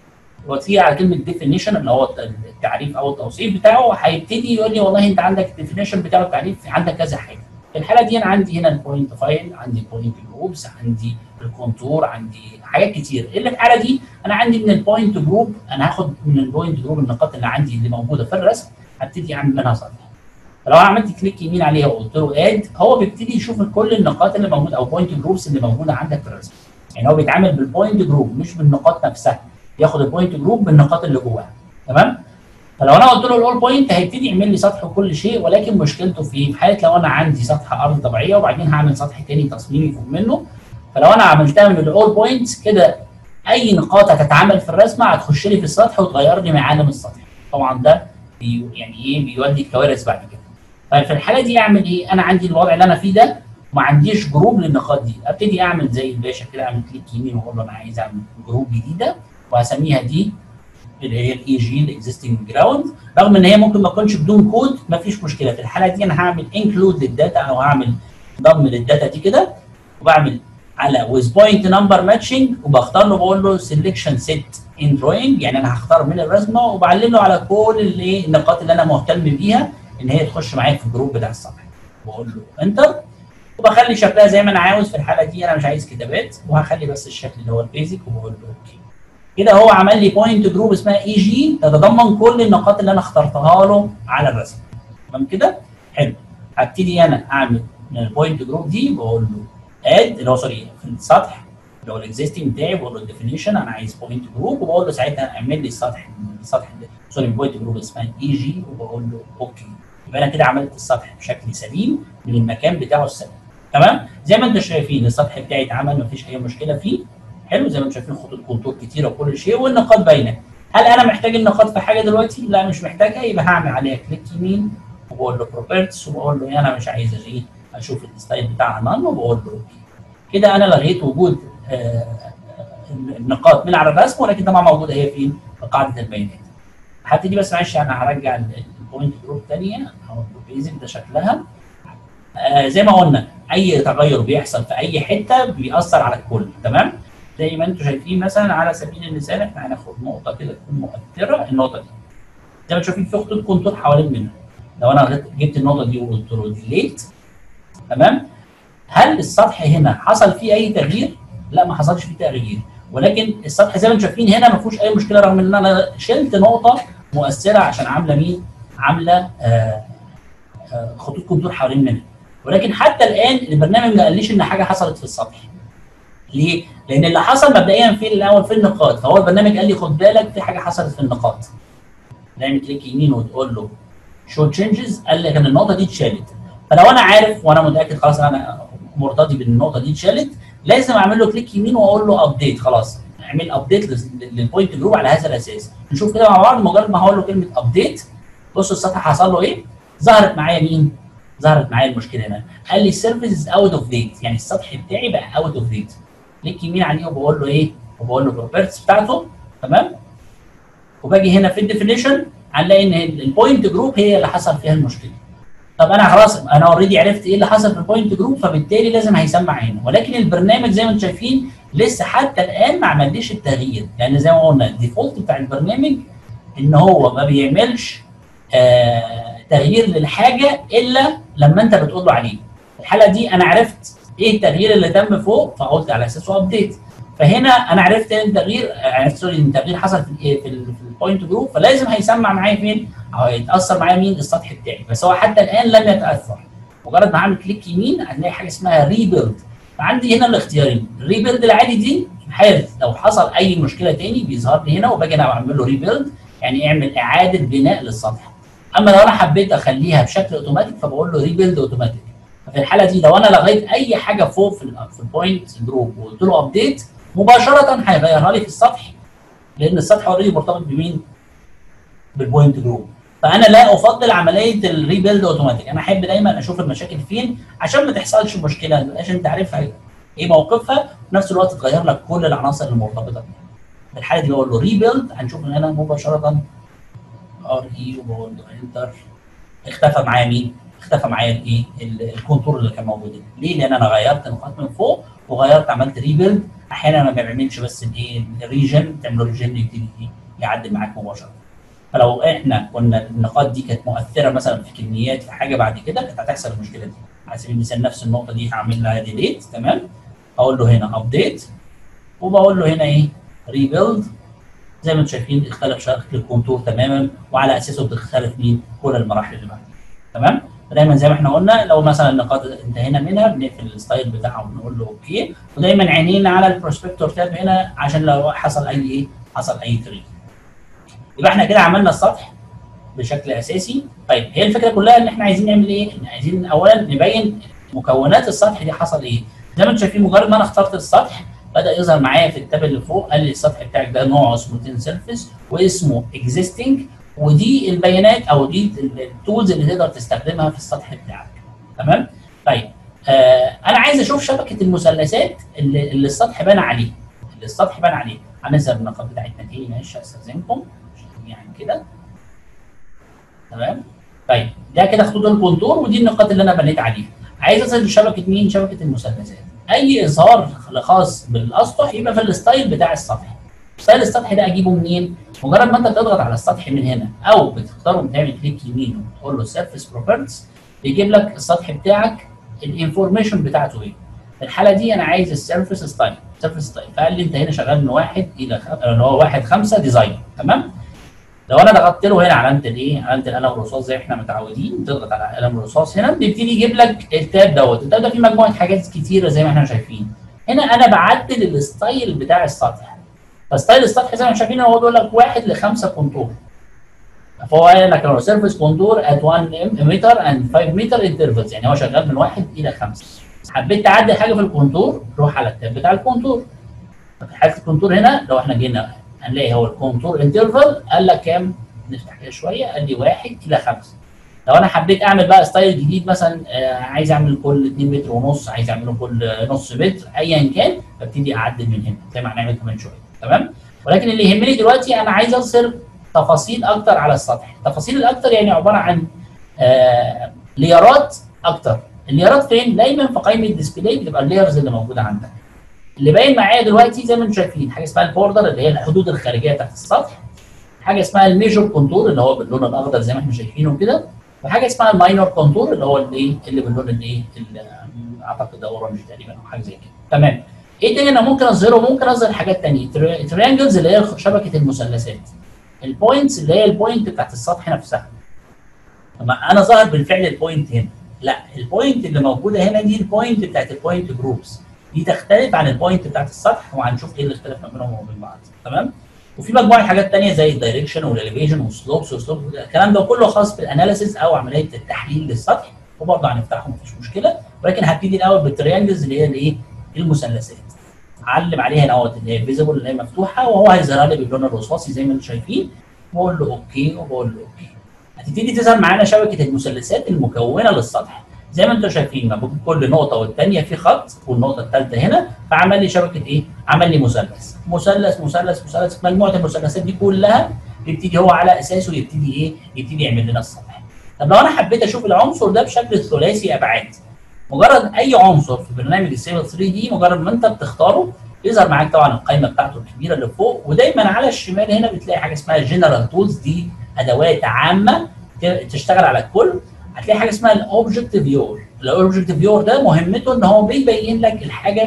وتيجي على كلمه ديفينيشن اللي هو التعريف او التوصيف بتاعه هيبتدي يقول لي والله انت عندك الديفينيشن بتاعه التعريف عندك كذا حاجه في الحاله دي انا عندي هنا البوينت فايل عندي البوينت جروبس عندي الكونتور عندي حاجات كتير اللي في الحاله دي انا عندي من البوينت جروب انا هاخد من البوينت جروب النقاط اللي عندي اللي موجوده في الرسم هبتدي اعمل منها سطح فلو انا عملت كليك يمين عليها وقلت له اد هو بيبتدي يشوف كل النقاط اللي موجوده او بوينت جروبس اللي موجوده عندك في الرسم يعني هو بيتعامل بالبوينت جروب مش بالنقاط نفسها ياخد البوينت جروب بالنقاط اللي جواها تمام فلو انا قلت له الاول بوينت هيبتدي يعمل لي سطح وكل شيء ولكن مشكلته في في حاله لو انا عندي سطح ارض طبيعيه وبعدين هعمل سطح تاني تصميمي فوق منه فلو انا عملتها من الاول بوينتس كده اي نقاط هتتعمل في الرسمه هتخش لي في السطح وتغير لي معالم السطح طبعا ده بي يعني ايه بيودي كوارث بعد كده طيب في الحاله دي اعمل ايه انا عندي الوضع اللي انا فيه ده وما عنديش جروب للنقاط دي ابتدي اعمل زي الباشا كده اعمل كليك يمين واقول له انا عايز اعمل جروب جديده وهسميها دي اللي هي الاي جي الاكزيستنج جراوند رغم ان هي ممكن ما تكونش بدون كود ما فيش مشكله في الحاله دي انا هعمل انكلود للداتا او هعمل ضم للداتا دي كده وبعمل على with point number matching وبختار له بقول له selection set in drawing يعني انا هختار من الرسمه وبعلم له على كل الايه النقاط اللي انا مهتم بيها ان هي تخش معايا في الجروب بتاع السطح واقول له انتر وبخلي شكلها زي ما انا عاوز في الحاله دي انا مش عايز كتابات وهخلي بس الشكل اللي هو البيزك وبقول له اوكي كده هو عمل لي بوينت جروب اسمها اي جي تتضمن كل النقاط اللي انا اخترتها له على الرسم تمام كده حلو هبتدي انا اعمل من البوينت جروب دي بقول له اد اللي هو سوري في السطح اللي هو الاكزيستنج بتاعي بقول له الديفينيشن انا عايز بوينت جروب وبقول له ساعتها اعمل لي السطح السطح ده سوري البوينت جروب اسمها اي جي وبقول له اوكي يبقى انا كده عملت السطح بشكل سليم من المكان بتاعه السليم تمام زي ما انتم شايفين السطح بتاعي اتعمل مفيش اي مشكله فيه حلو زي ما انتم شايفين خطوط كونتور كتيره وكل شيء والنقاط باينه هل انا محتاج النقاط في حاجه دلوقتي؟ لا مش محتاجها يبقى هعمل عليها كليك يمين وبقول له بروبرتس وبقول له انا مش عايز ايه اشوف الستايل بتاعها نان وبقول له اوكي كده انا لغيت وجود آه النقاط من على الرسم ولكن طبعا موجوده هي فين؟ في قاعده البيانات. حتى دي بس معلش انا هرجع البوينت جروب ثانيه اهو بيزك ده شكلها آه زي ما قلنا اي تغير بيحصل في اي حته بيأثر على الكل تمام؟ زي ما انتم شايفين مثلا على سبيل المثال احنا هناخد نقطه كده تكون مؤثره النقطه دي زي ما انتم شايفين في خطوط كونتور حوالين منها لو انا جبت النقطه دي وقلت له ديليت تمام هل السطح هنا حصل فيه اي تغيير؟ لا ما حصلش فيه تغيير ولكن السطح زي ما انتم شايفين هنا ما فيهوش اي مشكله رغم ان انا شلت نقطه مؤثره عشان عامله مين؟ عامله آه آه خطوط كونتور حوالين منها ولكن حتى الان البرنامج ما قاليش ان حاجه حصلت في السطح ليه؟ لان اللي حصل مبدئيا في الاول في النقاط فهو البرنامج قال لي خد بالك في حاجه حصلت في النقاط نعمل كليك يمين وتقول له شو تشينجز قال لك ان النقطه دي اتشالت فلو انا عارف وانا متاكد خلاص انا مرتضي بان النقطه دي اتشالت لازم اعمل له كليك يمين واقول له ابديت خلاص اعمل ابديت للبوينت جروب على هذا الاساس نشوف كده مع بعض مجرد ما هقول له كلمه ابديت بص السطح حصل له ايه ظهرت معايا مين ظهرت معايا المشكله هنا قال لي السيرفيس اوت اوف ديت يعني السطح بتاعي بقى اوت اوف ديت كليك يمين عليه وبقول له ايه وبقول له البروبرتيز بتاعته تمام وباجي هنا في الديفينيشن هنلاقي ان البوينت جروب هي اللي حصل فيها المشكله طب انا خلاص انا اوريدي عرفت ايه اللي حصل في البوينت جروب فبالتالي لازم هيسمع هنا ولكن البرنامج زي ما انتم شايفين لسه حتى الان ما عمليش التغيير لان يعني زي ما قلنا الديفولت بتاع البرنامج ان هو ما بيعملش آه تغيير للحاجه الا لما انت بتقول له عليه الحاله دي انا عرفت ايه التغيير اللي تم فوق فقلت على اساسه ابديت فهنا انا عرفت ان التغيير عرفت سوري ان التغيير حصل في ال في, ال في البوينت جروب فلازم هيسمع معايا فين؟ او هيتاثر معايا مين؟ السطح بتاعي بس هو حتى الان لم يتاثر مجرد ما اعمل كليك يمين هنلاقي حاجه اسمها ريبيلد فعندي هنا الاختيارين الريبيلد العادي دي في حاله لو حصل اي مشكله تاني بيظهر لي هنا وباجي انا بعمل له ريبيلد يعني اعمل اعاده بناء للسطح اما لو انا حبيت اخليها بشكل اوتوماتيك فبقول له ريبيلد اوتوماتيك ففي الحاله دي لو انا لغيت اي حاجه فوق في ال في البوينت جروب وقلت له ابديت مباشره هيغيرها لي في السطح لان السطح اوريدي مرتبط بمين؟ بالبوينت جروب فانا لا افضل عمليه الريبيلد اوتوماتيك انا احب دايما اشوف المشاكل فين عشان ما تحصلش مشكله ما تبقاش انت عارفها ايه موقفها وفي نفس الوقت تغير لك كل العناصر المرتبطه بيها في الحاله دي بقول له ريبيلد هنشوف ان انا مباشره ار اي وبقول له انتر اختفى معايا مين؟ اختفى معايا الايه؟ الكونتور اللي كان موجود هنا. ليه؟ لان انا غيرت نقاط من فوق وغيرت عملت ريبيلد احيانا ما بيعملش بس الايه؟ الريجن تعمل ريجن يبتدي ايه؟ يعدل معاك مباشره. فلو احنا كنا النقاط دي كانت مؤثره مثلا في كميات في حاجه بعد كده كانت هتحصل المشكله دي. على سبيل المثال نفس النقطه دي هعمل لها ديليت تمام؟ اقول له هنا ابديت وبقول له هنا ايه؟ ريبيلد زي ما انتم شايفين اختلف شكل الكونتور تماما وعلى اساسه بتختلف مين كل المراحل اللي بعدها تمام دايما زي ما احنا قلنا لو مثلا النقاط انتهينا منها بنقفل الستايل بتاعها ونقول له اوكي ودايما عينينا على البروسبكتور تاب هنا عشان لو حصل اي ايه حصل اي تريد يبقى احنا كده عملنا السطح بشكل اساسي طيب هي الفكره كلها ان احنا عايزين نعمل ايه؟ احنا عايزين اولا نبين مكونات السطح دي حصل ايه؟ زي ما انتم شايفين مجرد ما انا اخترت السطح بدا يظهر معايا في التاب اللي فوق قال لي السطح بتاعك ده نوعه اسمه تين سيرفيس واسمه اكزيستنج ودي البيانات او دي التولز اللي تقدر تستخدمها في السطح بتاعك تمام طيب آه انا عايز اشوف شبكه المثلثات اللي, اللي السطح بان عليه اللي السطح بان عليه هننزل النقاط بتاعتنا تاني معلش استاذنكم يعني كده تمام طيب ده كده خطوط الكونتور ودي النقاط اللي انا بنيت عليها عايز اصل لشبكه مين شبكه المثلثات اي اظهار خاص بالاسطح يبقى في الستايل بتاع السطح ستايل السطح ده اجيبه منين مجرد ما انت بتضغط على السطح من هنا او بتختاره بتعمل كليك يمين وتقول له سيرفيس بروبرتيز بيجيب لك السطح بتاعك الانفورميشن بتاعته ايه في الحاله دي انا عايز السيرفيس ستايل سيرفيس ستايل فقال لي انت هنا شغال من واحد الى خ... اللي هو واحد خمسه ديزاين تمام لو انا ضغطت له هنا علامه الايه علامه القلم الرصاص زي احنا متعودين تضغط على قلم الرصاص هنا بيبتدي يجيب لك التاب دوت التاب ده فيه مجموعه حاجات كتيره زي ما احنا شايفين هنا انا بعدل الستايل بتاع السطح فستايل السطح زي ما احنا شايفين هو بيقول لك واحد لخمسه كونتور فهو قال لك لو سيرفيس كونتور ات 1 متر اند 5 متر انترفلز يعني هو شغال من واحد الى خمسه حبيت تعدل حاجه في الكونتور روح على التاب بتاع الكونتور في حاله الكونتور هنا لو احنا جينا هنلاقي هو الكونتور انترفال قال لك كام نفتح كده شويه قال لي واحد الى خمسه لو انا حبيت اعمل بقى ستايل جديد مثلا آه عايز اعمل كل 2 متر ونص عايز اعمله كل نص متر ايا كان ببتدي اعدل من هنا زي ما هنعمل كمان شويه تمام ولكن اللي يهمني دلوقتي انا عايز اظهر تفاصيل اكتر على السطح التفاصيل الاكتر يعني عباره عن آه ليارات اكتر الليارات فين دايما في قائمه الديسبلاي بتبقى الليرز اللي موجوده عندك اللي باين معايا دلوقتي زي ما انتم شايفين حاجه اسمها البوردر اللي هي الحدود الخارجيه بتاعت السطح حاجه اسمها الميجور كونتور اللي هو باللون الاخضر زي ما احنا شايفينه كده وحاجه اسمها الماينور كونتور اللي هو الايه اللي باللون الايه اعتقد ده اورنج تقريبا او حاجه زي كده تمام ايه تاني انا ممكن اظهره ممكن اظهر حاجات تانية تريانجلز اللي هي شبكه المثلثات البوينتس اللي هي البوينت بتاعت السطح نفسها طب انا ظاهر بالفعل البوينت هنا لا البوينت اللي موجوده هنا دي البوينت بتاعت البوينت جروبس دي تختلف عن البوينت بتاعت السطح وهنشوف ايه اللي اختلف ما بينهم وبين بعض تمام وفي مجموعه حاجات ثانيه زي الدايركشن والاليفيشن والسلوبس والسلوب الكلام ده كله خاص بالاناليسيس او عمليه التحليل للسطح وبرضه هنفتحه مفيش مشكله ولكن هبتدي الاول بالتريانجلز اللي هي الايه المثلثات علم عليها نوت اللي هي فيزيبل اللي هي مفتوحه وهو هيظهرها لي باللون الرصاصي زي ما انتم شايفين بقول له اوكي وبقول له اوكي هتبتدي تظهر معانا شبكه المثلثات المكونه للسطح زي ما انتم شايفين ما بين كل نقطه والثانيه في خط والنقطه الثالثه هنا فعمل لي شبكه ايه؟ عمل لي مثلث مثلث مثلث مثلث مجموعه المثلثات دي كلها يبتدي هو على اساسه يبتدي ايه؟ يبتدي يعمل لنا السطح. طب لو انا حبيت اشوف العنصر ده بشكل ثلاثي ابعاد مجرد اي عنصر في برنامج السيفل 3 دي مجرد ما انت بتختاره يظهر معاك طبعا القائمه بتاعته الكبيره اللي فوق ودايما على الشمال هنا بتلاقي حاجه اسمها جنرال تولز دي ادوات عامه تشتغل على الكل هتلاقي حاجه اسمها الاوبجكت فيور الاوبجكت فيور ده مهمته ان هو بيبين لك الحاجه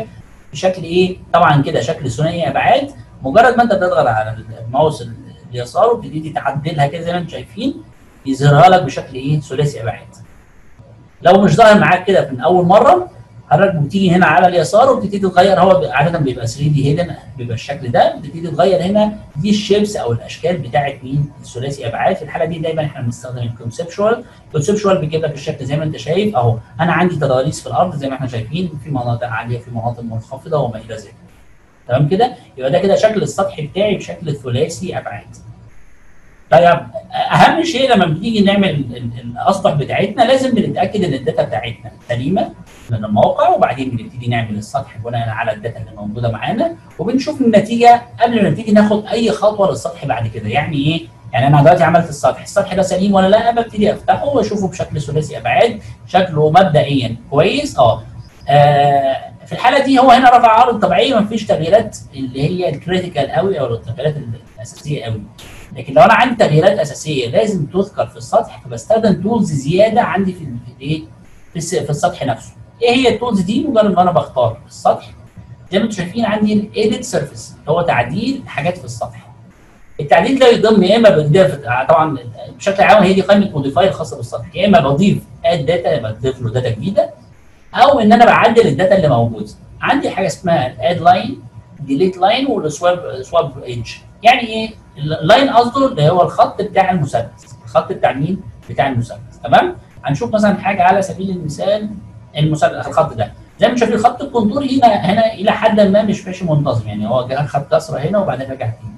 بشكل ايه طبعا كده شكل ثنائي ابعاد مجرد ما انت تضغط على الماوس اليسار وتبتدي تعدلها كده زي ما انتم شايفين يظهرها لك بشكل ايه ثلاثي ابعاد لو مش ظاهر معاك كده من اول مره حضرتك بتيجي هنا على اليسار وبتبتدي تغير هو عاده بيبقى 3 دي هيدن بيبقى الشكل ده بتبتدي تغير هنا دي الشيبس او الاشكال بتاعت مين الثلاثي ابعاد في الحاله دي دايما احنا بنستخدم الكونسبشوال الكونسبشوال بيجيب لك الشكل زي ما انت شايف اهو انا عندي تضاريس في الارض زي ما احنا شايفين في مناطق عاليه في مناطق منخفضه وما الى ذلك تمام كده يبقى ده كده شكل السطح بتاعي بشكل ثلاثي ابعاد طيب اهم شيء لما بنيجي نعمل الاسطح بتاعتنا لازم بنتاكد ان الداتا بتاعتنا سليمه من الموقع وبعدين بنبتدي نعمل السطح بناء على الداتا اللي موجوده معانا وبنشوف النتيجه قبل ما نبتدي ناخد اي خطوه للسطح بعد كده يعني ايه؟ يعني انا دلوقتي عملت السطح السطح ده سليم ولا لا ببتدي افتحه واشوفه بشكل ثلاثي ابعاد شكله مبدئيا كويس اه آه في الحاله دي هو هنا رفع عرض طبيعيه ما فيش تغييرات اللي هي الكريتيكال قوي او التغييرات الاساسيه قوي لكن لو انا عندي تغييرات اساسيه لازم تذكر في السطح فبستخدم تولز زياده عندي في الايه في, في السطح نفسه ايه هي التولز دي مجرد ما انا بختار السطح زي ما انتم شايفين عندي الايديت سيرفيس هو تعديل حاجات في السطح التعديل ده يضم يا اما بضيف طبعا بشكل عام هي دي قائمه موديفاي الخاصه بالسطح يا اما بضيف اد داتا بضيف له داتا جديده او ان انا بعدل الداتا اللي موجوده عندي حاجه اسمها الاد لاين ديليت لاين والسواب سواب ايدج يعني ايه اللاين قصده اللي هو الخط بتاع المثلث الخط بتاع مين بتاع المثلث تمام هنشوف مثلا حاجه على سبيل المثال المثلث الخط ده زي ما شايفين خط الكونتور هنا هنا الى حد ما مش ماشي منتظم يعني هو جه خط كسره هنا وبعدين رجع تاني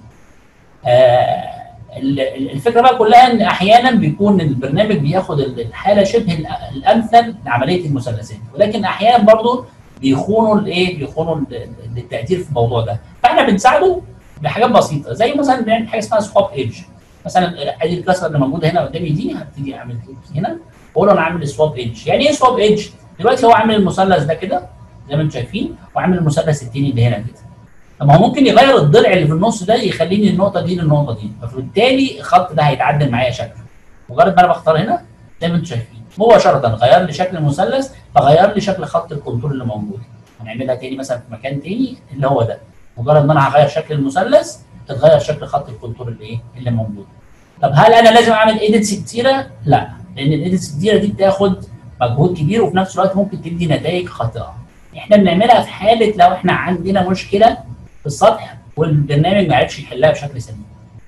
آه الفكره بقى كلها ان احيانا بيكون البرنامج بياخد الحاله شبه الامثل لعمليه المثلثات ولكن احيانا برضه بيخونوا الايه بيخونوا التقدير في الموضوع ده فاحنا بنساعده بحاجات بسيطه زي مثلا بنعمل حاجه اسمها سواب ايدج مثلا ادي الكسره اللي موجوده هنا قدامي دي هبتدي اعمل كليك هنا واقول له انا عامل سواب ايدج يعني ايه سواب ايدج؟ دلوقتي هو عامل المثلث ده كده زي ما انتم شايفين وعامل المثلث الثاني اللي هنا كده طب ما هو ممكن يغير الضلع اللي في النص ده يخليني النقطه دي للنقطه دي فبالتالي الخط ده هيتعدل معايا شكله مجرد ما انا بختار هنا زي ما انتم شايفين مباشره غير لي شكل المثلث فغير لي شكل خط الكونتور اللي موجود هنعملها تاني مثلا في مكان تاني اللي هو ده مجرد ما انا هغير شكل المثلث تتغير شكل خط الكونتور اللي ايه اللي موجود طب هل انا لازم اعمل ايديتس كتيره؟ لا لان الايديتس الكتيره دي بتاخد مجهود كبير وفي نفس الوقت ممكن تدي نتائج خاطئه احنا بنعملها في حاله لو احنا عندنا مشكله في السطح والبرنامج ما عرفش يحلها بشكل سليم.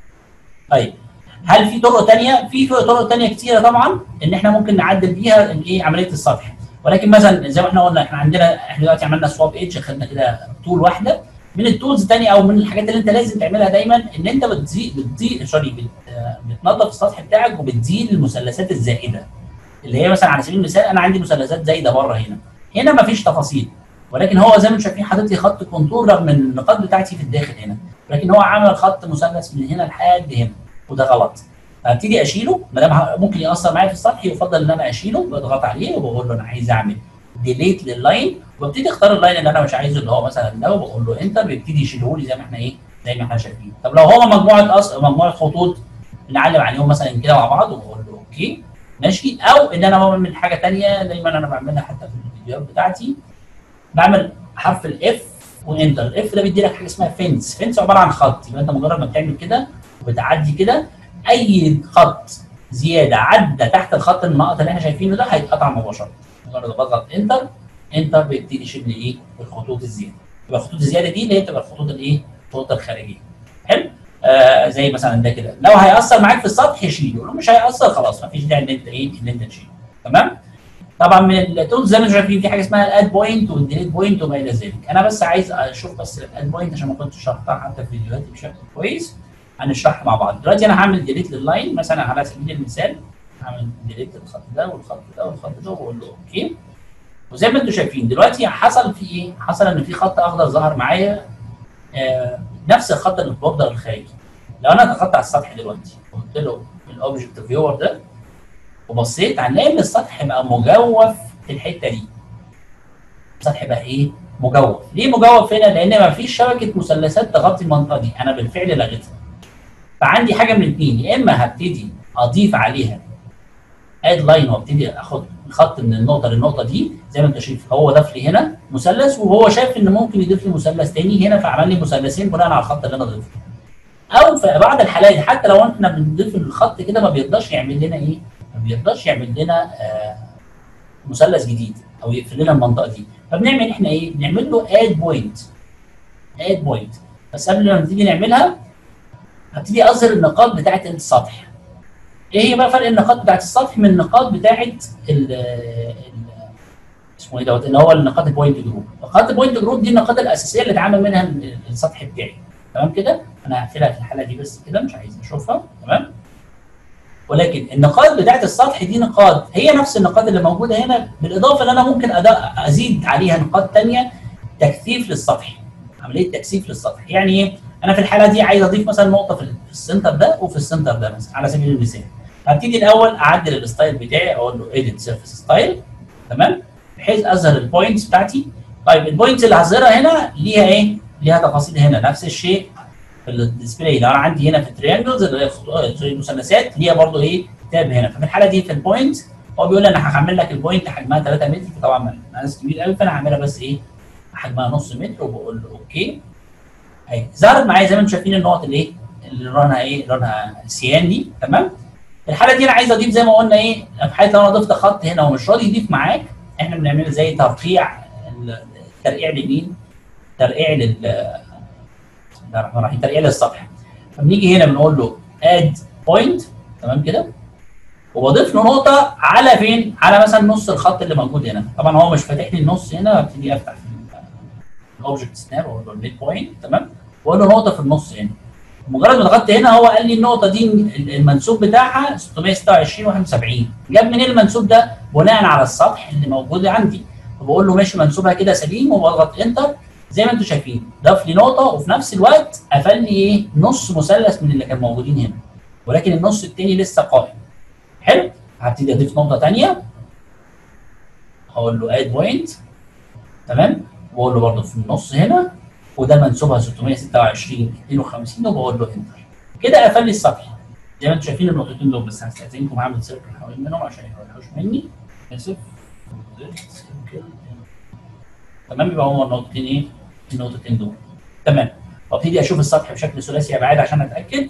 طيب هل في طرق ثانيه؟ في طرق ثانيه كتيره طبعا ان احنا ممكن نعدل بيها الايه عمليه السطح ولكن مثلا زي ما احنا قلنا احنا عندنا احنا دلوقتي عملنا سواب ايدج خدنا كده طول واحده من التولز الثانيه او من الحاجات اللي انت لازم تعملها دايما ان انت بتزيد بتزيد سوري بت... بتنظف السطح بتاعك وبتزيل المثلثات الزائده اللي هي مثلا على سبيل المثال انا عندي مثلثات زايده بره هنا هنا ما فيش تفاصيل ولكن هو زي ما انتم شايفين حاطط لي خط كونتور رغم ان النقاط بتاعتي في الداخل هنا لكن هو عمل خط مثلث من هنا لحد هنا وده غلط فابتدي اشيله ما دام ممكن ياثر معايا في السطح يفضل ان انا اشيله بضغط عليه وبقول له انا عايز اعمل ديليت لللاين وابتدي اختار اللاين اللي انا مش عايزه اللي هو مثلا ده وبقول له انتر بيبتدي يشيله لي زي ما احنا ايه زي ما احنا شايفين طب لو هو مجموعه أص... مجموعه خطوط بنعلم عليهم مثلا كده مع بعض وبقول له اوكي ماشي او ان انا بعمل حاجه ثانيه دايما انا بعملها حتى في الفيديوهات بتاعتي بعمل حرف الاف وانتر الاف ده بيدي لك حاجه اسمها فينس فينس عباره عن خط يبقى انت مجرد ما بتعمل كده وبتعدي كده اي خط زياده عدى تحت الخط النقط اللي احنا شايفينه ده هيتقطع مباشره مجرد ما بضغط انتر انتر بيبتدي يشيل لي ايه الخطوط الزياده يبقى الخطوط الزياده دي اللي هي بتبقى الخطوط الايه الخطوط الخارجيه حلو آه زي مثلا ده كده لو هيأثر معاك في السطح شيله لو مش هيأثر خلاص مفيش داعي ان انت ايه ان انت تشيله تمام طبعا من التولز زي ما انتم شايفين في حاجه اسمها الاد بوينت والديليت بوينت وما الى ذلك انا بس عايز اشوف بس الاد بوينت عشان ما كنتش شرحتها حتى في فيديوهاتي بشكل كويس هنشرحها مع بعض دلوقتي انا هعمل ديليت لللاين مثلا على سبيل المثال هعمل ديليت للخط ده والخط ده والخط ده واقول له اوكي وزي ما انتم شايفين دلوقتي حصل في ايه؟ حصل ان في خط اخضر ظهر معايا آه نفس الخط اللي في البوردر الخارجي لو انا ضغطت على السطح دلوقتي وقلت له الاوبجكت فيور ده وبصيت هنلاقي ان السطح بقى مجوف في الحته دي السطح بقى ايه؟ مجوف ليه مجوف هنا؟ لان ما فيش شبكه مثلثات تغطي المنطقه دي انا بالفعل لغيتها فعندي حاجه من الاثنين يا اما هبتدي اضيف عليها اد لاين وابتدي اخد خط من النقطه للنقطه دي زي ما انت شايف هو ضاف لي هنا مثلث وهو شايف ان ممكن يضيف لي مثلث تاني هنا فعمل لي مثلثين بناء على الخط اللي انا ضفته او في بعض الحالات حتى لو احنا بنضيف الخط كده ما بيرضاش يعمل لنا ايه؟ ما بيرضاش يعمل لنا آه مثلث جديد او يقفل لنا المنطقه دي فبنعمل احنا ايه؟ بنعمل له اد بوينت اد بوينت بس قبل ما نبتدي نعملها هبتدي اظهر النقاط بتاعه السطح ايه هي بقى فرق النقاط بتاعه السطح من النقاط بتاعه ال ال- اسمه ايه دوت اللي هو النقاط البوينت جروب نقاط البوينت جروب دي النقاط الاساسيه اللي اتعامل منها ال- السطح بتاعي تمام كده انا هقفلها في الحاله دي بس كده مش عايز اشوفها تمام ولكن النقاط بتاعه السطح دي نقاط هي نفس النقاط اللي موجوده هنا بالاضافه ان انا ممكن أدا- ازيد عليها نقاط ثانيه تكثيف للسطح عمليه تكثيف للسطح يعني ايه انا في الحاله دي عايز اضيف مثلا نقطه في في السنتر ده وفي السنتر ده مثلا على سبيل المثال هبتدي الاول اعدل الستايل بتاعي اقول له اديت سيرفيس ستايل تمام بحيث اظهر البوينتس بتاعتي طيب البوينتس اللي هظهرها هنا ليها ايه؟ ليها تفاصيل هنا نفس الشيء في الديسبلاي لو انا عندي هنا في التريانجلز اللي هي خطو- سوري المثلثات ليها برضو ايه تاب هنا ففي الحاله دي في البوينت هو بيقول لي انا هعمل لك البوينت حجمها 3 متر طبعا مقاس كبير قوي فانا هعملها بس ايه حجمها نص متر وبقول له اوكي اهي ظهرت معايا زي ما انتم شايفين النقط اللي ايه اللي لونها ايه لونها سيان دي تمام في الحاله دي انا عايز اضيف زي ما قلنا ايه في حاله لو انا ضفت خط هنا ومش راضي يضيف معاك احنا بنعمل زي ترقيع ال- ترقيع لمين؟ ترقيع لل بسم الله الرحمن الرحيم ترقيع للسطح فبنيجي هنا بنقول له اد بوينت تمام كده وبضيف له نقطه على فين؟ على مثلا نص الخط اللي موجود هنا طبعا هو مش فاتح لي النص هنا ابتدي افتح في الاوبجكت سناب واقول له الميد بوينت تمام واقول له نقطه في النص هنا مجرد ما ضغطت هنا هو قال لي النقطه دي المنسوب بتاعها 626 71 جاب منين المنسوب ده؟ بناء على السطح اللي موجود عندي فبقول له ماشي منسوبها كده سليم وبضغط انتر زي ما انتم شايفين ضاف لي نقطه وفي نفس الوقت قفل لي ايه نص مثلث من اللي كانوا موجودين هنا ولكن النص التاني لسه قائم حلو هبتدي اضيف نقطه ثانيه هقول له اد بوينت تمام واقول له برده في النص هنا وده منسوبها 626 52 وبقول له انتر كده قفل لي السطح زي ما انتم شايفين النقطتين دول بس هستاذنكم هعمل سيركل حوالين منهم عشان ما يروحوش مني اسف سيركل تمام يبقى هما النقطتين ايه؟ النقطتين دول تمام وابتدي اشوف السطح بشكل ثلاثي ابعاد عشان اتاكد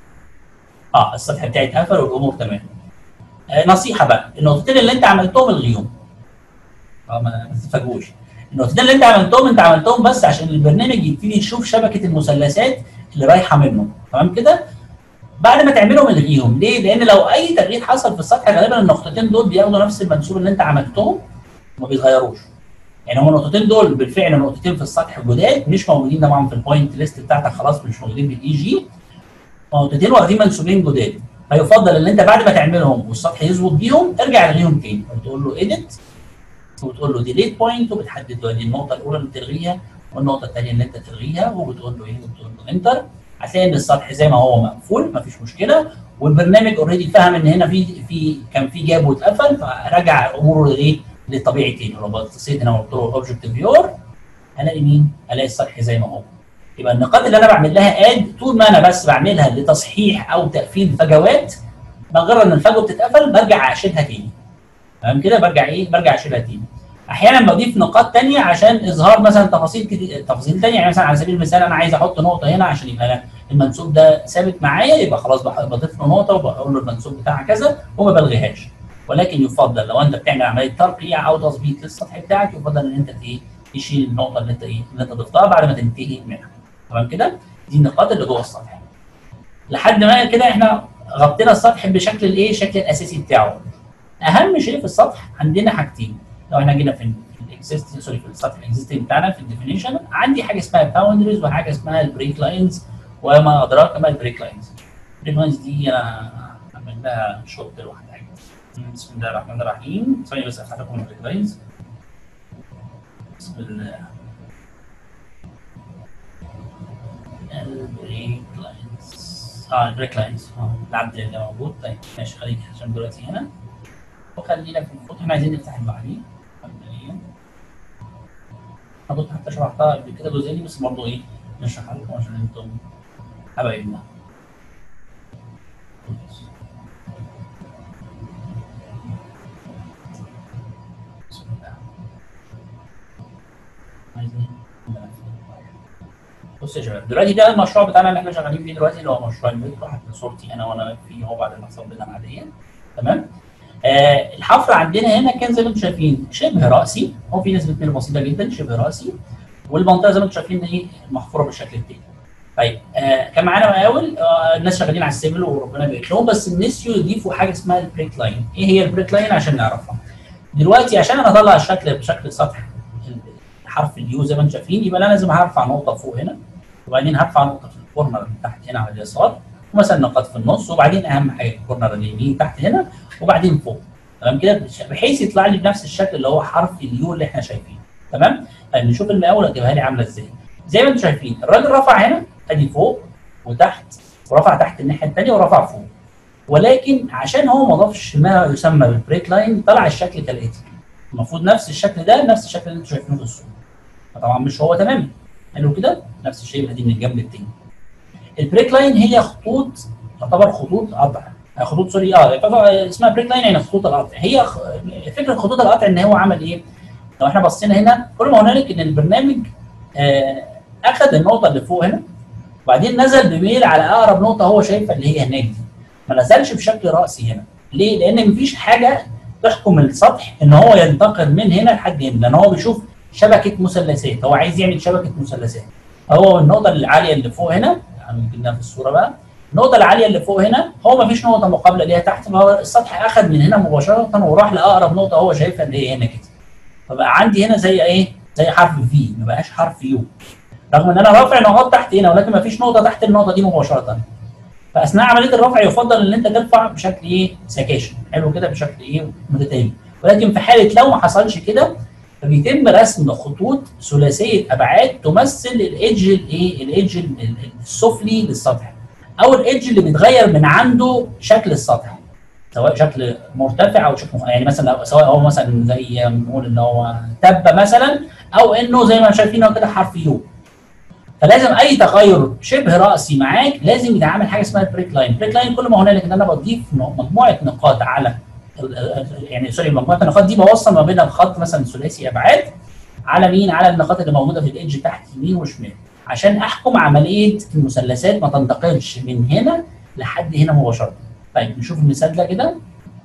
اه السطح بتاعي اتقفل والامور تمام آه نصيحه بقى النقطتين اللي انت عملتهم الغيهم اه ما ما تتفاجئوش النقطتين اللي انت عملتهم انت عملتهم بس عشان البرنامج يبتدي يشوف شبكه المثلثات اللي رايحه منه تمام كده بعد ما تعملهم الغيهم ليه؟ لان لو اي تغيير حصل في السطح غالبا النقطتين دول بياخدوا نفس المنسوب اللي انت عملتهم وما بيتغيروش يعني هم النقطتين دول بالفعل نقطتين في السطح جداد مش موجودين طبعا في البوينت ليست بتاعتك خلاص مش موجودين في الاي جي نقطتين واخدين منسوبين جداد فيفضل ان انت بعد ما تعملهم والسطح يظبط بيهم ارجع الغيهم تاني وتقول له اديت وتقول له ديليت بوينت وبتحدد له دي النقطه الاولى اللي تلغيها والنقطه الثانيه اللي انت تلغيها وبتقول له ايه وبتقول له انتر هتلاقي ان السطح زي ما هو مقفول مفيش مشكله والبرنامج اوريدي فهم ان هنا في في كان في جاب واتقفل فرجع اموره لايه؟ للطبيعي تاني لو بصيت هنا وقلت له اوبجكت فيور الاقي مين؟ الاقي السطح زي ما هو يبقى النقاط اللي انا بعمل لها اد طول ما انا بس بعملها لتصحيح او تقفيل فجوات مجرد ان الفجوه بتتقفل برجع اشيلها تاني تمام كده برجع ايه؟ برجع اشيلها تاني احيانا بضيف نقاط تانية عشان اظهار مثلا تفاصيل كتير تفاصيل تانية يعني مثلا على سبيل المثال انا عايز احط نقطه هنا عشان يبقى المنسوب ده ثابت معايا يبقى خلاص بح- بضيف له نقطه وبقول له المنسوب بتاعها كذا وما بلغيهاش ولكن يفضل لو انت بتعمل عمليه ترقيع او تظبيط للسطح بتاعك يفضل ان انت ايه تشيل النقطه اللي انت ايه اللي انت ضفتها بعد ما تنتهي منها تمام كده دي النقاط اللي جوه السطح لحد ما كده احنا غطينا السطح بشكل الايه الشكل الاساسي بتاعه اهم شيء في السطح عندنا حاجتين لو احنا جينا في الاكزيست سوري في السطح الاكزيستنج بتاعنا في الديفينيشن عندي حاجه اسمها باوندريز وحاجه اسمها البريك لاينز وما ادراك ما البريك لاينز البريك لاينز دي انا هعمل لها شوت لوحدها بسم الله الرحمن الرحيم ثانيه بس افتح لكم البريك لاينز بسم الله البريك لاينز اه البريك لاينز اه العبد اللي موجود طيب ماشي خليك عشان دلوقتي هنا وخلينا في الفوت احنا عايزين نفتح المعاني مبدئيا انا كنت حتى شرحتها قبل كده جزئين بس برضه ايه نشرحها لكم عشان انتم حبايبنا بص يا شباب دلوقتي ده المشروع بتاعنا اللي احنا شغالين فيه دلوقتي اللي هو مشروع المترو حتى صورتي انا وانا فيه اهو بعد ما صبنا العاديه تمام آه الحفر عندنا هنا كان زي ما انتم شايفين شبه راسي هو في نسبه ميل بسيطه جدا شبه راسي والمنطقه زي ما انتم شايفين ايه محفوره بالشكل التاني طيب آه كان معانا مقاول آه الناس شغالين على السيفل وربنا يبارك لهم بس نسيوا يضيفوا حاجه اسمها البريك لاين ايه هي البريك لاين عشان نعرفها دلوقتي عشان انا اطلع الشكل بشكل سطح حرف اليو زي ما انتم شايفين يبقى انا لازم هرفع نقطه فوق هنا وبعدين هرفع نقطه في الكورنر اللي تحت هنا على اليسار ومثلا نقاط في النص وبعدين اهم حاجه الكورنر اليمين تحت هنا وبعدين فوق تمام كده بحيث يطلع لي بنفس الشكل اللي هو حرف اليو اللي احنا شايفينه تمام طيب نشوف المقاول هتجيبها لي عامله ازاي زي ما انتم شايفين الراجل رفع هنا ادي فوق وتحت ورفع تحت الناحيه الثانيه ورفع فوق ولكن عشان هو ما ضافش ما يسمى بالبريك لاين طلع الشكل كالاتي المفروض نفس الشكل ده نفس الشكل اللي انتم شايفينه في الصوره فطبعا مش هو تمام حلو كده نفس الشيء يبقى دي من الجنب التاني البريك لاين هي خطوط تعتبر خطوط قطع خطوط سوري اه اسمها بريك لاين يعني خطوط القطع هي خ... فكره خطوط القطع ان هو عمل ايه؟ لو احنا بصينا هنا كل ما هنالك ان البرنامج آه اخذ النقطه اللي فوق هنا وبعدين نزل بميل على اقرب نقطه هو شايفها اللي هي هناك دي ما نزلش بشكل راسي هنا ليه؟ لان مفيش حاجه تحكم السطح ان هو ينتقل من هنا لحد هنا لان هو بيشوف شبكه مثلثات هو عايز يعمل شبكه مثلثات هو النقطه العاليه اللي فوق هنا جبناها في الصوره بقى النقطه العاليه اللي فوق هنا هو ما فيش نقطه مقابله ليها تحت فهو السطح اخذ من هنا مباشره وراح لاقرب نقطه هو شايفها اللي هي هنا كده فبقى عندي هنا زي ايه زي حرف في ما بقاش حرف يو رغم ان انا رافع نقاط تحت هنا ولكن ما فيش نقطه تحت النقطه دي مباشره فاثناء عمليه الرفع يفضل ان انت ترفع بشكل ايه سكاشن حلو كده بشكل ايه متتالي ولكن في حاله لو ما حصلش كده فبيتم رسم خطوط ثلاثيه ابعاد تمثل الايدج الايه الايدج السفلي للسطح او الايدج اللي بيتغير من عنده شكل السطح سواء شكل مرتفع او شكل يعني مثلا سواء هو مثلا زي نقول ان هو تبه مثلا او انه زي ما شايفين كده حرف يو فلازم اي تغير شبه راسي معاك لازم يتعمل حاجه اسمها بريك لاين بريك لاين كل ما هنالك ان انا بضيف مجموعه نقاط على يعني سوري مجموعه النقاط دي بوصل ما بين الخط مثلا ثلاثي ابعاد على مين على النقاط اللي موجوده في الايدج تحت يمين وشمال عشان احكم عمليه المثلثات ما تنتقلش من هنا لحد هنا مباشره طيب نشوف المثال ده كده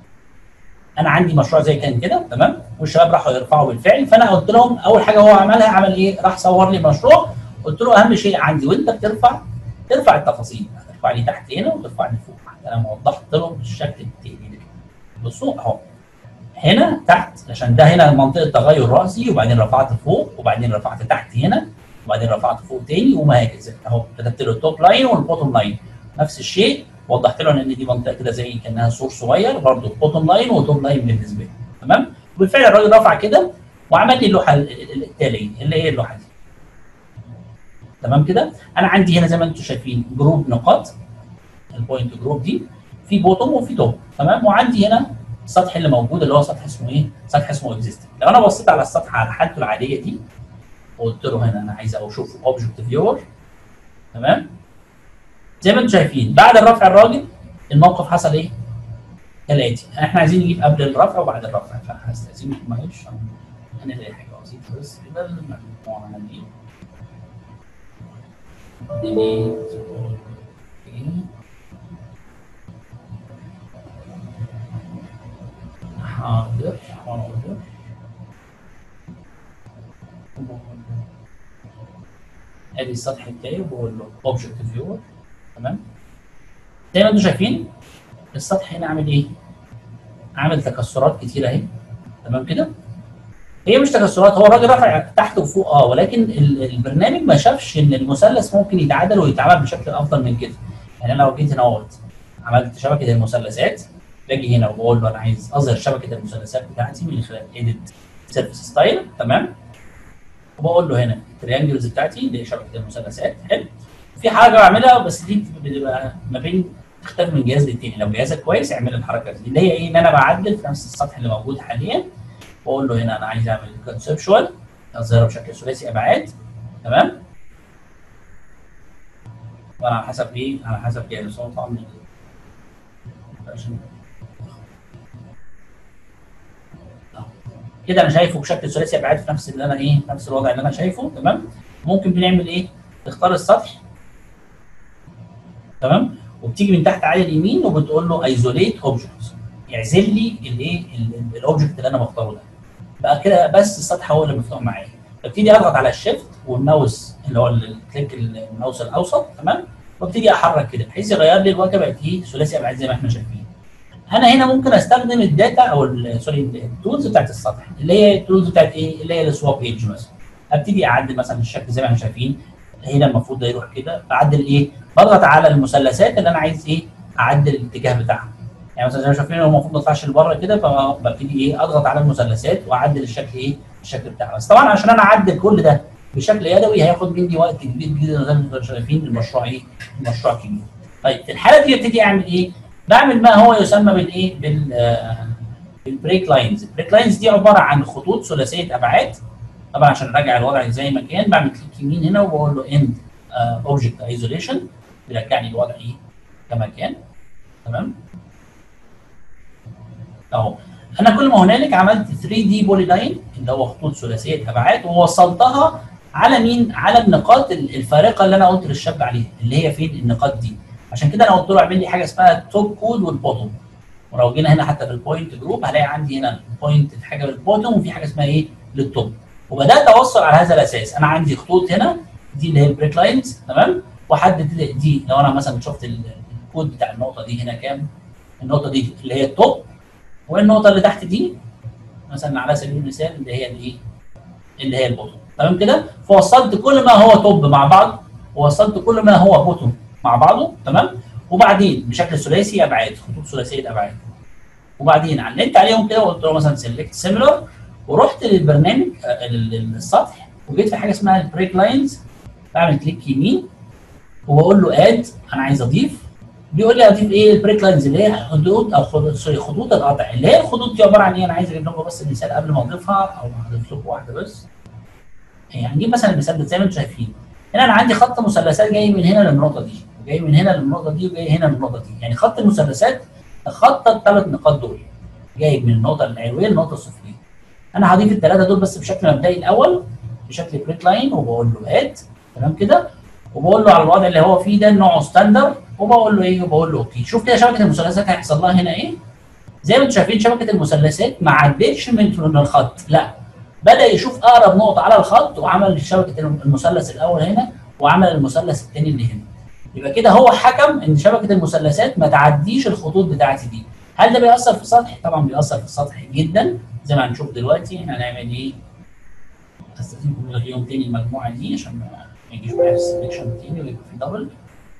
انا عندي مشروع زي كان كده تمام والشباب راحوا يرفعوا بالفعل فانا قلت لهم اول حاجه هو عملها عمل ايه راح صور لي مشروع قلت له اهم شيء عندي وانت بترفع ترفع التفاصيل ترفع لي تحت هنا وترفع لي فوق انا وضحت لهم بالشكل التاني ده بصوا اهو هنا تحت عشان ده هنا منطقه تغير راسي وبعدين رفعت فوق وبعدين رفعت تحت هنا وبعدين رفعت فوق تاني وما هكذا اهو كتبت له التوب لاين والبوتوم لاين نفس الشيء وضحت له ان دي منطقه كده زي كانها سور صغير برضه بوتوم لاين وتوب لاين بالنسبه لي تمام وبالفعل الراجل رفع كده وعمل لي اللوحه التاليه اللي هي اللوحه دي تمام كده انا عندي هنا زي ما انتم شايفين جروب نقاط البوينت جروب دي في بوتوم وفي توب تمام وعندي هنا السطح اللي موجود اللي هو سطح اسمه ايه؟ سطح اسمه اكزيستنج لو انا بصيت على السطح على حالته العاديه دي وقلت له هنا انا عايز اشوف اوبجكت فيور تمام زي ما انتم شايفين بعد الرفع الراجل الموقف حصل ايه؟ كالاتي احنا عايزين نجيب قبل الرفع وبعد الرفع فهستاذنكم معلش هنلاقي حاجه بسيطه بس كده المجموعه دي delete حاضر حاضر ادي السطح بتاعي وبقول له اوبجكت فيور تمام زي ما انتم شايفين السطح هنا عامل ايه؟ عامل تكسرات كتير اهي تمام كده؟ هي مش تكسرات هو الراجل رفع تحت وفوق اه ولكن البرنامج ما شافش ان المثلث ممكن يتعادل ويتعمل بشكل افضل من كده يعني انا لو جيت هنا اهوت عملت شبكه المثلثات باجي هنا وبقول له انا عايز اظهر شبكه المثلثات بتاعتي من خلال ايديت سيرفيس ستايل تمام وبقول له هنا التريانجلز بتاعتي اللي هي شبكه المثلثات حلو في حاجه بعملها بس دي بتبقى ما بين تختلف من جهاز للتاني لو جهازك كويس اعمل الحركه دي اللي هي ايه ان انا بعدل في نفس السطح اللي موجود حاليا واقول له هنا انا عايز اعمل كونسبشوال اظهره بشكل ثلاثي ابعاد تمام وانا على حسب ايه على حسب جهاز هو طبعا كده انا شايفه بشكل ثلاثي ابعاد في نفس اللي انا ايه نفس الوضع اللي انا شايفه تمام ممكن بنعمل ايه تختار السطح تمام وبتيجي من تحت على اليمين وبتقول له ايزوليت اوبجكت يعزل لي الايه الاوبجكت اللي انا مختاره ده بقى كده بس السطح هو اللي مفتوح معايا ببتدي اضغط على الشيفت والماوس اللي هو الكليك الماوس الاوسط تمام وابتدي احرك كده بحيث يغير لي الواجهه بقت ايه ثلاثي ابعاد زي ما احنا شايفين انا هنا ممكن استخدم الداتا او ال- سوري التولز بتاعت السطح اللي هي التولز بتاعت ايه اللي هي السواب ايدج مثلا ابتدي اعدل مثلا الشكل زي ما احنا شايفين هنا المفروض ده يروح كده بعدل ايه بضغط على المثلثات اللي انا عايز ايه اعدل الاتجاه بتاعها يعني مثلا زي ما شايفين هو المفروض ما يطلعش لبره كده فببتدي ايه اضغط على المثلثات واعدل الشكل ايه الشكل بتاعها بس طبعا عشان انا اعدل كل ده بشكل يدوي هياخد مني وقت كبير جدا زي ما انتم شايفين المشروع ايه المشروع كبير طيب في الحاله دي ابتدي اعمل ايه بعمل ما هو يسمى بالايه بال آه، بالبريك لاينز البريك لاينز دي عباره عن خطوط ثلاثيه ابعاد طبعا عشان ارجع الوضع زي ما كان بعمل كليك يمين هنا وبقول له اند اوبجكت ايزوليشن بيرجعني الوضع ايه كما كان تمام اهو انا كل ما هنالك عملت 3 دي بولي لاين اللي هو خطوط ثلاثيه ابعاد ووصلتها على مين؟ على النقاط ال- الفارقه اللي انا قلت للشاب عليها اللي هي فين النقاط دي عشان كده انا قلت له اعمل لي حاجه اسمها التوب كود والبوتوم ولو جينا هنا حتى في البوينت جروب هلاقي عندي هنا بوينت في حاجه للبوتوم وفي حاجه اسمها ايه؟ للتوب وبدات اوصل على هذا الاساس انا عندي خطوط هنا دي اللي هي البريك لاينز تمام واحدد دي لو انا مثلا شفت ال- الكود بتاع النقطه دي هنا كام النقطه دي اللي هي التوب والنقطه اللي تحت دي مثلا على سبيل المثال اللي هي الايه اللي هي البوتوم تمام كده فوصلت كل ما هو توب مع بعض ووصلت كل ما هو بوتوم مع بعضه تمام وبعدين بشكل ثلاثي ابعاد خطوط ثلاثيه ابعاد وبعدين علمت عليهم كده وقلت له مثلا سيلكت سيميلر ورحت للبرنامج آه، لل- للسطح وجيت في حاجه اسمها البريك لاينز بعمل كليك يمين وبقول له اد انا عايز اضيف بيقول لي اضيف ايه البريك لاينز اللي هي خطوط او خطوط سوري خطوط القطع اللي هي الخطوط دي عباره عن ايه انا عايز اجيب لكم بس مثال قبل ما اضيفها او هضيف لكم واحده بس يعني نجيب مثلا المثال ده زي ما انتم شايفين هنا انا عندي خط مثلثات جاي من هنا للنقطه دي وجاي من هنا للنقطه دي وجاي هنا للنقطه دي يعني خط المثلثات خط الثلاث نقاط دول جاي من النقطه العلويه للنقطه السفليه انا هضيف الثلاثه دول بس بشكل مبدئي الاول بشكل بريك لاين وبقول له اد تمام كده وبقول له على الوضع اللي هو فيه ده نوعه ستاندرد وبقول له ايه وبقول له اوكي شوف كده شبكه المثلثات هيحصل لها هنا ايه زي ما انتم شايفين شبكه المثلثات ما عدتش من من الخط لا بدا يشوف اقرب نقطه على الخط وعمل شبكه المثلث الاول هنا وعمل المثلث الثاني اللي هنا يبقى كده هو حكم ان شبكه المثلثات ما تعديش الخطوط بتاعتي دي هل ده بيأثر في السطح؟ طبعا بيأثر في السطح جدا زي ما هنشوف دلوقتي احنا هنعمل ايه؟ استاذنكم نلغيهم تاني المجموعه دي عشان ما ما يجيش معايا السلكشن تاني ويبقى في دبل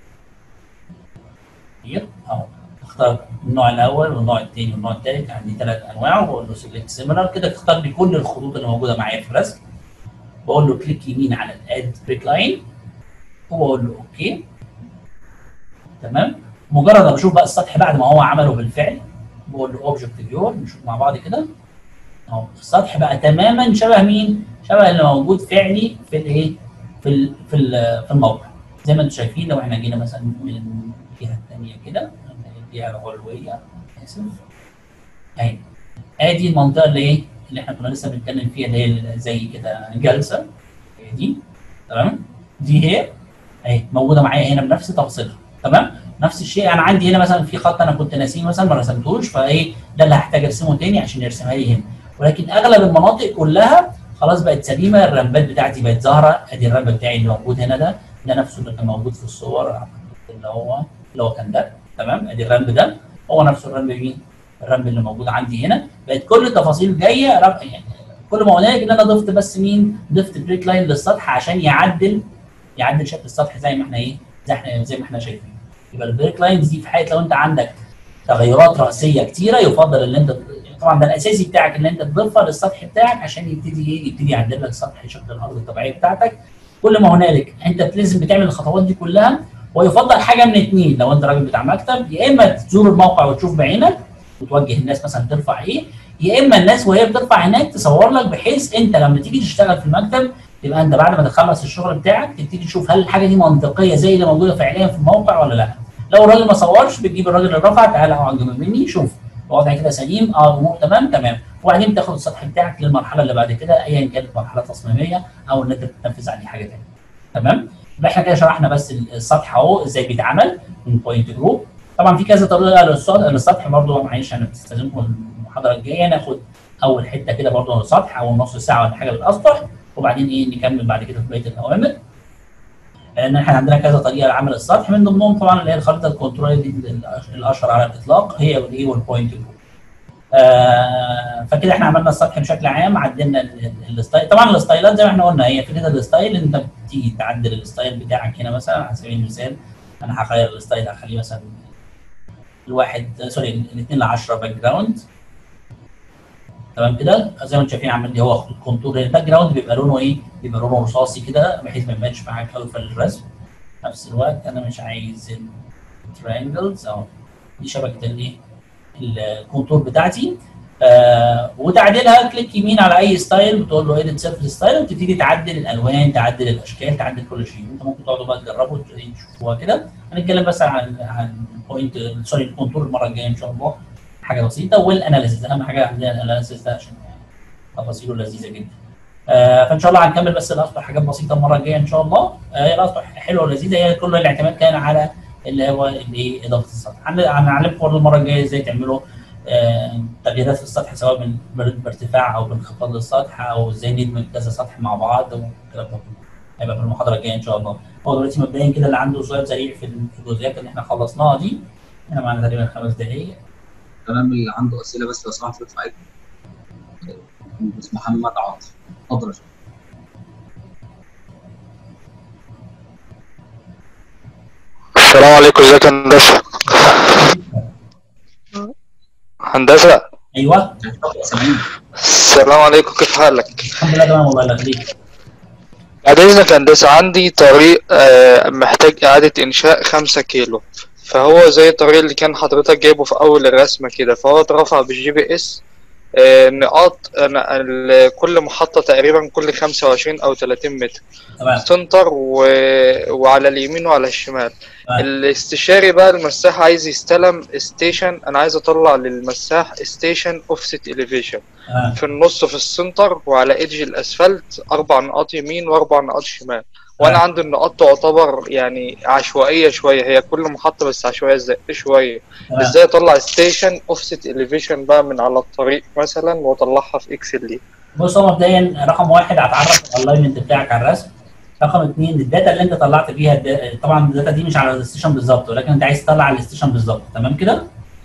كتير اهو اختار النوع الاول والنوع الثاني والنوع الثالث عندي ثلاث انواع وبقول له سيلكت سيميلر كده تختار لي كل الخطوط اللي موجوده معايا في الرسم بقول له كليك يمين على الاد بريك لاين وبقول له اوكي تمام مجرد ما بشوف بقى السطح بعد ما هو عمله بالفعل بقول له اوبجكت فيور نشوف مع بعض كده اهو السطح بقى تماما شبه مين؟ شبه اللي موجود فعلي في الايه؟ في ال في ال في الموقع زي ما انتم شايفين لو احنا جينا مثلا من الجهه الثانيه كده الجهه العلويه اسف اهي ادي المنطقه اللي ايه؟ اللي احنا كنا لسه بنتكلم فيها اللي هي زي كده جلسه هي دي تمام؟ دي هي اهي موجوده معايا هنا بنفس تفاصيلها تمام؟ نفس الشيء انا عندي هنا مثلا في خط انا كنت ناسيه مثلا ما رسمتوش فايه ده اللي هحتاج ارسمه تاني عشان يرسمها لي هنا ولكن اغلب المناطق كلها خلاص بقت سليمه الرمبات بتاعتي بقت ظاهره ادي الرمب بتاعي اللي موجود هنا ده ده نفسه اللي كان موجود في الصور اللي هو اللي هو كان ده تمام ادي الرمب ده هو نفسه الرمب مين؟ الرمب اللي موجود عندي هنا بقت كل التفاصيل جايه رب... يعني كل ما هنالك ان انا ضفت بس مين؟ ضفت بريك لاين للسطح عشان يعدل يعدل شكل السطح زي ما احنا ايه؟ زي احنا زي ما احنا شايفين يبقى البريك لاينز دي في حاله لو انت عندك تغيرات راسيه كتيره يفضل ان انت طبعا ده الاساسي بتاعك ان انت تضيفها للسطح بتاعك عشان يبتدي ايه يبتدي يعدل لك سطح شكل الارض الطبيعيه بتاعتك كل ما هنالك انت لازم بتعمل الخطوات دي كلها ويفضل حاجه من اثنين لو انت راجل بتاع مكتب يا اما تزور الموقع وتشوف بعينك وتوجه الناس مثلا ترفع ايه يا اما الناس وهي بترفع هناك تصور لك بحيث انت لما تيجي تشتغل في المكتب يبقى انت بعد ما تخلص الشغل بتاعك تبتدي تشوف هل الحاجه دي منطقيه زي اللي موجوده فعليا في الموقع ولا لا لو الراجل ما صورش بتجيب الراجل اللي رفع تعالى اقعد جنب مني شوف الوضع كده سليم اه الامور تمام تمام وبعدين تاخد السطح بتاعك للمرحله اللي بعد كده ايا كانت مرحله تصميميه او ان انت تنفذ عليه حاجه ثانيه تمام يبقى احنا كده شرحنا بس السطح اهو ازاي بيتعمل من بوينت جروب طبعا في كذا طريقه للسطح للسطح برضه معلش انا بتستخدمكم المحاضره الجايه ناخد اول حته كده برضه من السطح او نص ساعه ولا حاجه للاسطح وبعدين ايه نكمل بعد كده في بقيه الاوامر لان احنا عندنا كذا طريقه لعمل السطح من ضمنهم طبعا اللي هي الخريطه الكنترول دي الاشهر على الاطلاق هي والايه والبوينت جروب آه فكده احنا عملنا السطح بشكل عام عدلنا ال- ال- الستايل طبعا الستايلات زي ما احنا قلنا هي فكره الستايل ان انت بتيجي تعدل الستايل بتاعك هنا مثلا على سبيل المثال انا هغير الستايل هخليه مثلا الواحد سوري الاثنين ل 10 باك جراوند تمام كده زي ما انتم شايفين عامل لي هو الكونتور الباك جراوند بيبقى لونه ايه؟ بيبقى لونه رصاصي كده بحيث ما يبانش معاك قوي في الرسم في نفس الوقت انا مش عايز الترينجلز او دي شبكه الايه؟ الكونتور بتاعتي آه وتعديلها كليك يمين على اي ستايل بتقول له ايديت سيرفيس ستايل وتبتدي تعدل الالوان تعدل الاشكال تعدل كل شيء انت ممكن تقعدوا بقى تجربوا تشوفوها كده هنتكلم بس عن عن بوينت سوري الكونتور المره الجايه ان شاء الله حاجه بسيطه والاناليسيس اهم حاجه عندنا الاناليسيس ده عشان تفاصيله لذيذه جدا آه فان شاء الله هنكمل بس الاسطح حاجات بسيطه المره الجايه ان شاء الله آه هي الاسطح حلوه ولذيذه هي كل الاعتماد كان على اللي هو الايه اضافه السطح هن- هنعلمكم برضه المره الجايه ازاي تعملوا آه، تغييرات في السطح سواء من بار- بارتفاع او بانخفاض للسطح او ازاي ندمج كذا سطح مع بعض والكلام ده كله هيبقى في المحاضره الجايه ان شاء الله هو دلوقتي مبدئيا كده اللي عنده سؤال سريع في ال- في الجزئيات اللي احنا خلصناها دي احنا معانا تقريبا خمس دقائق تمام اللي عنده اسئله بس لو سمحت يرفع ايده بس محمد عاطف اتفضل يا شيخ. السلام عليكم ازيك يا هندسه هندسه ايوه سامعين السلام عليكم كيف حالك الحمد لله تمام والله الله يخليك بعد اذنك يا هندسه عندي طريق آه، محتاج اعاده انشاء خمسة كيلو فهو زي الطريق اللي كان حضرتك جايبه في اول الرسمه كده فهو اترفع بالجي بي اس آه، نقاط أنا ال- كل محطة تقريبا كل 25 أو 30 متر تمام سنتر و... وعلى اليمين وعلى الشمال تمام. الاستشاري بقى المساح عايز يستلم ستيشن انا عايز اطلع للمساح ستيشن اوفست اليفيشن تمام في النص في السنتر وعلى ايدج الاسفلت اربع نقاط يمين واربع نقاط شمال وانا تمام. عندي النقاط تعتبر يعني عشوائيه شويه هي كل محطه بس عشوائيه ازاي شويه تمام. ازاي اطلع ستيشن اوفست اليفيشن بقى من على الطريق مثلا واطلعها في اكسل دي بص هو مبدئيا رقم واحد هتعرف الالاينمنت بتاعك على الرسم رقم اثنين الداتا اللي انت طلعت بيها الدا- طبعا الداتا دي مش على الستيشن بالظبط ولكن انت عايز تطلع على الستيشن بالظبط تمام كده؟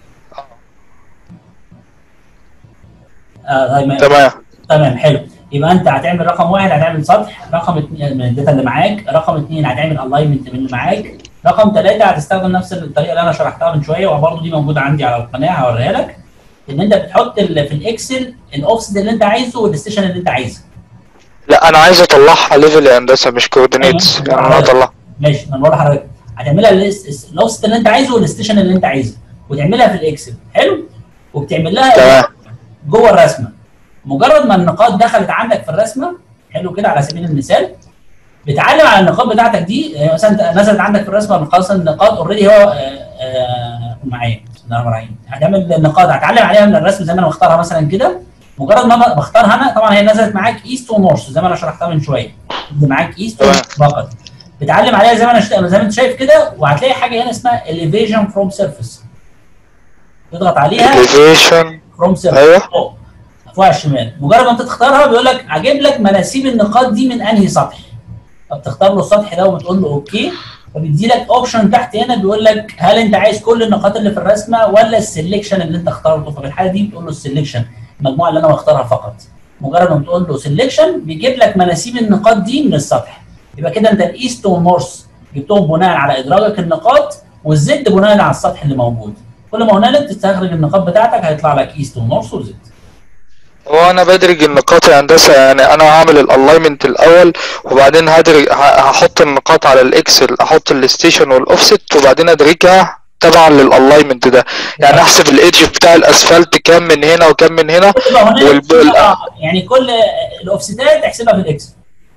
آه طيب تمام تمام حلو يبقى انت هتعمل رقم واحد هتعمل سطح رقم اتنين من الداتا اللي معاك رقم اثنين هتعمل الاينمنت من اللي معاك رقم ثلاثه هتستخدم نفس الطريقه اللي انا شرحتها من شويه وبرضه دي موجوده عندي على القناه هوريها لك ان انت بتحط ال- في الاكسل الاوفست اللي انت عايزه والستيشن اللي انت عايزه لا انا عايز اطلعها ليفل يا هندسه مش كوردينيتس تمام. يعني انا اطلع ماشي انا بقول لحضرتك هتعملها الاس- الاوفست اللي انت عايزه والستيشن اللي انت عايزه وتعملها في الاكسل حلو وبتعمل لها تمام جوه الرسمه مجرد ما النقاط دخلت عندك في الرسمه حلو كده على سبيل المثال بتعلم على النقاط بتاعتك دي آه، مثلا انت نزلت عندك في الرسمه خلاص النقاط اوريدي هو آه، آه، معايا بسم الله الرحمن الرحيم هتعمل النقاط هتعلم عليها من الرسم زي ما انا مختارها مثلا كده مجرد ما أنا بختارها انا طبعا هي نزلت معاك ايست ونورث زي ما انا شرحتها من شويه اللي معاك ايست تمام. فقط بتعلم عليها زي ما انا شت... زي ما انت شايف كده وهتلاقي حاجه هنا اسمها elevation from surface تضغط عليها اليفيشن فروم سيرفر ايوه فوق فوق على الشمال مجرد ما انت تختارها بيقول لك اجيب لك مناسيب النقاط دي من انهي سطح فبتختار له السطح ده وبتقول له اوكي فبيدي لك اوبشن تحت هنا بيقول لك هل انت عايز كل النقاط اللي في الرسمه ولا السلكشن اللي انت اخترته ففي الحاله دي بتقول له السلكشن المجموعه اللي انا بختارها فقط مجرد ما بتقول له سلكشن بيجيب لك مناسيب النقاط دي من السطح يبقى كده انت الايست والنورث جبتهم بناء على ادراجك النقاط والزد بناء على السطح اللي موجود كل ما هنالك تستخرج النقاط بتاعتك هيطلع لك ايست ونورث وزد هو انا بدرج النقاط يا هندسه يعني انا هعمل الالاينمنت الاول وبعدين هدرج ه- هحط النقاط على الاكسل احط الستيشن والاوفست وبعدين ادرجها تبعا للالاينمنت ده يعني احسب الايدج بتاع الاسفلت كام من هنا وكام من هنا كل ما هنالك والب- آه، يعني كل الاوفستات تحسبها في الاكسل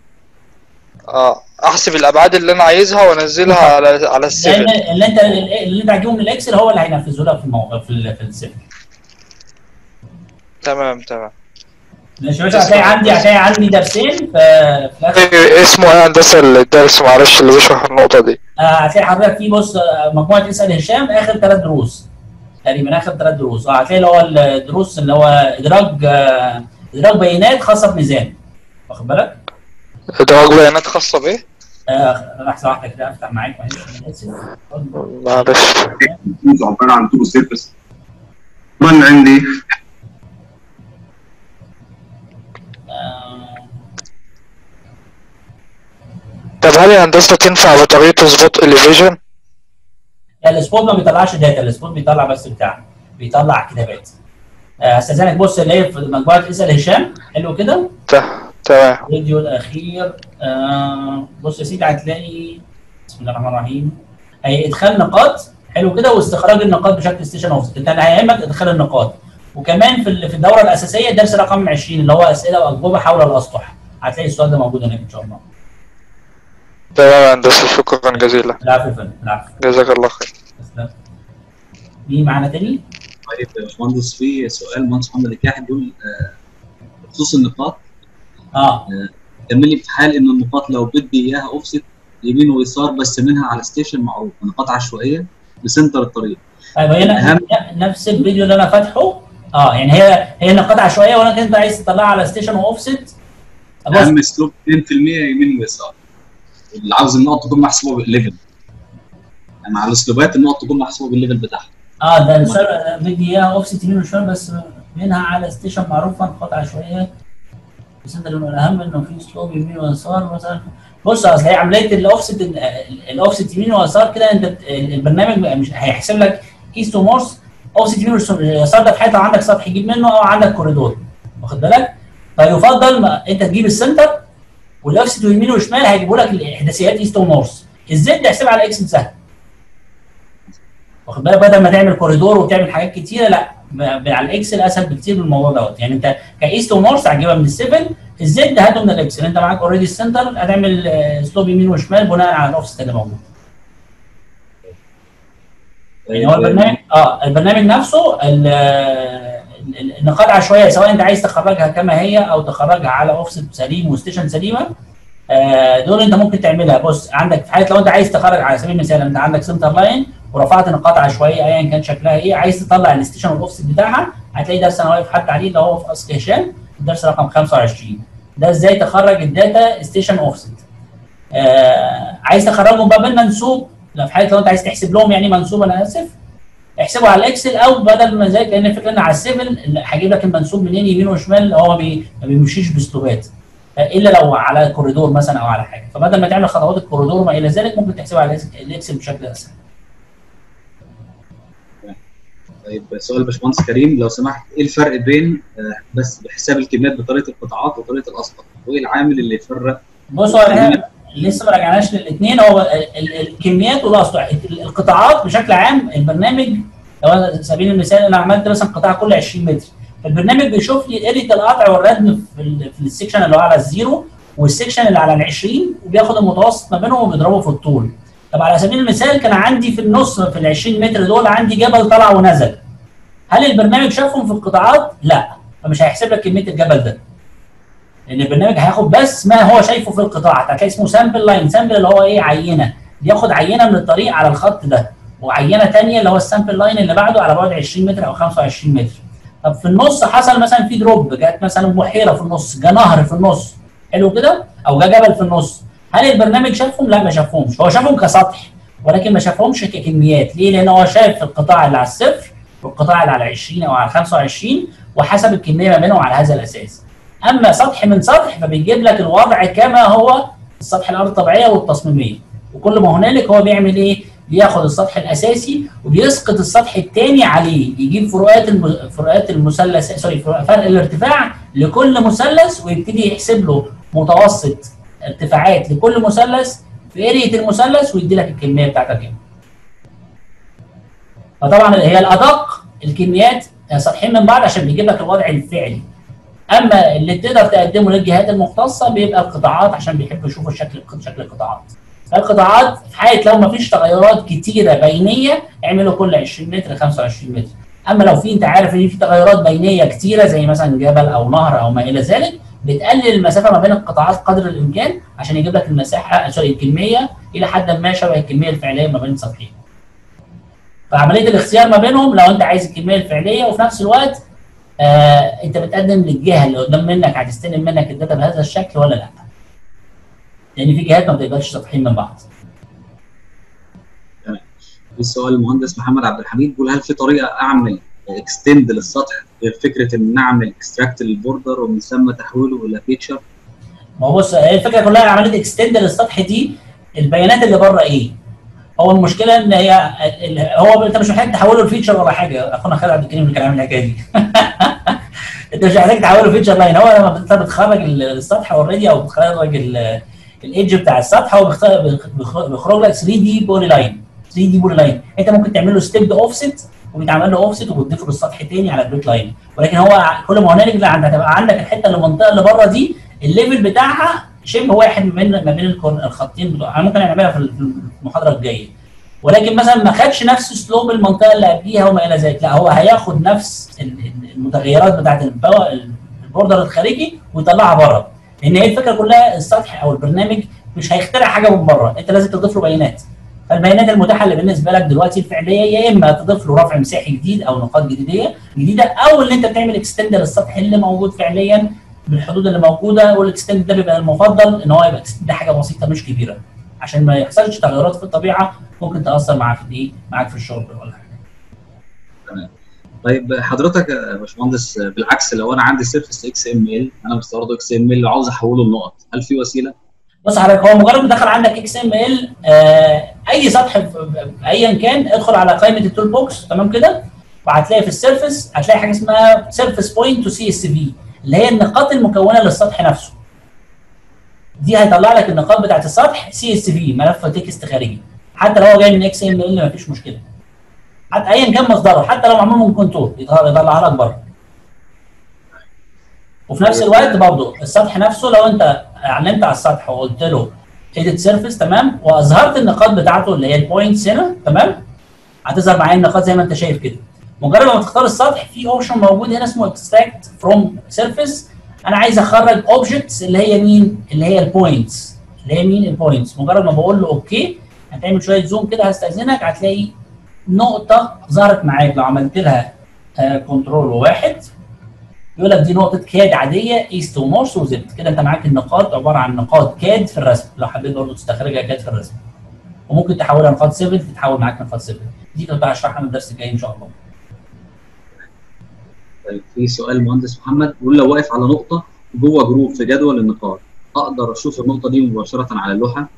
اه احسب الابعاد اللي انا عايزها وانزلها على على لان السيفن اللي انت اللي انت هتجيبه من الاكسل هو اللي هينفذه لك في الموقع في ال- في السيفن تمام تمام ماشي يا باشا هتلاقي عندي هتلاقي عندي درسين في في الآخر. إيه اسمه ايه هندسه الدرس معلش اللي بيشرح النقطه دي آه، هتلاقي حضرتك في بص آه، مجموعه اسال هشام اخر ثلاث دروس تقريبا اخر ثلاث دروس اه هتلاقي اللي هو الدروس اللي هو ادراج آه، ادراج بيانات خاصه بميزان واخد بالك؟ ادراج بيانات خاصه بايه؟ آه، لحظه واحده كده افتح معاك معلش انا اسف معلش تولز عباره عن تو سيرفيس من عندي آه، طب هل الهندسه تنفع بطريقه سبوت اليفيجن؟ لا السبوت ما بيطلعش داتا السبوت بيطلع بس بتاع بيطلع كتابات آه، استاذنك بص اللي هي في مجموعه اسال هشام حلو كده تمام الفيديو الاخير آه بص يا سيدي هتلاقي بسم الله الرحمن الرحيم هي ادخال نقاط حلو كده واستخراج النقاط بشكل ستيشن اوف انت هيهمك ادخال النقاط وكمان في ال- في الدوره الاساسيه درس رقم 20 اللي هو اسئله واجوبه حول الاسطح هتلاقي السؤال ده موجود هناك ان شاء الله تمام يا هندسه شكرا جزيلا العفو يا فندم العفو جزاك الله خير تسلم. مين معانا تاني؟ طيب يا باشمهندس في سؤال مهندس محمد الكاحل بيقول آه، بخصوص النقاط اه كمل لي في حال ان النقاط لو بدي اياها اوفست يمين ويسار بس منها على ستيشن معروف نقاط عشوائيه بسنتر الطريق طيب هي ن- نفس الفيديو اللي انا فاتحه اه يعني هي هي نقاط عشوائيه ولكن انت عايز تطلعها على ستيشن واوفست بص اهم سلوب 2% يمين ويسار اللي عاوز النقط تكون محسوبه بالليفل يعني على الاسلوبات النقط تكون محسوبه بالليفل بتاعها اه ده السر- بدي اياها اوفست يمين وشمال بس منها على ستيشن معروفه نقاط عشوائيه بس انت اللي الاهم انه في سلوب يمين ويسار مثلا بص اصل هي عمليه الاوفست الاوفست يمين ويسار كده انت بت- البرنامج مش هيحسب لك ايست ومورس اوفست يمين ويسار ده في حته عندك سطح يجيب منه او عندك كوريدور واخد بالك فيفضل ما انت تجيب السنتر والاوفست يمين وشمال هيجيبوا لك الاحداثيات ايست ومورس الزد تحسبها على اكس سهل واخد بالك بدل ما تعمل كوريدور وتعمل حاجات كتيره لا ب- على الاكسل اسهل بكتير من الموضوع دوت يعني انت كايست ونورث هتجيبها من السيفل الزد هاته من الاكسل انت معاك اوريدي السنتر هتعمل آه، سلوب يمين وشمال بناء على الاوفست اللي موجود يعني هو البرنامج اه البرنامج نفسه ال- ال- ال- النقاط عشوائيه سواء انت عايز تخرجها كما هي او تخرجها على اوفست سليم وستيشن سليمه آه، دول انت ممكن تعملها بص عندك في حاله لو انت عايز تخرج على سبيل المثال انت عندك سنتر لاين ورفعت نقاط عشوائيه ايا كان شكلها ايه عايز تطلع الستيشن والاوفست بتاعها هتلاقي درس انا واقف حتى عليه اللي هو في اصل هشام الدرس رقم 25 ده ازاي تخرج الداتا ستيشن اوفست آه عايز تخرجهم بقى بالمنسوب لا في حاله لو انت عايز تحسب لهم يعني منسوب انا اسف احسبه على الاكسل او بدل ما زي لان الفكره ان على السيفل هجيب لك المنسوب منين يمين وشمال هو ما بي- ما بيمشيش باسلوبات الا لو على كوريدور مثلا او على حاجه فبدل ما تعمل خطوات الكوريدور وما الى ذلك ممكن تحسبها على الإكس- الاكسل بشكل اسهل طيب سؤال باشمهندس كريم لو سمحت ايه الفرق بين آه، بس بحساب الكميات بطريقه القطاعات وطريقه الاسطح وايه العامل اللي يفرق بص هو احنا لسه ما رجعناش للاثنين هو ال- ال- الكميات والاسطح ال- القطاعات بشكل عام البرنامج لو انا على سبيل المثال انا عملت مثلا قطاع كل 20 متر فالبرنامج بيشوف لي اريا القطع والردم في, ال- في السكشن اللي هو على الزيرو والسكشن اللي على ال 20 وبياخد المتوسط ما بينهم وبيضربه في الطول طب على سبيل المثال كان عندي في النص في ال 20 متر دول عندي جبل طلع ونزل هل البرنامج شافهم في القطاعات؟ لا فمش هيحسب لك كميه الجبل ده لان البرنامج هياخد بس ما هو شايفه في القطاع هتلاقي اسمه سامبل لاين سامبل اللي هو ايه عينه بياخد عينه من الطريق على الخط ده وعينه ثانيه اللي هو السامبل لاين اللي بعده على بعد 20 متر او 25 متر طب في النص حصل مثلا في دروب جت مثلا بحيره في النص جه نهر في النص حلو كده او جه جبل في النص هل البرنامج شافهم؟ لا ما شافهمش هو شافهم كسطح ولكن ما شافهمش ككميات ليه؟ لان هو شاف القطاع اللي على الصفر والقطاع اللي على 20 او على 25 وحسب الكميه ما بينهم على هذا الاساس اما سطح من سطح فبيجيب لك الوضع كما هو السطح الارض الطبيعيه والتصميميه وكل ما هنالك هو بيعمل ايه؟ بياخد السطح الاساسي وبيسقط السطح الثاني عليه يجيب فروقات الم... فروقات المثلث سوري فروق- فرق الارتفاع لكل مثلث ويبتدي يحسب له متوسط ارتفاعات لكل مثلث في ارية المثلث ويدي لك الكميه بتاعتك كام. فطبعا هي الادق الكميات سطحين من بعض عشان بيجيب لك الوضع الفعلي اما اللي تقدر تقدمه للجهات المختصه بيبقى القطاعات عشان بيحبوا يشوفوا شكل شكل القطاعات القطاعات في حاله لو ما فيش تغيرات كتيره بينيه اعملوا كل 20 متر 25 متر اما لو في انت عارف ان في تغيرات بينيه كتيره زي مثلا جبل او نهر او ما الى ذلك بتقلل المسافه ما بين القطاعات قدر الامكان عشان يجيب لك المساحه سوري الكميه الى حد ما شبه الكميه الفعليه ما بين السطحين. فعمليه الاختيار ما بينهم لو انت عايز الكميه الفعليه وفي نفس الوقت آه انت بتقدم للجهه اللي قدام منك هتستلم منك الداتا بهذا الشكل ولا لا؟ لان في جهات ما بتقبلش سطحين من بعض. في سؤال المهندس محمد عبد الحميد بيقول هل في طريقه اعمل اكستند للسطح غير فكره ان نعمل اكستراكت للبوردر ومن ثم تحويله الى فيتشر ما هو بص هي الفكره كلها عمليه اكستند للسطح دي البيانات اللي بره ايه؟ هو المشكله ان هي ال- هو انت مش محتاج تحوله لفيتشر ولا حاجه اخونا خالد عبد الكريم اللي كان عامل الحكايه دي انت مش محتاج تحوله فيتشر لاين هو لما انت بتخرج السطح اوريدي او بتخرج الايدج بتاع السطح هو بيخت- بيخ- بيخرج لك 3 دي بولي لاين 3 دي بولي لاين انت ممكن تعمل له ستيب اوفست وبيتعمل له اوفست وبتضيفه للسطح تاني على البريك لاين ولكن هو كل ما هنالك لا انت هتبقى عندك الحته اللي المنطقه اللي بره دي الليفل بتاعها شبه واحد ما بين ما بين الكون- الخطين بتوع أنا ممكن نعملها في المحاضره الجايه ولكن مثلا ما خدش نفس اسلوب المنطقه اللي قبليها وما الى ذلك لا هو هياخد نفس ال- ال- المتغيرات بتاعت الباو- البوردر الخارجي ويطلعها بره لان هي الفكره كلها السطح او البرنامج مش هيخترع حاجه من بره انت لازم تضيف له بيانات فالبيانات المتاحه اللي بالنسبه لك دلوقتي الفعليه يا اما تضيف له رفع مساحي جديد او نقاط جديديه جديده او ان انت بتعمل اكستند للسطح اللي موجود فعليا بالحدود اللي موجوده والاكستند ده بيبقى المفضل ان هو يبقى extend ده حاجه بسيطه مش كبيره عشان ما يحصلش تغيرات في الطبيعه ممكن تاثر معاك في ايه معاك في الشغل ولا حاجه طيب حضرتك يا باشمهندس بالعكس لو انا عندي سيرفس اكس ام ال انا مستورده اكس ام ال وعاوز احوله لنقط هل في وسيله؟ بص حضرتك هو مجرد ما دخل عندك اكس ام ال اي سطح في- ايا كان ادخل على قائمه التول بوكس تمام كده وهتلاقي في السيرفس هتلاقي حاجه اسمها سيرفس بوينت تو سي اس في اللي هي النقاط المكونه للسطح نفسه دي هيطلع لك النقاط بتاعت السطح سي اس في ملف تكست خارجي حتى لو هو جاي من اكس ام ال مفيش مشكله حتى ايا كان مصدره حتى لو معمول من كنترول يطلعها لك بره وفي نفس الوقت برضه السطح نفسه لو انت اعلنت على السطح وقلت له ايديت سيرفيس تمام واظهرت النقاط بتاعته اللي هي البوينتس هنا تمام هتظهر معايا النقاط زي ما انت شايف كده مجرد ما تختار السطح في اوبشن موجود هنا اسمه اكستراكت فروم سيرفيس انا عايز اخرج اوبجكتس اللي هي مين اللي هي البوينتس اللي هي مين البوينتس مجرد ما بقول له اوكي هتعمل شويه زوم كده هستاذنك هتلاقي نقطه ظهرت معاك لو عملت لها كنترول واحد يقول لك دي نقطه كاد عاديه ايست ونورث وزد كده انت معاك النقاط عباره عن نقاط كاد في الرسم لو حبيت برضه تستخرجها كاد في الرسم وممكن تحولها نقاط سيفل تتحول معاك نقاط سيفل دي كنت هشرحها من الدرس الجاي ان شاء الله طيب في سؤال المهندس محمد بيقول لو واقف على نقطه جوه جروب في جدول النقاط اقدر اشوف النقطه دي مباشره على اللوحه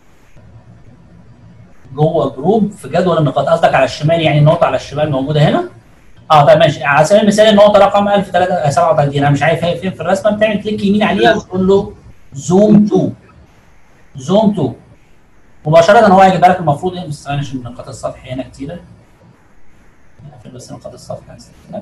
جوه جروب في جدول النقاط قصدك على الشمال يعني النقطه على الشمال موجوده هنا اه طيب ماشي على سبيل المثال النقطه رقم 1037 انا مش عارف هي فين في الرسمه بتعمل كليك يمين عليها وتقول له زوم تو زوم تو مباشره هو هيجيبها لك المفروض ايه بس ثواني عشان نقاط السطح هنا كتيره نقفل بس نقاط السطح هنا.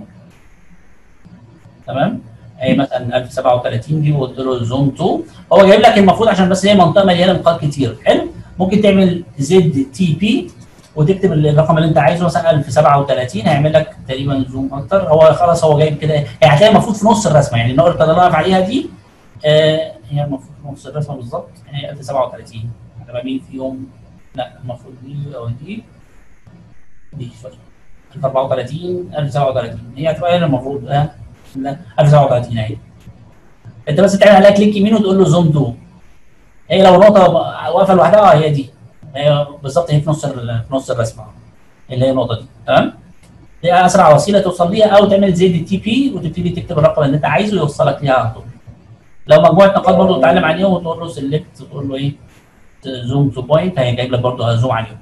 تمام اي مثلا 1037 دي وقلت له زوم 2 هو جايب لك المفروض عشان بس هي منطقه مليانه نقاط كتير حلو ممكن تعمل زد تي بي وتكتب الرقم اللي انت عايزه مثلا 1037 هيعمل لك تقريبا زوم اكتر هو خلاص هو جايب كده يعني هتلاقي المفروض في نص الرسمه يعني النقطه اللي انا واقف عليها دي آه هي المفروض في نص الرسمه بالظبط هي 1037 هتبقى مين فيهم لا المفروض دي او دي دي سوري 1034 1037 هي هتبقى هنا المفروض اه لا 1037 اهي انت بس تعمل عليها كليك يمين وتقول له زوم 2 هي لو نقطه واقفه لوحدها اه هي دي هي بالظبط هي في نص ال- في نص الرسمه اللي هي النقطه دي تمام دي اسرع وسيله توصل ليها او تعمل زد تي بي وتبتدي تكتب الرقم اللي انت عايزه يوصلك ليها على طول لو مجموعه نقاط برضه تتعلم عليهم وتقول له سيلكت وتقول له ايه زوم تو بوينت هي جايب لك برضه زوم عليهم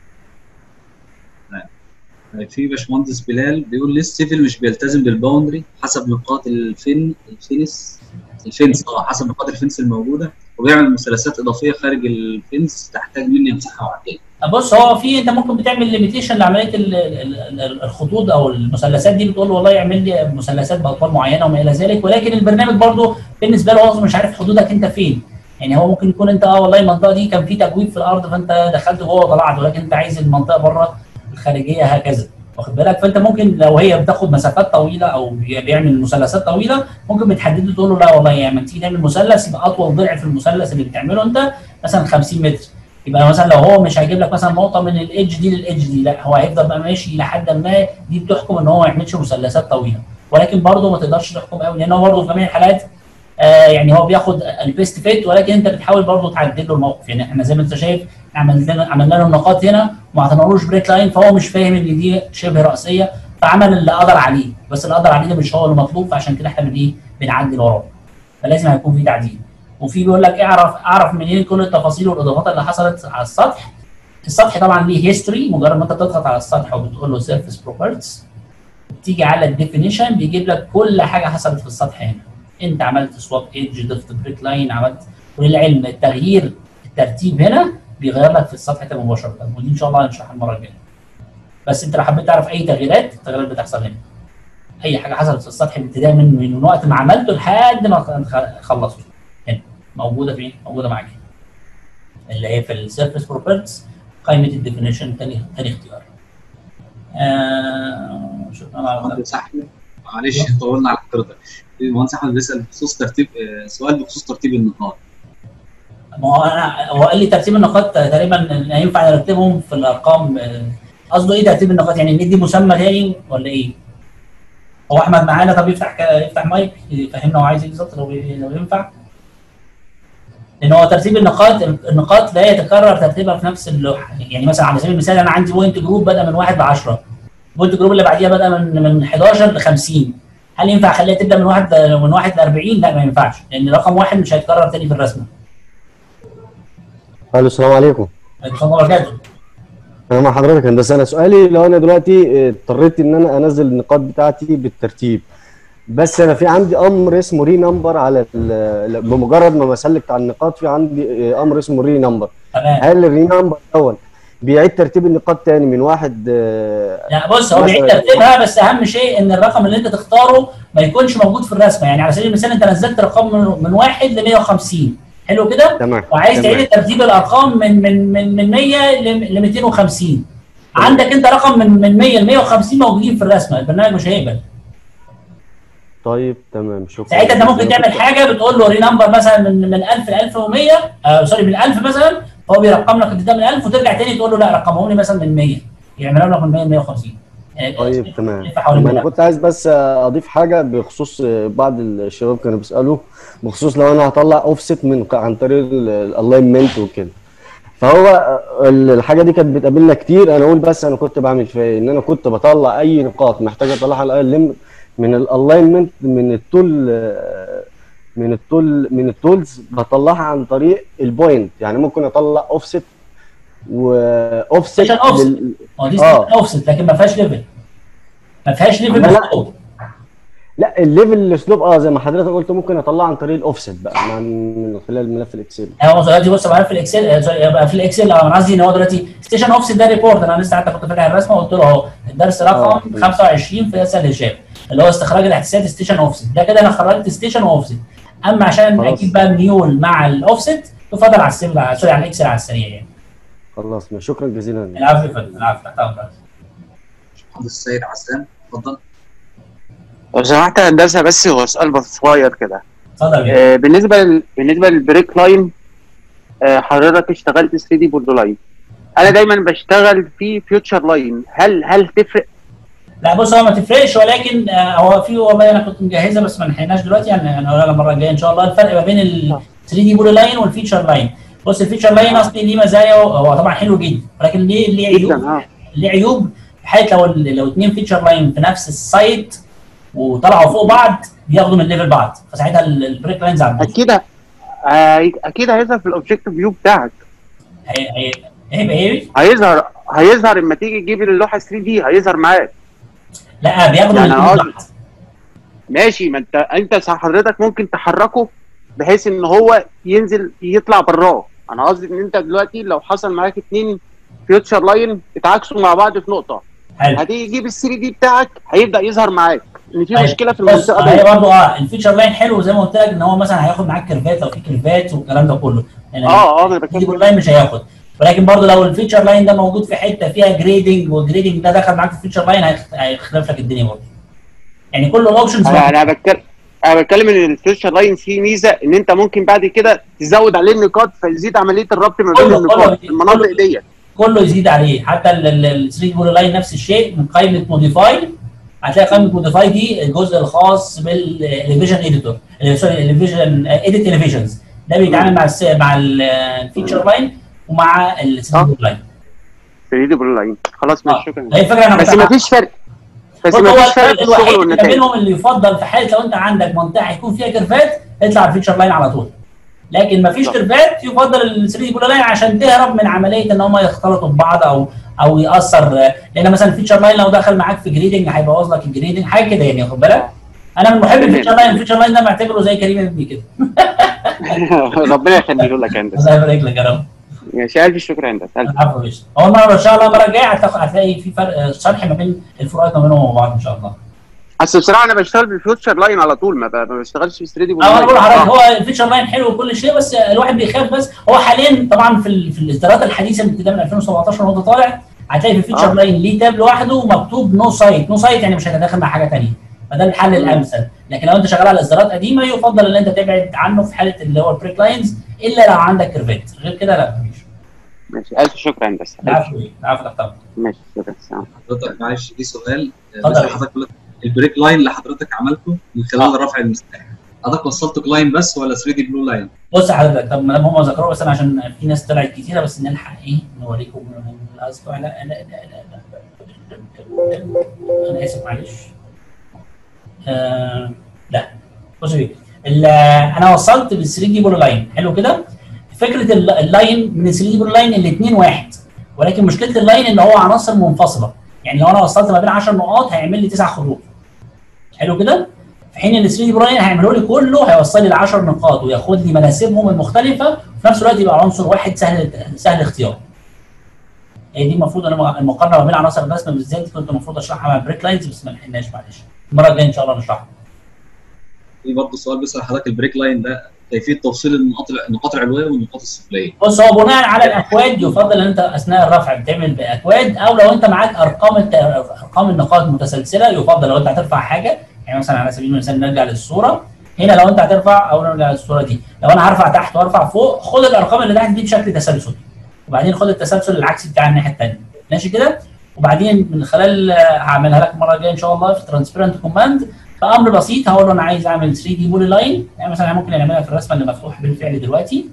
طيب في باشمهندس بلال بيقول ليه السيفل مش بيلتزم بالباوندري حسب نقاط الفن الفينس الفنس اه حسب نقاط الفنس الموجوده وبيعمل مثلثات اضافيه خارج الفنس تحتاج مني امسحها وعدين بص هو في انت ممكن بتعمل ليميتيشن لعمليه ال- ال- ال- الخطوط او المثلثات دي بتقول له والله اعمل لي مثلثات باطوال معينه وما الى ذلك ولكن البرنامج برضه بالنسبه له هو مش عارف حدودك انت فين يعني هو ممكن يكون انت اه والله المنطقه دي كان في تجويف في الارض فانت دخلت جوه وطلعت ولكن انت عايز المنطقه بره الخارجيه هكذا واخد بالك فانت ممكن لو هي بتاخد مسافات طويله او بيعمل مثلثات طويله ممكن بتحدد له تقول له لا والله يعني لما تيجي تعمل مثلث يبقى اطول ضلع في المثلث اللي بتعمله انت مثلا 50 متر يبقى مثلا لو هو مش هيجيب لك مثلا نقطه من الايدج دي للايدج دي لا هو هيفضل بقى ماشي لحد ما دي بتحكم ان هو ما يعملش مثلثات طويله ولكن برضه ما تقدرش تحكم قوي لان هو برضه في جميع الحالات آه يعني هو بياخد البيست فيت ولكن انت بتحاول برضه تعدل له الموقف يعني احنا زي ما انت شايف عملنا عملنا له النقاط هنا وما عطينالوش بريك لاين فهو مش فاهم ان دي شبه راسيه فعمل اللي قدر عليه بس اللي قدر عليه ده مش هو المطلوب فعشان كده احنا بن ايه بنعدل وراه فلازم هيكون في تعديل وفي بيقول لك اعرف اعرف منين كل التفاصيل والاضافات اللي حصلت على السطح السطح طبعا ليه هيستوري مجرد ما انت بتضغط على السطح وبتقول له سيرفيس بروبرتيز تيجي على الديفينيشن بيجيب لك كل حاجه حصلت في السطح هنا انت عملت سواب ايدج ضفت بريك لاين عملت وللعلم التغيير الترتيب هنا بيغير لك في السطح ده مباشره ودي ان شاء الله هنشرحها المره الجايه بس انت لو حبيت تعرف اي تغييرات التغييرات بتحصل هنا اي حاجه حصلت في السطح ابتداء من من وقت ما عملته لحد ما خلصته هنا موجوده فين؟ موجوده معاك اللي هي في السيرفيس بروبرتيز قائمه الديفينيشن تاني تاني اختيار آه شكرا على مهندس احمد معلش طولنا على حضرتك المهندس احمد بيسال بخصوص ترتيب آه، سؤال بخصوص ترتيب النقاط ما هو انا هو قال لي ترتيب النقاط تقريبا إن ينفع نرتبهم في الارقام آه، قصده ايه ترتيب النقاط يعني ندي مسمى تاني ولا ايه؟ هو احمد معانا طب يفتح ك- يفتح مايك يفهمنا هو عايز ايه بالظبط لو لو ينفع لان هو ترتيب النقاط النقاط لا يتكرر ترتيبها في نفس اللوحه يعني مثلا على سبيل المثال انا عندي بوينت جروب بدا من 1 ل 10 بوينت جروب اللي بعديها بدا من من 11 ل 50 هل ينفع اخليها تبدا من 1 من 1 ل 40 لا ما ينفعش لان رقم واحد مش هيتكرر تاني في الرسمه الو السلام عليكم عليكم السلام ورحمه الله وبركاته انا مع حضرتك هندسه انا سؤالي لو انا دلوقتي اه، اضطريت ان انا انزل النقاط بتاعتي بالترتيب بس انا في عندي امر اسمه ري نمبر على ال- بمجرد ما بسلكت على النقاط في عندي اه، امر اسمه ري نمبر تمام هل الري نمبر الاول بيعيد ترتيب النقاط تاني من واحد اه، لا بص هو بيعيد مثلاً- ترتيبها بس اهم شيء ان الرقم اللي انت تختاره ما يكونش موجود في الرسمه يعني على سبيل المثال انت نزلت رقم من, من 1 ل 150 حلو كده تمام وعايز تمام. تعيد ترتيب الارقام من من من من 100 ل 250 عندك انت رقم من من 100 ل 150 موجودين في الرسمه البرنامج مش هيقبل طيب تمام شكرا ساعتها انت ممكن أنا تعمل كنت- حاجه بتقول له ري نمبر مثلا من من 1000 ل 1100 آه سوري من 1000 مثلا فهو بيرقم لك الابتداء من 1000 وترجع تاني تقول له لا رقمهم لي مثلا من 100 يعملها لك من 100 ل 150 يعني طيب تمام لف حوالين طب انا الملف. كنت عايز بس اضيف حاجه بخصوص بعض الشباب كانوا بيسالوا بخصوص لو انا هطلع اوفست من عن طريق الالاينمنت وكده فهو ال- الحاجه دي كانت بتقابلنا كتير انا اقول بس انا كنت بعمل فيها إيه؟ ان انا كنت بطلع اي نقاط محتاج اطلعها الالاينمنت من الالاينمنت من التول من التول من التولز بطلعها عن طريق البوينت يعني ممكن اطلع اوفست واوفست عشان offset. هو دي آه. اوفست لكن ما فيهاش ليفل ما فيهاش ليفل لا، لا. مفروض. لا الليفل الاسلوب اه زي ما حضرتك قلت ممكن اطلعه عن طريق الاوفست بقى مع- من خلال ملف الاكسل يعني هو دلوقتي بص معايا في الاكسل آه، سوري، يبقى في الاكسل اه انا قصدي ان هو دلوقتي ستيشن اوفست ده ريبورت انا لسه حتى كنت فاتح الرسمه وقلت له اهو الدرس رقم آه. 25 في اسئله الهشام اللي هو استخراج الاحداثيات ستيشن اوفست ده كده انا خرجت ستيشن واوفست اما عشان خلاص. اجيب بقى ميول مع الاوفست يفضل على السيل على- سوري على الاكسل على السريع يعني خلاص شكرا جزيلا العفو يا فندم العفو تحت امرك مهندس سيد عسام اتفضل لو سمحت يا هندسه بس هو سؤال بس صغير كده اتفضل يا بيه. آه، بالنسبه لل... بالنسبه للبريك لاين آه، حضرتك اشتغلت 3 دي بورد لاين انا دايما بشتغل في فيوتشر لاين هل هل تفرق لا بص هو ما تفرقش ولكن آه، هو في والله انا كنت مجهزها بس ما لحقناش دلوقتي يعني هنقولها المره الجايه ان شاء الله الفرق ما بين ال 3 دي بول لاين والفيتشر لاين بص الفيتشر لاين اصلي ليه مزايا هو طبعا حلو جدا ولكن ليه ليه جدا عيوب اه ليه عيوب في حاله لو ال- لو اثنين فيتشر لاين في نفس السايت وطلعوا فوق بعض بياخدوا من ليفل بعض فساعتها ال- البريك لاينز هتبوظ اكيد آه، اكيد هيظهر في الاوبجكتيف فيو بتاعك هي- هي- هيبقى ايه؟ هيظهر هيظهر لما تيجي تجيب اللوحه 3 دي هيظهر معاك لا بياخدوا من يعني ليفل قصدي- بعض ماشي ما انت انت صح حضرتك ممكن تحركه بحيث ان هو ينزل يطلع براه انا قصدي ان انت دلوقتي لو حصل معاك اتنين فيوتشر لاين اتعاكسوا مع بعض في نقطه حلو هتيجي تجيب ال 3 دي بتاعك هيبدا يظهر معاك ان في طيب، مشكله في بص المنطقه هي دي برضه اه الفيتشر لاين حلو زي ما قلت لك ان هو مثلا هياخد معاك كيرفات لو في كيرفات والكلام ده كله يعني اه اه انا دي بتكلم لاين مش هياخد ولكن برضه لو الفيتشر لاين ده موجود في حته فيها جريدنج والجريدنج ده دخل معاك في الفيتشر لاين هيخ- هيخرب لك الدنيا برضه يعني كل الاوبشنز انا انا بتكلم انا بتكلم ان الفيوتشر لاين فيه ميزه ان انت ممكن بعد كده تزود عليه النقاط فيزيد عمليه الربط ما بين كله- النقاط كله- في المناطق دي كله يزيد عليه حتى ال 3 بول لاين نفس الشيء من قائمه موديفاي هتلاقي قائمه موديفاي دي الجزء الخاص بالاليفيجن اديتور سوري الاليفيجن اديت اليفيجنز ده بيتعامل مع الس- مع الفيتشر لاين ومع ال 3 بول لاين 3 دي بول لاين خلاص ماشي شكرا هي الفكره انا بس كنت ما فيش فرق بس بص ما هو فيش فرق الفرق في الوحيد الشغل اللي والنتائج بينهم اللي يفضل في حاله لو انت عندك منطقه هيكون فيها كيرفات اطلع على الفيتشر لاين على طول لكن ما فيش صح. كيرفات يفضل ال 3 بول لاين عشان تهرب من عمليه ان هم يختلطوا ببعض او او ياثر لان مثلا الفيتشر لاين لو دخل معاك في جريدنج هيبوظ لك الجريدنج حاجه كده يعني واخد بالك انا من محب الفيتشر لاين الفيتشر لاين ده معتبره زي كريم ابني كده ربنا يخليه لك يا هندسه الله يبارك لك يا رب ماشي الف شكر يا هندسه ألف. العفو يا باشا اول مره ان شاء الله المره الجايه هتاخد- هتلاقي في فرق شرح ما بين الفروقات ما بينهم وبين بعض ان شاء الله اصل بصراحه انا بشتغل بالفيوتشر لاين على طول ما, ب- ما بشتغلش في 3 دي بول اه انا لاين بقول لحضرتك هو الفيتشر لاين حلو وكل شيء بس الواحد بيخاف بس هو حاليا طبعا في ال- في الاصدارات الحديثه من ابتداء من 2017 وانت طالع هتلاقي في الفيتشر آه. لاين ليه تاب لوحده ومكتوب نو سايت نو سايت يعني مش هيتداخل مع حاجه ثانيه فده الحل الامثل لكن لو انت شغال على اصدارات قديمه يفضل ان انت تبعد عنه في حاله اللي هو البريك لاينز الا لو عندك كيرفات غير كده لا مفيش ماشي الف شكر يا هندسه ألف العفو العفو تحت أمرك. ماشي شكرا سلام حضرتك معلش في سؤال اتفضل. بس حضرتك قلت البريك لاين اللي حضرتك عملته من خلال آه. رفع المساحه حضرتك وصلت كلاين بس ولا 3 دي بلو لاين؟ بص يا حضرتك طب ما دام هم ذكروه بس انا عشان في ناس طلعت كتيره بس نلحق ايه نوريكم من الاسبوع لا لا لا لا لا انا اسف معلش آه لا بصوا ايه ال- انا وصلت بال 3 دي بول لاين حلو كده فكره ال- اللاين من ال 3 دي بول لاين الاثنين واحد ولكن مشكله اللاين ان هو عناصر منفصله يعني لو انا وصلت ما بين 10 نقاط هيعمل لي تسع خطوط حلو كده في حين ان 3 دي براين هيعملوا لي كله هيوصل لي ل 10 نقاط وياخد لي مناسبهم المختلفه وفي نفس الوقت يبقى عنصر واحد سهل سهل اختياره. هي دي المفروض انا المقارنه ما بين عناصر الرسم بالذات كنت المفروض اشرحها مع البريك لاينز بس ما لحقناش معلش. المره الجايه ان شاء الله نشرحها. في برضه سؤال بيسال حضرتك البريك لاين ده كيفيه توصيل النقاط النقاط العلويه والنقاط السفليه بص هو بناء على الاكواد يفضل ان انت اثناء الرفع بتعمل باكواد او لو انت معاك ارقام الت... ارقام النقاط متسلسله يفضل لو انت هترفع حاجه يعني مثلا على سبيل المثال نرجع للصوره هنا لو انت هترفع او نرجع للصوره دي لو انا هرفع تحت وارفع فوق خد الارقام اللي تحت دي بشكل تسلسل وبعدين خد التسلسل العكسي بتاع الناحيه الثانيه ماشي كده وبعدين من خلال هعملها لك المره الجايه ان شاء الله في ترانسبيرنت كوماند بامر بسيط هقول له انا عايز اعمل 3 دي بولي لاين يعني مثلا ممكن نعملها في الرسمه اللي مفتوح بالفعل دلوقتي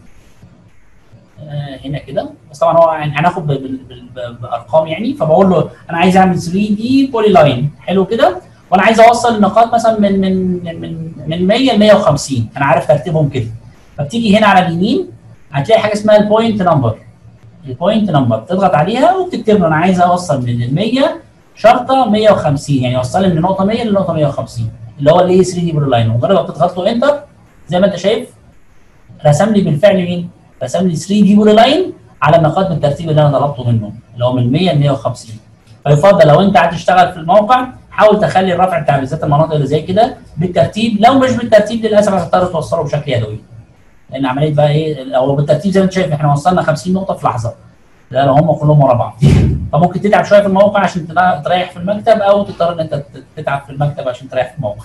آه هنا كده بس طبعا هو يعني هناخد ب- ب- ب- بارقام يعني فبقول له انا عايز اعمل 3 دي بولي لاين حلو كده وانا عايز اوصل النقاط مثلا من من من من 100 ل 150 انا عارف ترتيبهم كده فبتيجي هنا على اليمين هتلاقي حاجه اسمها البوينت نمبر البوينت نمبر تضغط عليها وبتكتب له انا عايز اوصل من ال 100 شرطه 150 يعني اوصل لي من نقطه 100 لنقطه 150 اللي هو الايه 3 دي بولي لاين مجرد ما بتضغط له انتر زي ما انت شايف رسم لي بالفعل مين؟ رسم لي 3 دي بولي لاين على النقاط بالترتيب اللي انا طلبته منه اللي هو من 100 ل 150 فيفضل لو انت هتشتغل في الموقع حاول تخلي الرفع بتاع بالذات المناطق اللي زي كده بالترتيب لو مش بالترتيب للاسف هتضطر توصله بشكل يدوي لان عمليه بقى ايه او بالترتيب زي ما انت شايف احنا وصلنا 50 نقطه في لحظه ده لو هم كلهم ورا بعض فممكن تتعب شويه في الموقع عشان تلا- تريح في المكتب او تضطر ان انت تتعب في المكتب عشان تريح في الموقع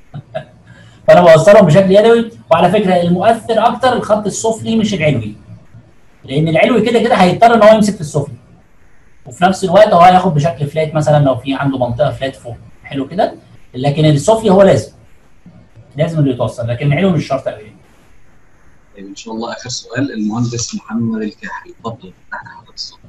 فانا بوصلهم بشكل يدوي وعلى فكره المؤثر اكتر الخط السفلي مش العلوي لان العلوي كده كده هيضطر ان هو يمسك في السفلي وفي نفس الوقت هو هياخد بشكل فلات مثلا لو في عنده منطقه فلات فوق حلو كده لكن السفلي هو لازم لازم اللي يتوصل لكن العلوي مش شرط قوي طيب ان شاء الله اخر سؤال المهندس محمد الكاحلي اتفضل تحت حضرتك الصوت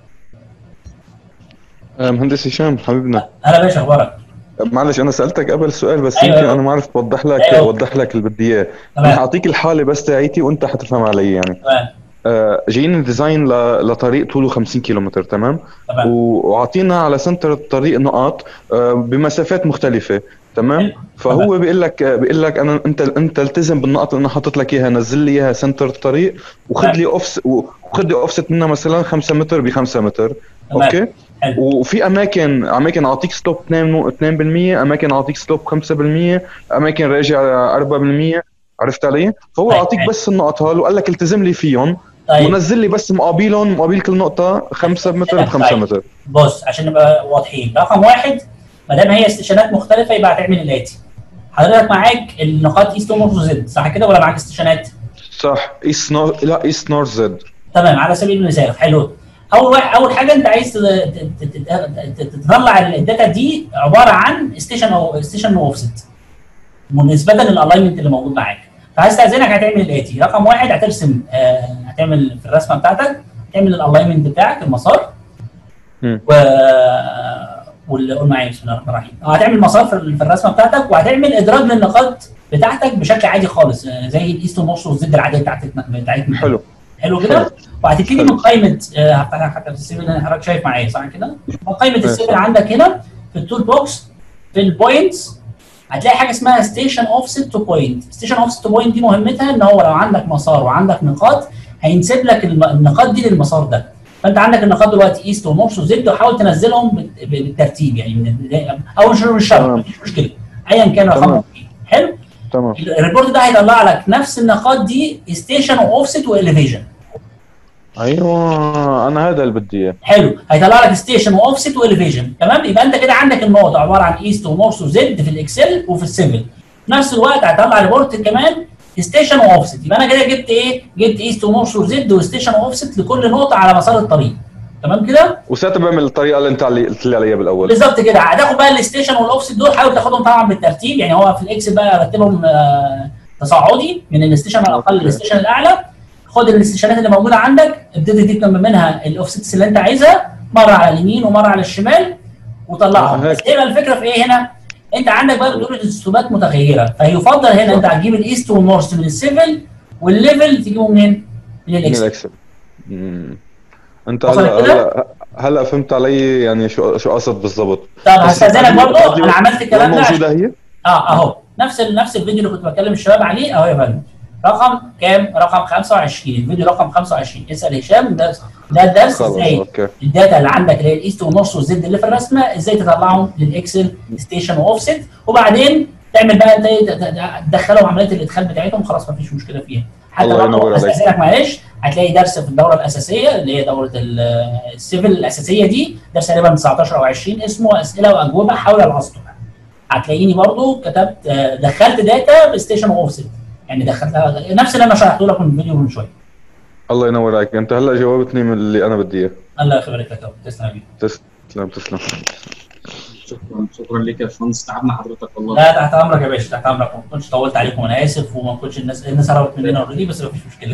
آه، مهندس هشام حبيبنا هلا باشا اخبارك معلش انا سالتك قبل سؤال بس أيوة. يمكن انا ما عرفت اوضح لك أيوة. اوضح لك اللي بدي اياه انا تمام هعطيك الحاله بس تاعيتي وانت حتفهم علي يعني تمام آه، جايين ديزاين ل- لطريق طوله 50 كيلومتر تمام تمام و- وعطينا على سنتر الطريق نقاط آه، بمسافات مختلفه تمام حلو. فهو بيقول لك بيقول لك انا انت انت التزم بالنقط اللي انا حاطط لك اياها نزل لي اياها سنتر الطريق وخذ تمام. لي اوفس وخذ لي اوفست منها مثلا 5 متر ب 5 متر تمام. اوكي حلو. وفي اماكن اماكن اعطيك سلوب 2 2% اماكن اعطيك سلوب 5% اماكن راجع 4% عرفت علي؟ فهو طيب، اعطيك حلو. بس النقط هول وقال لك التزم لي فيهم طيب ونزل لي بس مقابلهم مقابل كل نقطه 5 متر ب 5 طيب. متر بص عشان نبقى واضحين رقم واحد ما دام هي استشانات مختلفه يبقى هتعمل الاتي حضرتك معاك النقاط ايست ونورث وزد صح كده ولا معاك استشانات؟ صح ايست نور لا ايست نورث زد تمام على سبيل المثال حلو اول واحد اول حاجه انت عايز ت- ت- ت- ت- تطلع الداتا دي عباره عن ستيشن او ستيشن اوفست بالنسبه للالاينمنت اللي موجود معاك فهستاذنك هتعمل الاتي رقم واحد هترسم آه هتعمل في الرسمه بتاعتك هتعمل الالاينمنت بتاعك المسار مم. و واللي قول معايا بسم الله الرحمن الرحيم آه، هتعمل مسار في ال- في الرسمه بتاعتك وهتعمل ادراج للنقاط بتاعتك بشكل عادي خالص آه، زي الايست والنص والزد العاديه بتاعتنا بتاعتنا حلو حلو كده حلو. وهتبتدي حلو. من قائمه آه، هفتحها حتى في السيفل اللي حضرتك شايف معايا صح كده؟ من قائمه ماشي. السيفل عندك هنا في التول بوكس في البوينتس هتلاقي حاجه اسمها ستيشن اوفست تو بوينت ستيشن اوفست تو بوينت دي مهمتها ان هو لو عندك مسار وعندك نقاط هينسب لك الم- النقاط دي للمسار ده فانت عندك النقاط دلوقتي ايست ونورث وزد وحاول تنزلهم بال- بالترتيب يعني من البداية- او مش مش شرط تمام. مفيش مشكله ايا كان رقمهم تمام. ايه حلو تمام الريبورت ده هيطلع لك نفس النقاط دي ستيشن واوفست واليفيجن ايوه انا هذا اللي بدي اياه حلو هيطلع لك ستيشن واوفست واليفيجن تمام يبقى انت كده عندك النقط عباره عن ايست ونورث وزد في الاكسل وفي السيفل في نفس الوقت هيطلع ريبورت كمان ستيشن واوفست يبقى انا كده جبت ايه؟ جبت ايست ونورث وزد وستيشن واوفست لكل نقطه على مسار الطريق تمام كده؟ وساعتها بعمل الطريقه اللي انت علي- قلت لي عليها بالاول بالظبط كده هتاخد بقى الستيشن والاوفست دول حاول تاخدهم طبعا بالترتيب يعني هو في الاكسل بقى رتبهم آه، تصاعدي من الستيشن الاقل أوكي. للستيشن الاعلى خد الاستيشنات اللي موجوده عندك ابتدي تكتب منها الاوفستس اللي انت عايزها مره على اليمين ومره على الشمال وطلعهم آه، بس هي بقى الفكره في ايه هنا؟ انت عندك بقى بتقول الاسلوبات متغيره فيفضل هنا انت هتجيب الايست والنورث من السيفل والليفل تجيبه منين؟ من من الاكسل الاكسل مم. انت وصلت هلا كده؟ هلا هلا فهمت علي يعني شو شو قصد بالضبط طب بس هستاذنك برضه الفيديو- انا عملت الكلام ده موجوده هي اه اهو نفس ال- نفس الفيديو اللي كنت بكلم الشباب عليه اهو يا فندم رقم كام؟ رقم 25 الفيديو رقم 25 اسال هشام ده ده الدرس خلص ازاي اوكي الداتا اللي عندك اللي هي الايست والنص والزد اللي في الرسمه ازاي تطلعهم للاكسل ستيشن واوفست وبعدين تعمل بقى انت إيه، ت- ت- تدخلهم عمليه الادخال بتاعتهم خلاص مفيش مشكله فيها حتى الله ينور برضه عليك. استاذنك معلش هتلاقي درس في الدوره الاساسيه اللي هي دوره ال- السيفل الاساسيه دي درس تقريبا 19 او 20 اسمه اسئله واجوبه حول الاسطح هتلاقيني برضو كتبت آه، دخلت داتا بستيشن اوفست يعني دخلت نفس اللي انا شرحته لكم في الفيديو من شويه الله ينور عليك انت هلا جاوبتني من اللي انا بدي اياه الله يخليك لك يا رب. تسلم يا بيه. تسلم تسلم شكرا شكرا لك يا باشمهندس تعبنا حضرتك والله لا تحت امرك يا باشا تحت امرك ما كنتش طولت عليكم انا اسف وما كنتش الناس الناس هربت مننا اوريدي بس مفيش مشكله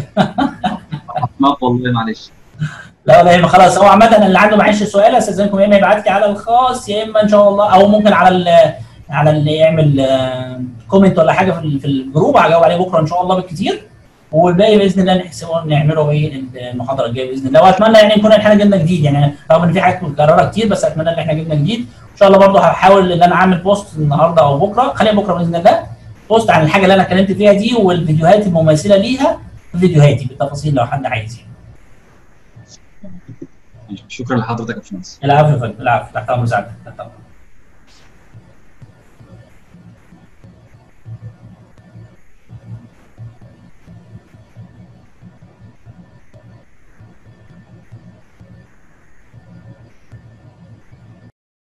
ما والله معلش لا ولا يهمك خلاص هو عامه اللي عنده معلش سؤال استاذنكم يا اما يبعت لي على الخاص يا اما ان شاء الله او ممكن على ال على اللي يعمل كومنت ولا حاجه في ال- في الجروب هجاوب عليه بكره ان شاء الله بالكتير والباقي باذن الله نحسبه نعمله ايه المحاضره الجايه باذن الله واتمنى يعني نكون احنا جبنا جديد يعني رغم ان في حاجات متكرره كتير بس اتمنى ان احنا جبنا جديد ان شاء الله برضه هحاول ان انا اعمل بوست النهارده او بكره خلينا بكره باذن الله بوست عن الحاجه اللي انا اتكلمت فيها دي والفيديوهات المماثله ليها في فيديوهاتي بالتفاصيل لو حد عايز يعني شكرا لحضرتك يا باشمهندس العفو يا فندم العفو تحت امر سعادتك تحت امر